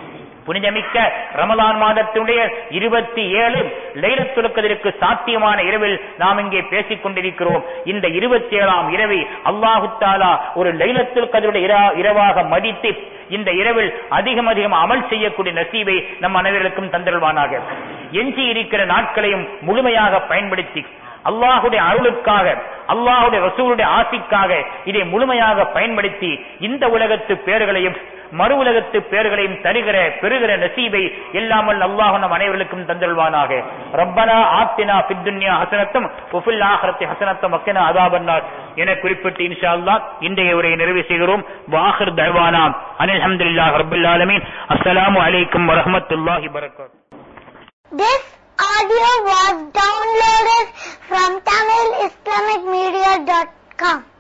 புனிதமிக்க ரமலான் மாதத்தினுடைய இருபத்தி ஏழு லைலத்துலக்கதற்கு சாத்தியமான இரவில் நாம் இங்கே பேசிக் கொண்டிருக்கிறோம் இந்த இருபத்தி ஏழாம் இரவை அல்லாஹு தாலா ஒரு லைலத்துல் கதருடைய இரவாக மதித்து இந்த இரவில் அதிகம் அதிகம் அமல் செய்யக்கூடிய நசீவை நம் அனைவர்களுக்கும் தந்தருள்வானாக எஞ்சி இருக்கிற நாட்களையும் முழுமையாக பயன்படுத்தி அல்லாஹுடைய அருளுக்காக அல்லாஹுடைய ரசூலுடைய ஆசிக்காக இதை முழுமையாக பயன்படுத்தி இந்த உலகத்து பேர்களையும் மறு உலகத்து பேர்களையும் தருகிற பெறுகிற நசீபை இல்லாமல் அல்லாஹ் நம் அனைவர்களுக்கும் தந்தல்வானாக ரப்பனா ஆத்தினா பித்துன்யா ஹசனத்தும் உஃபில் ஆஹரத்தி ஹசனத்தும் மக்கனா அதாபன்னார் என குறிப்பிட்டு இன்ஷா அல்லாஹ் இன்றைய உரையை நிறைவு செய்கிறோம் வாஹிர் தர்வானா அனில் அஹமதுல்லாஹ் ரபுல் ஆலமீன் அஸ்ஸலாமு அலைக்கும் வரஹமத்துல்லாஹி வரகாத்துஹு This audio was downloaded from TamilIslamicMedia.com.